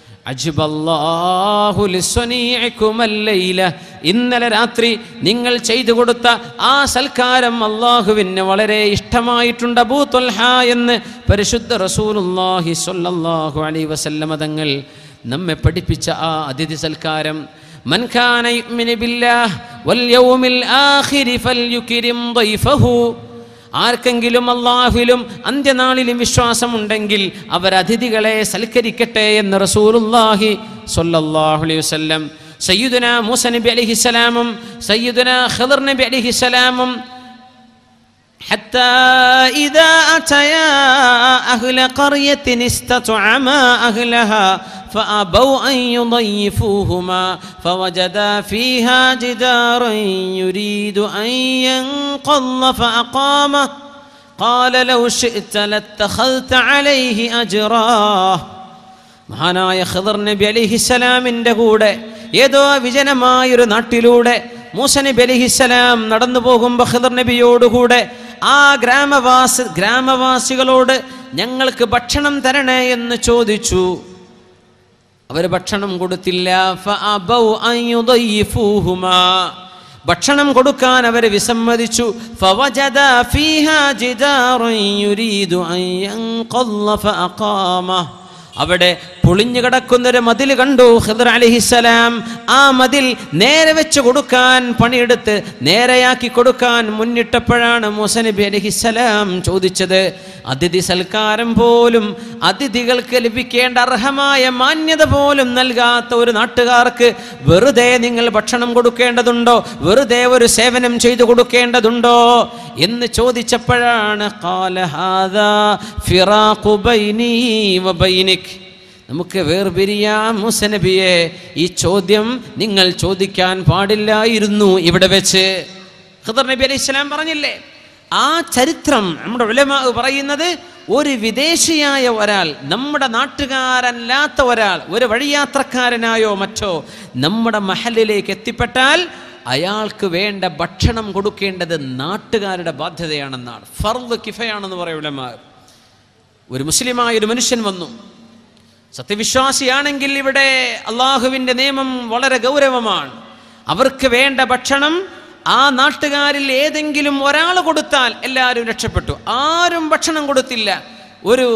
അജ്ബല്ലാഹു ലിസ്വനീഇകും അല്ലൈല ഇന്നലെ രാത്രി നിങ്ങൾ ചെയ്തു കൊടുത്ത ആ സൽക്കാരം അള്ളാഹുവിന് വളരെ ഇഷ്ടമായിട്ടുണ്ട് അബൂ തൊൽഹ എന്ന് പരിശുദ്ധ റസൂലുള്ളാഹി സ്വല്ലല്ലാഹു അലൈഹി വസല്ലമ തങ്ങൾ നമ്മെ പഠിപ്പിച്ച ആ അതിഥി സൽക്കാരം من كان يؤمن بالله واليوم الآخر فليكرم ضيفه ആർക്കെങ്കിലും അള്ളാഹുവിലും അന്ത്യനാളിലും വിശ്വാസമുണ്ടെങ്കിൽ അവർ അതിഥികളെ സൽക്കരിക്കട്ടെ എന്ന് റസൂലുള്ളാഹി സ്വല്ലല്ലാഹു അലൈഹി വസല്ലം സയ്യിദുന മൂസ നബി അലൈഹിസ്സലാമും സയ്യിദുന ഖദർ നബി അലൈഹിസ്സലാമും حتى إذا أتيا أهل قرية استطعما أهلها فأبوا أن يضيفوهما فوجدا فيها جدارا يريد أن ينقض فأقامه قال لو شئت لاتخذت عليه أجرا മഹാനായ ഖദർ നബി അലിഹിസലാമിൻ്റെ കൂടെ ഏതോ വിജനമായൊരു നാട്ടിലൂടെ മൂസ നബി അലിഹിസലാം നടന്നു പോകുമ്പോൾ ഖദർ നബിയോടുകൂടെ ആ ഗ്രാമവാസി ഗ്രാമവാസികളോട് ഞങ്ങൾക്ക് ഭക്ഷണം തരണേ എന്ന് ചോദിച്ചു അവർ ഭക്ഷണം കൊടുത്തില്ല ഫഅബൗ അൻ യുദയ്യിഫൂഹുമാ. ഭക്ഷണം കൊടുക്കാൻ അവർ വിസമ്മതിച്ചു ഫവജദ ഫീഹാ ജിദാറൻ യുരീദു അൻ യൻഖല്ല ഫഅഖാമഹ്. അവിടെ പൊളിഞ്ഞു കിടക്കുന്നൊരു മതിൽ കണ്ടു ഖിദർ അലിഹിസലാം ആ മതിൽ നേരെ വെച്ച് കൊടുക്കാൻ പണിയെടുത്ത് നേരെയാക്കി കൊടുക്കാൻ മുന്നിട്ടപ്പോഴാണ് മൂസ നബി അലിഹിസലാം ചോദിച്ചത് അതിഥി സൽക്കാരം പോലും അതിഥികൾക്ക് ലഭിക്കേണ്ട അർഹമായ മാന്യത പോലും നൽകാത്ത ഒരു നാട്ടുകാർക്ക് വെറുതെ നിങ്ങൾ ഭക്ഷണം കൊടുക്കേണ്ടതുണ്ടോ വെറുതെ ഒരു സേവനം ചെയ്തു കൊടുക്കേണ്ടതുണ്ടോ എന്ന് ചോദിച്ചപ്പോഴാണ് "ഖാല ഹാദാ ഫിറാഖു ബൈനീ വബൈനിക്." നമുക്ക് വേർപിരിയാം മുസനബിയെ ഈ ചോദ്യം നിങ്ങൾ ചോദിക്കാൻ പാടില്ലായിരുന്നു ഇവിടെ വെച്ച് ഖദർ നബി അലൈഹി സ്വലാം പറഞ്ഞില്ലേ ആ ചരിത്രം നമ്മുടെ ഉലമാ പറയുന്നത് ഒരു വിദേശിയായ ഒരാൾ നമ്മുടെ നാട്ടുകാരല്ലാത്ത ഒരാൾ ഒരു വഴിയാത്രക്കാരനായോ മറ്റോ നമ്മുടെ മഹലിലേക്ക് എത്തിപ്പെട്ടാൽ അയാൾക്ക് വേണ്ട ഭക്ഷണം കൊടുക്കേണ്ടത് നാട്ടുകാരുടെ ബാധ്യതയാണെന്നാണ് ഫർദ് കിഫയാണെന്ന് പറയും ഉലമാ ഒരു മുസ്ലിമായ ഒരു മനുഷ്യൻ വന്നു സത്യവിശ്വാസിയാണെങ്കിൽ ഇവിടെ അള്ളാഹുവിൻ്റെ നിയമം വളരെ ഗൗരവമാണ് അവർക്ക് വേണ്ട ഭക്ഷണം ആ നാട്ടുകാരിൽ ഏതെങ്കിലും ഒരാൾ കൊടുത്താൽ എല്ലാവരും രക്ഷപ്പെട്ടു ആരും ഭക്ഷണം കൊടുത്തില്ല ഒരു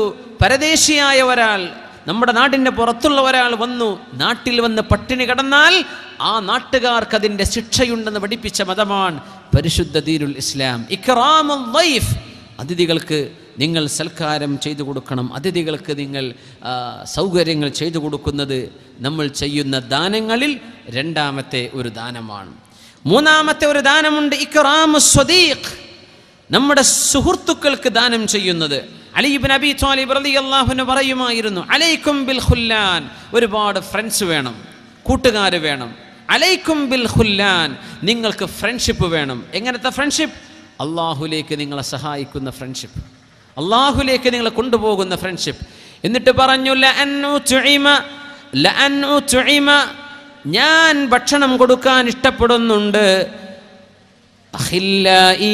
പരദേശിയായ ഒരാൾ നമ്മുടെ നാടിൻ്റെ പുറത്തുള്ള ഒരാൾ വന്നു നാട്ടിൽ വന്ന് പട്ടിണി കിടന്നാൽ ആ നാട്ടുകാർക്ക് അതിൻ്റെ ശിക്ഷയുണ്ടെന്ന് പഠിപ്പിച്ച മതമാണ് പരിശുദ്ധ ദീനുൽ ഇസ്ലാം ഇക്റാമുൽ ലൈഫ് അതിഥികൾക്ക് നിങ്ങൾ സൽക്കാരം ചെയ്തു കൊടുക്കണം അതിഥികൾക്ക് നിങ്ങൾ ആ, സൗകര്യങ്ങൾ ചെയ്തു കൊടുക്കുന്നത് നമ്മൾ ചെയ്യുന്ന ദാനങ്ങളിൽ രണ്ടാമത്തെ ഒരു ദാനമാണ് മൂന്നാമത്തെ ഒരു ദാനമുണ്ട് ഇക്റാമു സ്വദീഖ് നമ്മുടെ സുഹൃത്തുക്കൾക്ക് ദാനം ചെയ്യുന്നത് അലീബിൻ അബി ത്വാലിബ് റളിയല്ലാഹുവിന് പറയുമായിരുന്നു അലൈക്കും ബിൽ ഖുല്ലാൻ ഒരുപാട് ഫ്രണ്ട്സ് വേണം കൂട്ടുകാർ വേണം അലൈക്കും ബിൽ ഖുല്ലാൻ നിങ്ങൾക്ക് ഫ്രണ്ട്ഷിപ്പ് വേണം എങ്ങനത്തെ ഫ്രണ്ട്ഷിപ്പ് അള്ളാഹുലേക്ക് നിങ്ങളെ സഹായിക്കുന്ന ഫ്രണ്ട്ഷിപ്പ് അള്ളാഹുലേക്ക് നിങ്ങളെ കൊണ്ടുപോകുന്ന ഫ്രണ്ട്ഷിപ്പ് എന്നിട്ട് പറഞ്ഞു "ലഅൻ ഉത്ഇമ, ലഅൻ ഉത്ഇമ." ഞാൻ ഭക്ഷണം കൊടുക്കാൻ ഇഷ്ടപ്പെടുന്നുണ്ട് അഖില്ലായി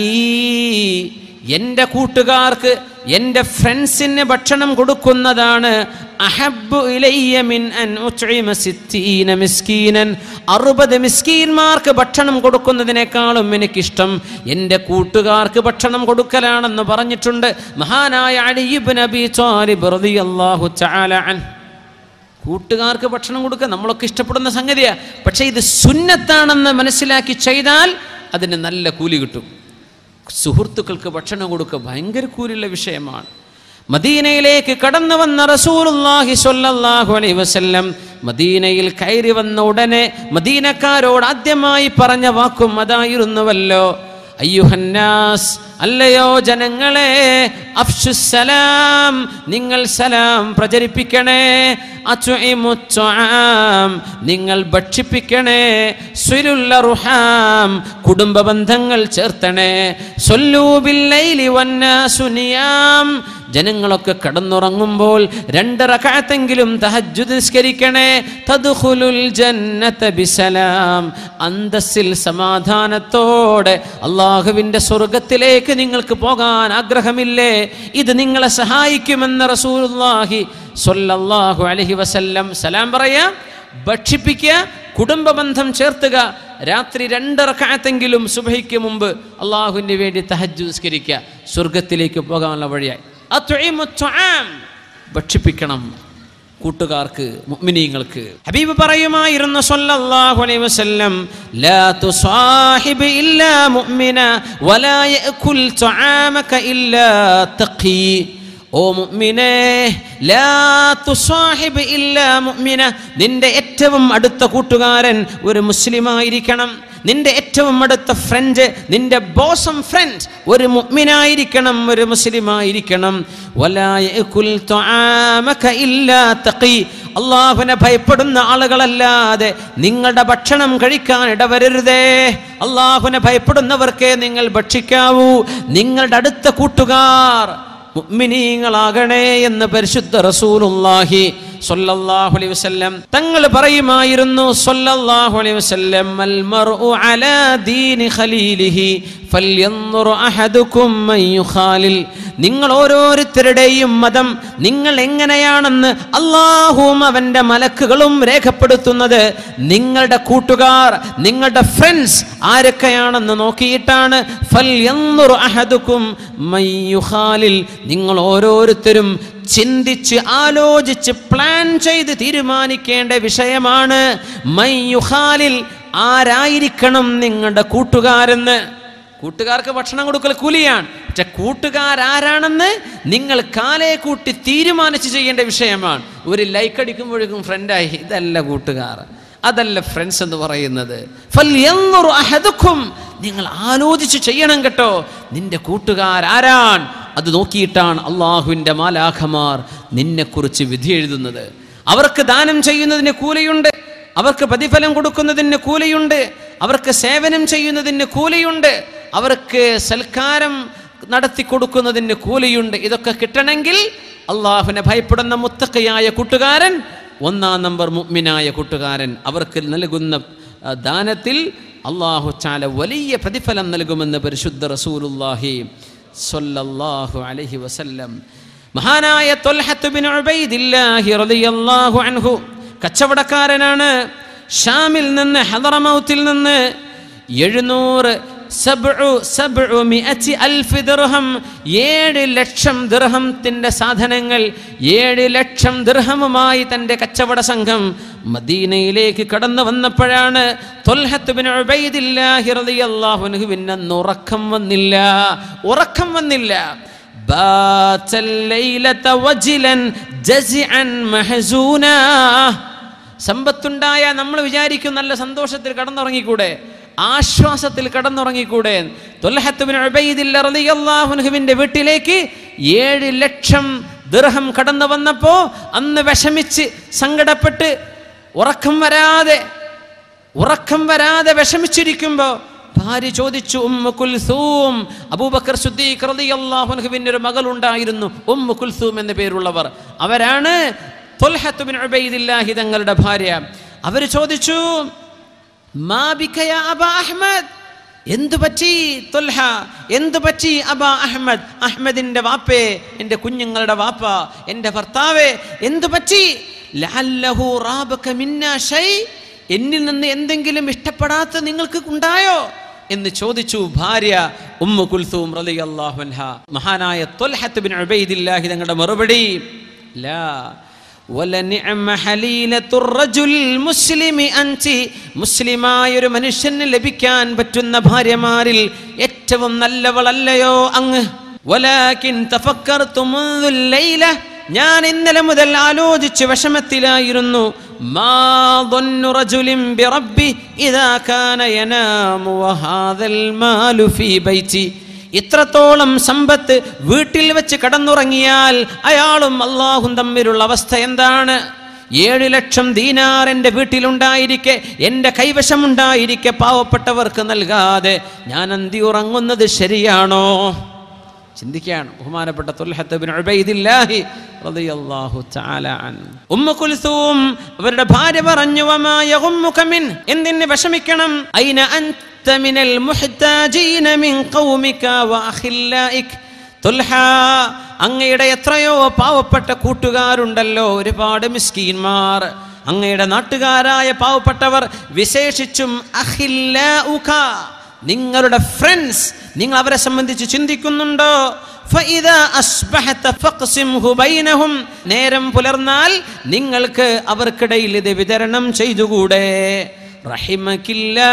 എൻ്റെ കൂട്ടുകാർക്ക് എൻ്റെ ഫ്രണ്ട്സിന് ഭക്ഷണം കൊടുക്കുന്നതാണ് അഹബ്ബു ഇലയ്യ മിൻ അൻ ഉത്ഇമ സിത്തീന മിസ്കീനൻ അറുപത് മിസ്കീന്മാർക്ക് ഭക്ഷണം കൊടുക്കുന്നതിനേക്കാളും എനിക്കിഷ്ടം എൻ്റെ കൂട്ടുകാർക്ക് ഭക്ഷണം കൊടുക്കലാണെന്ന് പറഞ്ഞിട്ടുണ്ട് മഹാനായ അലിബ് നബി ത്വാലിബ് റളിയല്ലാഹു തആല അൻഹു കൂട്ടുകാർക്ക് ഭക്ഷണം കൊടുക്കുക നമ്മളൊക്കെ ഇഷ്ടപ്പെടുന്ന സംഗതിയാണ് പക്ഷേ ഇത് സുന്നത്താണെന്ന് മനസ്സിലാക്കി ചെയ്താൽ അതിന് നല്ല കൂലി കിട്ടും സുഹൃത്തുക്കൾക്ക് ഭക്ഷണം കൊടുക്കുക ഭയങ്കര കൂലിയുള്ള വിഷയമാണ് മദീനയിലേക്ക് കടന്നു വന്ന റസൂലുള്ളാഹി സ്വല്ലല്ലാഹു അലൈഹി വസല്ലം മദീനയിൽ കയറി വന്ന ഉടനെ മദീനക്കാരോട് ആദ്യമായി പറഞ്ഞ വാക്കും അതായിരുന്നുവല്ലോ അയ്യുഹന്നാസ് അല്ലയോ ജനങ്ങളെ അഫ്ഷുസലാം നിങ്ങൾ സലാം പ്രചരിപ്പിക്കണേ അത്വഇമുത്ത്വആം നിങ്ങൾ ഭക്ഷിപ്പിക്കണേ സുരുല്ല റുഹാം കുടുംബ ബന്ധങ്ങൾ ചേർത്തണേ സൊല്ലൂബില്ലൈലി വന്നാസു നിയാം ജനങ്ങളൊക്കെ കടന്നുറങ്ങുമ്പോൾ രണ്ടര കാത്തെങ്കിലും തഹജ്ജുദ് നിസ്കരിക്കണേ തദ്ഖുലുൽ ജന്നത ബിസലാം അന്തസ്സിൽ സമാധാനത്തോടെ അള്ളാഹുവിൻ്റെ സ്വർഗത്തിലേക്ക് നിങ്ങൾക്ക് പോകാൻ ആഗ്രഹമില്ലേ ഇത് നിങ്ങളെ സഹായിക്കുമെന്ന് റസൂലുള്ളാഹി സ്വല്ലല്ലാഹു അലൈഹി വസല്ലം സലാം പറയാം ഭക്ഷിപ്പിക്കുക കുടുംബ ബന്ധം ചേർത്തുക രാത്രി രണ്ടിറക്കാത്തെങ്കിലും സുബഹിക്ക് മുമ്പ് അള്ളാഹുവിന് വേണ്ടി തഹജ്ജു നിസ്കരിക്കുക സ്വർഗത്തിലേക്ക് പോകാനുള്ള വഴിയായി അത്വഇമുത്ത്വആം. ഭക്ഷിപ്പിക്കണം കൂട്ടുകാർക്ക് മുഅ്മിനീങ്ങൾക്ക് ഹബീബ് പറയുമായിരുന്നു സല്ലല്ലാഹു അലൈഹി വസല്ലം ലാ തുസാഹിബ് ഇല്ലാ മുഅ്മിന വലാ യഅകുൽ തുആമക ഇല്ലാ തഖി ഓ മുഅ്മിനേ ലാ തുസാഹിബ് ഇല്ലാ മുഅ്മിന നിന്റെ ഏറ്റവും അടുത്ത കൂട്ടുകാരൻ ഒരു മുസ്ലിമായിരിക്കണം നിന്റെ ഏറ്റവും അടുത്ത ഫ്രണ്ട് നിന്റെ ബോസം ഫ്രണ്ട് ഒരു മുഅ്മിനായിരിക്കണം ഒരു മുസ്ലിമായിരിക്കണം വലാ യഅകുൽ തുആമക ഇല്ലാ തഖി അള്ളാഹുവിനെ ഭയപ്പെടുന്ന ആളുകളല്ലാതെ നിങ്ങളുടെ ഭക്ഷണം കഴിക്കാൻ ഇടവരരുതേ അള്ളാഹുവിനെ ഭയപ്പെടുന്നവർക്കേ നിങ്ങൾ ഭക്ഷിക്കാവൂ നിങ്ങളുടെ അടുത്ത കൂട്ടുകാർ മുഅ്മിനീങ്ങളാകണേ എന്ന് പരിശുദ്ധ റസൂലുള്ളാഹി സ്വല്ലല്ലാഹു അലൈഹി വസല്ലം തങ്ങൾ പറയുമായിരുന്നു സ്വല്ലല്ലാഹു അലൈഹി വസല്ലം അൽ മർഉ അലാ ദീനി ഖലീലിഹി ഫൽയൻദുർ അഹദുക്കും മൻ യുഖാലിൽ നിങ്ങൾ ഓരോരുത്തരുടെയും മതം നിങ്ങൾ എങ്ങനെയാണെന്ന് അള്ളാഹുവും അവൻ്റെ മലക്കുകളും രേഖപ്പെടുത്തുന്നത് നിങ്ങളുടെ കൂട്ടുകാർ നിങ്ങളുടെ ഫ്രണ്ട്സ് ആരൊക്കെയാണെന്ന് നോക്കിയിട്ടാണ് ഫൽയൻദുർ അഹദുക്കും മൻ യുഖാലിൽ നിങ്ങൾ ഓരോരുത്തരും ചിന്തിച്ച് ആലോചിച്ച് പ്ലാൻ ചെയ്ത് തീരുമാനിക്കേണ്ട വിഷയമാണ് മൈ യുഹാലിൽ ആരായിരിക്കണം നിങ്ങളുടെ കൂട്ടുകാരെന്ന് കൂട്ടുകാർക്ക് ഭക്ഷണം കൊടുക്കൽ കൂലിയാണ് പക്ഷെ കൂട്ടുകാരാരാണെന്ന് നിങ്ങൾ കാലേ കൂട്ടി തീരുമാനിച്ച് ചെയ്യേണ്ട വിഷയമാണ് ഒരു ലൈക്ക് അടിക്കുമ്പോഴേക്കും ഫ്രണ്ടായി ഇതല്ല കൂട്ടുകാർ അതല്ല ഫ്രണ്ട്സ് എന്ന് പറയുന്നത് ഫൽയൻദുർ അഹദുക്കും നിങ്ങൾ ആലോചിച്ച് ചെയ്യണം കേട്ടോ നിന്റെ കൂട്ടുകാരാരാൻ അത് നോക്കിയിട്ടാണ് അള്ളാഹുവിൻ്റെ മാലാഖമാർ നിന്നെക്കുറിച്ച് വിധി എഴുതുന്നത് അവർക്ക് ദാനം ചെയ്യുന്നതിന് കൂലിയുണ്ട് അവർക്ക് പ്രതിഫലം കൊടുക്കുന്നതിന് കൂലിയുണ്ട് അവർക്ക് സേവനം ചെയ്യുന്നതിന് കൂലിയുണ്ട് അവർക്ക് സൽക്കാരം നടത്തി കൊടുക്കുന്നതിന് കൂലിയുണ്ട് ഇതൊക്കെ കിട്ടണമെങ്കിൽ അള്ളാഹുവിനെ ഭയപ്പെടുന്ന മുത്തക്കയായ കൂട്ടുകാരൻ ഒന്നാം നമ്പർ മുഅ്മിനായ കൂട്ടുകാരൻ അവർക്ക് നൽകുന്ന ആ, ദാനത്തിൽ അള്ളാഹു ചാല വലിയ പ്രതിഫലം നൽകുമെന്ന് പരിശുദ്ധ റസൂലുള്ളാഹി സ്വല്ലല്ലാഹു അലൈഹി വസല്ലം മഹാനായ ത്വൽഹത്ത് ബിൻ ഉബൈദില്ലാഹി റളിയല്ലാഹു അൻഹു കച്ചവടക്കാരനാണ് ഷാമിൽ നിന്ന് ഹദറമൗത്തിൽ നിന്ന് എഴുന്നൂറ് സബ്ഉ സബ്ഉ മിഅത്തി അൽഫി ദിർഹം ഏഴ് ലക്ഷം ദിർഹത്തിന്റെ സാധനങ്ങൾ ഏഴ് ലക്ഷം ദിർഹമുമായി തൻ്റെ കച്ചവട സംഘം മദീനയിലേക്ക് കടന്നു വന്നപ്പോഴാണ് ത്വൽഹത്ത് ബിൻ ഉബൈദില്ലാഹി റളിയല്ലാഹു അൻഹുവിന് അന്ന് ഉറക്കം വന്നില്ല ഉറക്കം വന്നില്ല بات الليلة وجلا جزعا محزونا സമ്പത്തുണ്ടായ നമ്മൾ വിചാരിക്കും നല്ല സന്തോഷത്തിൽ കടന്നുറങ്ങിക്കൂടെ ആശ്വാസത്തിൽ കടന്നുറങ്ങിക്കൂടെ തൊല്ലഹത്തുബിൻ റളിയല്ലാഹുവിന്റെ വീട്ടിലേക്ക് ഏഴ് ലക്ഷം ദിർഹം കടന്നു വന്നപ്പോ അന്ന് വിഷമിച്ച് സങ്കടപ്പെട്ട് ഉറക്കം വരാതെ ഉറക്കം വരാതെ വിഷമിച്ചിരിക്കുമ്പോ ഭാര്യ ചോദിച്ചു ഉമ്മ കുൽസൂം അബൂബക്കർ സുദ്ദീഖ് റളിയല്ലാഹു അൻഹുവിന്റെ ഒരു മകളുണ്ടായിരുന്നു ഉമ്മ കുൽസൂം എന്ന പേരുള്ളവർ അവരാണ് ത്വൽഹത്ത് ബിൻ ഉബൈദില്ലാഹി തങ്ങളുടെ ഭാര്യ അവർ ചോദിച്ചു മാ ബിക യാ അബാ അഹ്മദ് എന്തു പറ്റി തൊൽഹ എന്തു പറ്റി അബാ അഹ്മദ് അഹ്മദിന്റെ വാപ്പേ എൻ്റെ കുഞ്ഞുങ്ങളുടെ വാപ്പ എൻ്റെ ഭർത്താവേ എന്തു പറ്റി ലഅല്ലഹു റാബക മിന്നാ ഷൈ എന്നിൽ നിന്ന് എന്തെങ്കിലും ഇഷ്ടപ്പെടാത്ത നിങ്ങൾക്ക് ഉണ്ടായോ എന്ന് ചോദിച്ചു ഭാര്യ ഉമ്മു കുൽസൂം റളിയല്ലാഹു അൻഹ മഹാനായ ത്വൽഹത്ത് ബിൻ ഉബൈദില്ലാഹി തങ്ങളുടെ മറുപടി ലാ വലനിഅമ ഹലീലത്തുർ റജുൽ മുസ്ലിമി അൻതി മുസ്ലിമായ ഒരു മനുഷ്യന് ലഭിക്കാൻ പറ്റുന്ന ഭാര്യമാരിൽ ഏറ്റവും നല്ലവളല്ലയോ അങ്ങ് വലാകിൻ തഫക്കർതു മുൻദുൽ ലൈല ഞാൻ ഇന്നലെ മുതൽ ആലോചിച്ച് വിഷമത്തിലായിരുന്നു മാ ظن رجل بربه إذا كان ينام وهذا المال في بيتي ഇത്രത്തോളം സമ്പത്ത് വീട്ടിൽ വെച്ച് കടന്നുറങ്ങിയാൽ അയാളും അള്ളാഹും തമ്മിലുള്ള അവസ്ഥ എന്താണ് ഏഴ് ലക്ഷം ദീനാർ എൻ്റെ വീട്ടിലുണ്ടായിരിക്കെ എൻ്റെ കൈവശമുണ്ടായിരിക്കെ പാവപ്പെട്ടവർക്ക് നൽകാതെ ഞാൻ അന്തി ഉറങ്ങുന്നത് ശരിയാണോ ചിന്തിക്കുകയാണ് ബഹുമാനപ്പെട്ട തുൽഹത്ത് ബിൻ ഉബൈദില്ലാഹി റളിയല്ലാഹു തആല അൻഹു ഉമ്മു കുൽസൂം അവരുടെ ഭാര്യ പറഞ്ഞു വമാ യഗുമ്മുക മിൻ എന്തിന് വിഷമിക്കണം ഐന അൻത മിനൽ മുഹ്താജീന മിൻ ഖൗമിക വഅഖില്ലായിക തുൽഹ അങ്ങയുടെ എത്രയോ പാവപ്പെട്ട കൂട്ടുകാരുണ്ടല്ലോ ഒരുപാട് മിസ്കീന്മാർ അങ്ങയുടെ നാട്ടുകാരായ പാവപ്പെട്ടവർ വിശേഷിച്ചും അഖില്ലാഉക നിങ്ങളുടെ ഫ്രണ്ട്സ് നിങ്ങൾ അവരെ സംബന്ധിച്ച് ചിന്തിക്കുന്നുണ്ടോ فإذا أصبحت فاقسمه بينهم നേരം പുലർന്നാൽ നിങ്ങൾക്ക് അവർക്കിടയിൽ ഇത് വിതരണം ചെയ്തുകൂടെ റഹിമക്കില്ലാ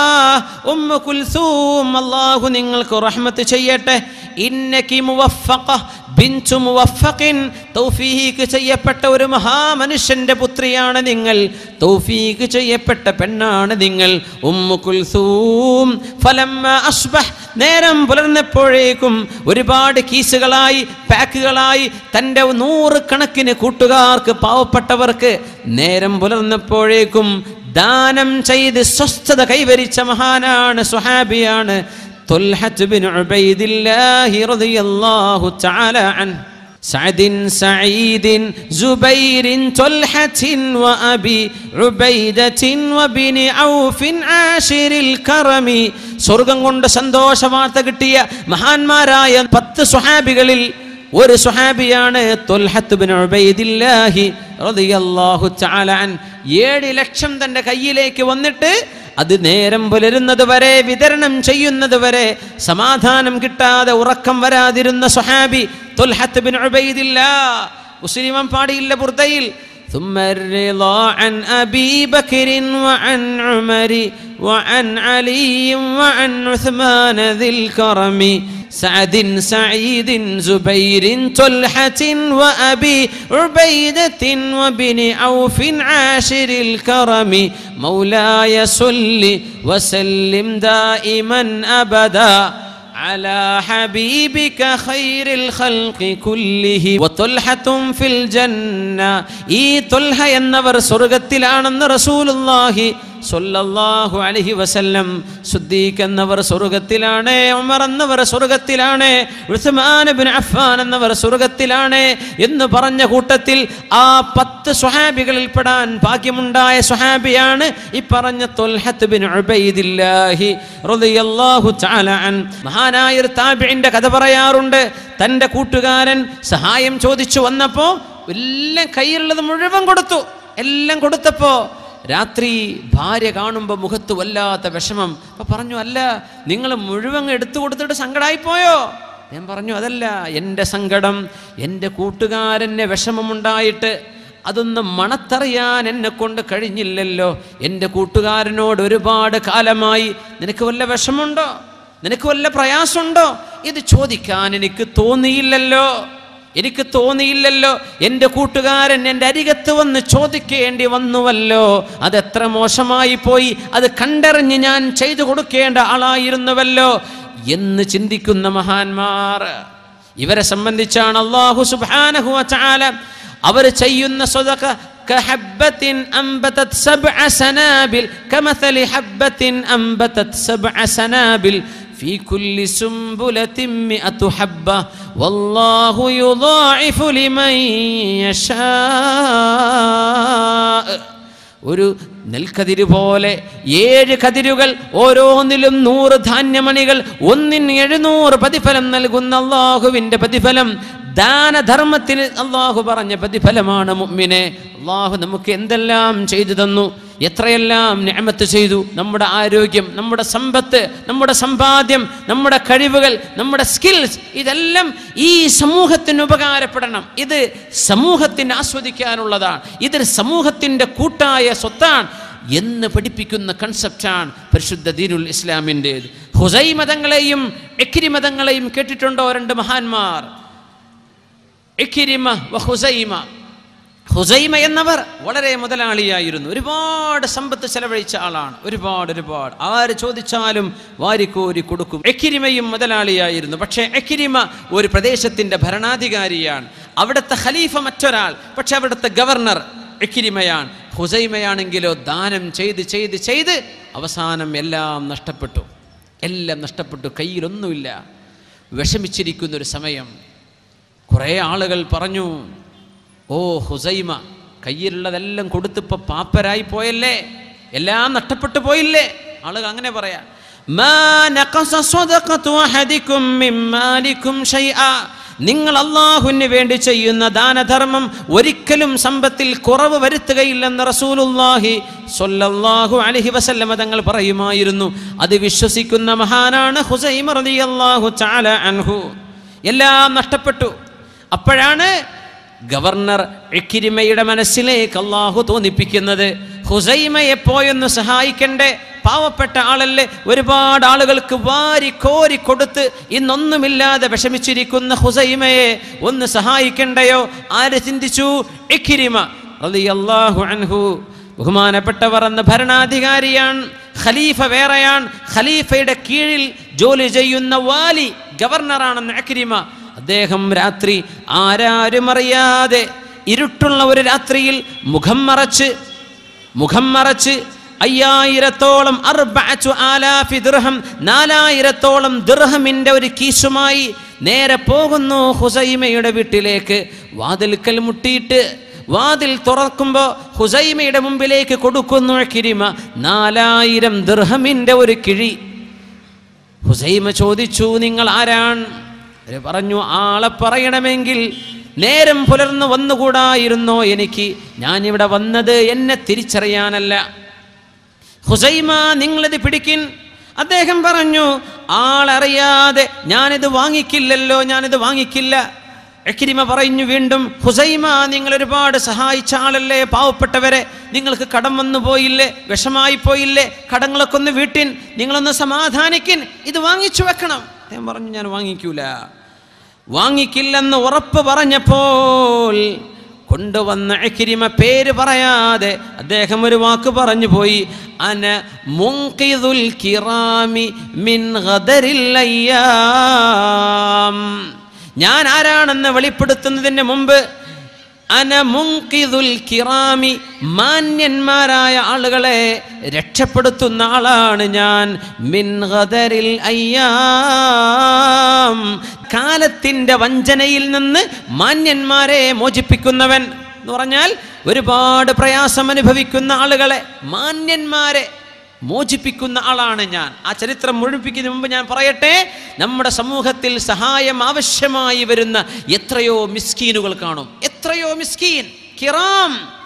ഉമ്മ കുൽസൂം അല്ലാഹു നിങ്ങൾക്ക് റഹ്മത്ത് ചെയ്യട്ടെ ഇന്നക്കി മുവഫഖ ബിൻതു മുവഫഖിൻ തൗഫീഖ് ചെയ്യപ്പെട്ട ഒരു മഹാമനുഷ്യന്റെ പുത്രിയാണ് നിങ്ങൾ തൗഫീഖ് ചെയ്യപ്പെട്ട പെണ്ണാണ് നിങ്ങൾ ഉമ്മു കുൽസൂം ഫലമ്മ അസ്ബഹ് നേരം പുലർന്നപ്പോഴേക്കും ഒരുപാട് കീസുകളായി പാക്കുകളായി തൻ്റെ നൂറുകണക്കിന് കൂട്ടുകാർക്ക് പാവപ്പെട്ടവർക്ക് നേരം പുലർന്നപ്പോഴേക്കും ദാനം ചെയ്ത് സ്വസ്ഥത കൈവരിച്ച മഹാനാണ് സുഹാബിയാണ് طلحة بن عبيد الله رضي الله تعالى عنه سعد سعيد زبير طلحة وأبي عبيدة وبن عوف عاشر الكرم സ്വർഗം കൊണ്ട് സന്തോഷ വാർത്ത കിട്ടിയ മഹാന്മാരായ പത്ത് സുഹാബികളിൽ ഒരു സുഹാബിയാണ് തൊൽഹത്ത് ബിൻ ഉബൈദില്ലാഹി റളിയല്ലാഹു തആല അൻ ഏഴ് ലക്ഷം തൻ്റെ കയ്യിലേക്ക് വന്നിട്ട് അത് നേരം പുലരുന്നത് വരെ വിതരണം ചെയ്യുന്നത് വരെ സമാധാനം കിട്ടാതെ ഉറക്കം വരാതിരുന്ന സുഹാബി തൊൽഹത്ത് ബിൻ ഉബൈദില്ലാ മുസ്ലിമൻ പാടിയില്ല ബുർദയിൽ ثم الرضا عن أبي بكر وعن عمر وعن علي وعن عثمان ذي الكرم سعد سعيد زبير طلحة وأبي عبيدة وبن عوف عاشر الكرم مولاي صل وسلم دائما أبدا على حبيبك خير الخلق كله وطلحة في الجنة ഈ തൊൽഹ എന്നവർ സ്വർഗത്തിലാണെന്ന് റസൂലുള്ളാഹി സൊല്ലാഹു അലഹി വസല്ലം സുദ്ദീഖ് എന്നവർ സ്വർഗത്തിലാണ് ഉമർ എന്നവർ സ്വർഗത്തിലാണ് ഉസ്മാൻ ബിൻ അഫ്ഫാൻ എന്നവർ സ്വർഗത്തിലാണ് എന്ന് പറഞ്ഞ കൂട്ടത്തിൽ ആ പത്ത് സ്വഹാബികളിൽ പെടാൻ ഭാഗ്യമുണ്ടായ സ്വഹാബിയാണ് ഈ പറഞ്ഞ തൊൽഹത്ത് ബിൻ ഉബൈദില്ലാഹി റളിയല്ലാഹു തആല അൻ മഹാനായ ഒരു താബിഇന്റെ കഥ പറയാറുണ്ട് തൻ്റെ കൂട്ടുകാരൻ സഹായം ചോദിച്ചു വന്നപ്പോൾ എല്ലാം കയ്യിലുള്ളത് മുഴുവൻ കൊടുത്തു എല്ലാം കൊടുത്തപ്പോ രാത്രി ഭാര്യ കാണുമ്പോൾ മുഖത്ത് വല്ലാത്ത വിഷമം അപ്പോൾ പറഞ്ഞു അല്ല നിങ്ങൾ മുഴുവൻ എടുത്തു കൊടുത്തിട്ട് സങ്കടമായിപ്പോയോ ഞാൻ പറഞ്ഞു അതല്ല എൻ്റെ സങ്കടം എൻ്റെ കൂട്ടുകാരന് വിഷമമുണ്ടായിട്ട് അതൊന്ന് മണത്തറിയാൻ എന്നെ കൊണ്ട് കഴിഞ്ഞില്ലല്ലോ എൻ്റെ കൂട്ടുകാരനോട് ഒരുപാട് കാലമായി നിനക്ക് വല്ല വിഷമുണ്ടോ നിനക്ക് വല്ല പ്രയാസമുണ്ടോ ഇത് ചോദിക്കാൻ എനിക്ക് തോന്നിയില്ലല്ലോ എനിക്ക് തോന്നിയില്ലല്ലോ എൻ്റെ കൂട്ടുകാരൻ എൻ്റെ അരികത്ത് വന്ന് ചോദിക്കേണ്ടി വന്നുവല്ലോ അതെത്ര മോശമായി പോയി അത് കണ്ടറിഞ്ഞ് ഞാൻ ചെയ്തു കൊടുക്കേണ്ട ആളായിരുന്നുവല്ലോ എന്ന് ചിന്തിക്കുന്ന മഹാന്മാർ ഇവരെ സംബന്ധിച്ചാണ് അള്ളാഹു സുബ്ഹാനഹു വതആല അവർ ചെയ്യുന്ന സ്വതക كحبة أنبتت سبع سنابل كمثل حبة أنبتت سبع سنابل في كل سنبلة مئة حبة والله يضاعف لمن يشاء ഒരു നെൽക്കതിര് പോലെ ഏഴ് കതിരുകൾ ഓരോന്നിലും നൂറ് ധാന്യമണികൾ ഒന്നിന് എഴുന്നൂറ് പ്രതിഫലം നൽകുന്ന അള്ളാഹുവിൻ്റെ പ്രതിഫലം ദാനധർമ്മത്തിന് അള്ളാഹു പറഞ്ഞ പ്രതിഫലമാണ് മുമ്മിനെ അള്ളാഹു നമുക്ക് എന്തെല്ലാം ചെയ്തു തന്നു എത്രയെല്ലാം ഞാമത്ത് ചെയ്തു നമ്മുടെ ആരോഗ്യം നമ്മുടെ സമ്പത്ത് നമ്മുടെ സമ്പാദ്യം നമ്മുടെ കഴിവുകൾ നമ്മുടെ സ്കിൽസ് ഇതെല്ലാം ഈ സമൂഹത്തിന് ഉപകാരപ്പെടണം ഇത് സമൂഹത്തിന് ആസ്വദിക്കാനുള്ളതാണ് ഇത് സമൂഹത്തിൻ്റെ കൂട്ടായ സ്വത്താണ് എന്ന് പഠിപ്പിക്കുന്ന കൺസെപ്റ്റാണ് പരിശുദ്ധ ദീനുൽ ഇസ്ലാമിൻ്റേത് ഹുസൈ മതങ്ങളെയും എക്കിരി മതങ്ങളെയും കേട്ടിട്ടുണ്ടോ രണ്ട് മഹാന്മാർ എക്കിരിമ വ ഹുസൈമ ഹുസൈമ എന്നവർ വളരെ മുതലാളിയായിരുന്നു ഒരുപാട് സമ്പത്ത് ചെലവഴിച്ച ആളാണ് ഒരുപാട് ഒരുപാട് ആര് ചോദിച്ചാലും വാരിക്കോരി കൊടുക്കും എക്കിരിമയും മുതലാളിയായിരുന്നു പക്ഷേ എക്കിരിമ ഒരു പ്രദേശത്തിൻ്റെ ഭരണാധികാരിയാണ് അവിടുത്തെ ഖലീഫ മറ്റൊരാൾ പക്ഷെ അവിടുത്തെ ഗവർണർ എക്കിരിമയാണ് ഹുസൈമയാണെങ്കിലോ ദാനം ചെയ്ത് ചെയ്ത് ചെയ്ത് അവസാനം എല്ലാം നഷ്ടപ്പെട്ടു എല്ലാം നഷ്ടപ്പെട്ടു കയ്യിലൊന്നുമില്ല വിഷമിച്ചിരിക്കുന്ന ഒരു സമയം കുറേ ആളുകൾ പറഞ്ഞു ഓ ഹുസൈമ കയ്യിലുള്ളതെല്ലാം കൊടുത്തിപ്പോൾ പാപ്പരായി പോയല്ലേ എല്ലാം നഷ്ടപ്പെട്ടു പോയില്ലേ ആളുകൾ അങ്ങനെ പറയാ മാ നഖസ സ്വദഖതു അഹദികും മിൻ മാലികും ശൈആ നിങ്ങൾ അള്ളാഹുവിന് വേണ്ടി ചെയ്യുന്ന ദാനധർമ്മം ഒരിക്കലും സമ്പത്തിൽ കുറവ് വരുത്തുകയില്ലെന്ന് റസൂലുല്ലാഹി സ്വല്ലല്ലാഹു അലൈഹി വസല്ലമ തങ്ങൾ പറയുമായിരുന്നു അത് വിശ്വസിക്കുന്ന മഹാനാണ് ഹുസൈമ റളിയല്ലാഹു തആല അൻഹു എല്ലാം നഷ്ടപ്പെട്ടു അപ്പോഴാണ് ഗവർണർ ഇക്കിരിമയുടെ മനസ്സിലേക്ക് അള്ളാഹു തോന്നിപ്പിക്കുന്നത് ഹുസൈമയെ പോയൊന്ന് സഹായിക്കണ്ടേ പാവപ്പെട്ട ആളല്ലേ ഒരുപാട് ആളുകൾക്ക് വാരി കോരി കൊടുത്ത് ഇന്നൊന്നുമില്ലാതെ വിഷമിച്ചിരിക്കുന്ന ഹുസൈമയെ ഒന്ന് സഹായിക്കണ്ടയോ ആര് ചിന്തിച്ചു ഇക്കിരിമ റളിയല്ലാഹു അൻഹു ബഹുമാനപ്പെട്ടവർ എന്ന ഭരണാധികാരിയാണ് ഖലീഫ വേറെയാണ് ഖലീഫയുടെ കീഴിൽ ജോലി ചെയ്യുന്ന വാലി ഗവർണറാണെന്ന് അക്രിമ അദ്ദേഹം രാത്രി ആരാരും അറിയാതെ ഇരുട്ടുള്ള ഒരു രാത്രിയിൽ മുഖം മറച്ച് മുഖം മറച്ച് അയ്യായിരത്തോളം അർബഅതു ആലാഫി ദിർഹം നാലായിരത്തോളം ദിർഹമിൻ്റെ ഒരു കീശുമായി നേരെ പോകുന്നു ഹുസൈമയുടെ വീട്ടിലേക്ക് വാതിൽക്കൽ മുട്ടിയിട്ട് വാതിൽ തുറക്കുമ്പോൾ ഹുസൈമയുടെ മുമ്പിലേക്ക് കൊടുക്കുന്നു കിരിമ നാലായിരം ദിർഹമിൻ്റെ ഒരു കിഴി ഹുസൈമ ചോദിച്ചു നിങ്ങൾ ആരാണ് അവര് പറഞ്ഞു ആളെ പറയണമെങ്കിൽ നേരം പുലർന്ന് വന്നുകൂടായിരുന്നോ എനിക്ക് ഞാനിവിടെ വന്നത് എന്നെ തിരിച്ചറിയാനല്ല ഹുസൈമ നിങ്ങളിത് പിടിക്കിൻ അദ്ദേഹം പറഞ്ഞു ആളറിയാതെ ഞാനിത് വാങ്ങിക്കില്ലല്ലോ ഞാനിത് വാങ്ങിക്കില്ല എക്കിരിമ പറഞ്ഞു വീണ്ടും ഹുസൈമ നിങ്ങൾ ഒരുപാട് സഹായിച്ച ആളല്ലേ പാവപ്പെട്ടവരെ നിങ്ങൾക്ക് കടം വന്നു പോയില്ലേ വിഷമായി പോയില്ലേ കടങ്ങളൊക്കെ ഒന്ന് വീട്ടിൻ നിങ്ങളൊന്ന് സമാധാനിക്കിൻ ഇത് വാങ്ങിച്ചു വെക്കണം അദ്ദേഹം പറഞ്ഞു ഞാൻ വാങ്ങിക്കൂല വാങ്ങിക്കില്ലെന്ന് ഉറപ്പ് പറഞ്ഞപ്പോൾ കൊണ്ടുവന്ന എക്കിരിമ പേര് പറയാതെ അദ്ദേഹം ഒരു വാക്ക് പറഞ്ഞു പോയി അന മുങ്കിദുൽ കിറാമി മിൻ ഗദരിൽ അയ്യാം ഞാൻ ആരാണെന്ന് വെളിപ്പെടുത്തുന്നതിന് മുമ്പ് അന മുങ്കിദുൽ കിറാമി മാന്യന്മാരായ ആളുകളെ രക്ഷപ്പെടുത്തുന്ന ആളാണ് ഞാൻ മിൻ ഗദരിൽ അയ്യാം കാലത്തിൻ്റെ വഞ്ചനയിൽ നിന്ന് മാന്യന്മാരെ മോചിപ്പിക്കുന്നവൻ എന്ന് പറഞ്ഞാൽ ഒരുപാട് പ്രയാസം അനുഭവിക്കുന്ന ആളുകളെ മാന്യന്മാരെ മോചിപ്പിക്കുന്ന ആളാണ് ഞാൻ ആ ചരിത്രം മുഴുപ്പിക്കുന്നതിന് മുമ്പ് ഞാൻ പറയട്ടെ നമ്മുടെ സമൂഹത്തിൽ സഹായം ആവശ്യമായി വരുന്ന എത്രയോ മിസ്കീനുകൾ കാണും എത്രയോ മിസ്കീൻ കിറാം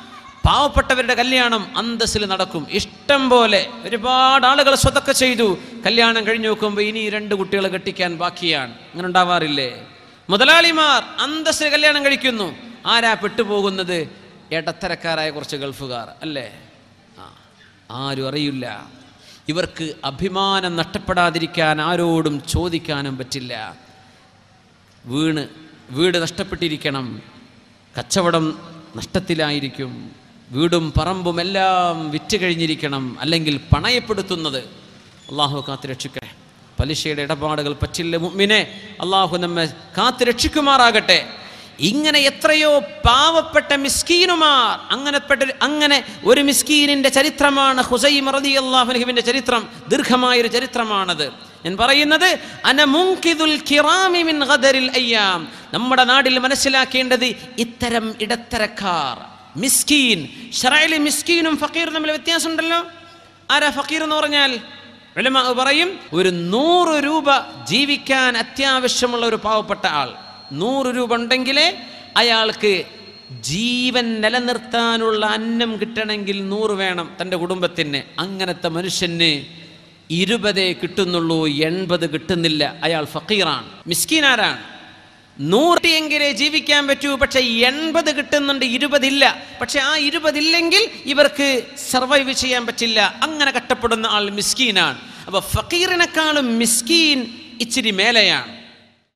പാവപ്പെട്ടവരുടെ കല്യാണം അന്തസ്സിൽ നടക്കും ഇഷ്ടം പോലെ ഒരുപാട് ആളുകൾ സ്വതൊക്കെ ചെയ്തു കല്യാണം കഴിഞ്ഞു നോക്കുമ്പോൾ ഇനി രണ്ട് കുട്ടികളെ കെട്ടിക്കാൻ ബാക്കിയാണ് അങ്ങനെ ഉണ്ടാവാറില്ലേ മുതലാളിമാർ അന്തസ്സിൽ കല്യാണം കഴിക്കുന്നു ആരാ പെട്ടുപോകുന്നത് ഇടത്തരക്കാരായ കുറച്ച് ഗൾഫുകാർ അല്ലേ ആ ആരും അറിയില്ല ഇവർക്ക് അഭിമാനം നഷ്ടപ്പെടാതിരിക്കാൻ ആരോടും ചോദിക്കാനും പറ്റില്ല വീണ് വീട് നഷ്ടപ്പെട്ടിരിക്കണം കച്ചവടം നഷ്ടത്തിലായിരിക്കും വീടും പറമ്പും എല്ലാം വിറ്റ് കഴിഞ്ഞിരിക്കണം അല്ലെങ്കിൽ പണയപ്പെടുത്തുന്നത് അള്ളാഹു കാത്ത് രക്ഷിക്കട്ടെ പലിശയുടെ ഇടപാടുകൾ പറ്റില്ല മുമ്മിനെ അള്ളാഹു നമ്മെ കാത്ത് രക്ഷിക്കുമാറാകട്ടെ ഇങ്ങനെ എത്രയോ പാവപ്പെട്ട മിസ്കീനുമാർ അങ്ങനെപ്പെട്ട അങ്ങനെ ഒരു മിസ്കീനിന്റെ ചരിത്രമാണ് ഹുസൈം റതി അള്ളാഹുവിന്റെ ചരിത്രം ദീർഘമായൊരു ചരിത്രമാണത് ഞാൻ പറയുന്നത് അനമുങ്കിദുൽ കിറാമി മിൻ ഗദരിൽ അയ്യാം നമ്മുടെ നാട്ടിൽ മനസ്സിലാക്കേണ്ടത് ഇത്തരം ഇടത്തരക്കാർ മിസ്കീൻ ഷറയിലെ മിസ്കീനും ഫക്കീറും തമ്മിൽ വ്യത്യാസമുണ്ടല്ലോ ആരാ ഫക്കീർ എന്ന് പറഞ്ഞാൽ ഉലമാ പറയും ഒരു നൂറ് രൂപ ജീവിക്കാൻ അത്യാവശ്യമുള്ള ഒരു പാവപ്പെട്ട ആൾ നൂറ് രൂപ ഉണ്ടെങ്കിലേ അയാൾക്ക് ജീവൻ നിലനിർത്താനുള്ള അന്നം കിട്ടണമെങ്കിൽ നൂറ് വേണം തൻ്റെ കുടുംബത്തിന് അങ്ങനത്തെ മനുഷ്യന് ഇരുപതേ കിട്ടുന്നുള്ളൂ എൺപത് കിട്ടുന്നില്ല അയാൾ ഫക്കീറാണ് മിസ്കീനാരാണ് നൂറിയെങ്കിലേ ജീവിക്കാൻ പറ്റൂ പക്ഷെ എൺപത് കിട്ടുന്നുണ്ട് ഇരുപതില്ല പക്ഷെ ആ ഇരുപതില്ലെങ്കിൽ ഇവർക്ക് സർവൈവ് ചെയ്യാൻ പറ്റില്ല അങ്ങനെ കഷ്ടപ്പെടുന്ന ആൾ മിസ്കീനാണ് അപ്പൊ ഫക്കീറിനെക്കാളും മിസ്കീൻ ഇച്ചിരി മേലെയാണ്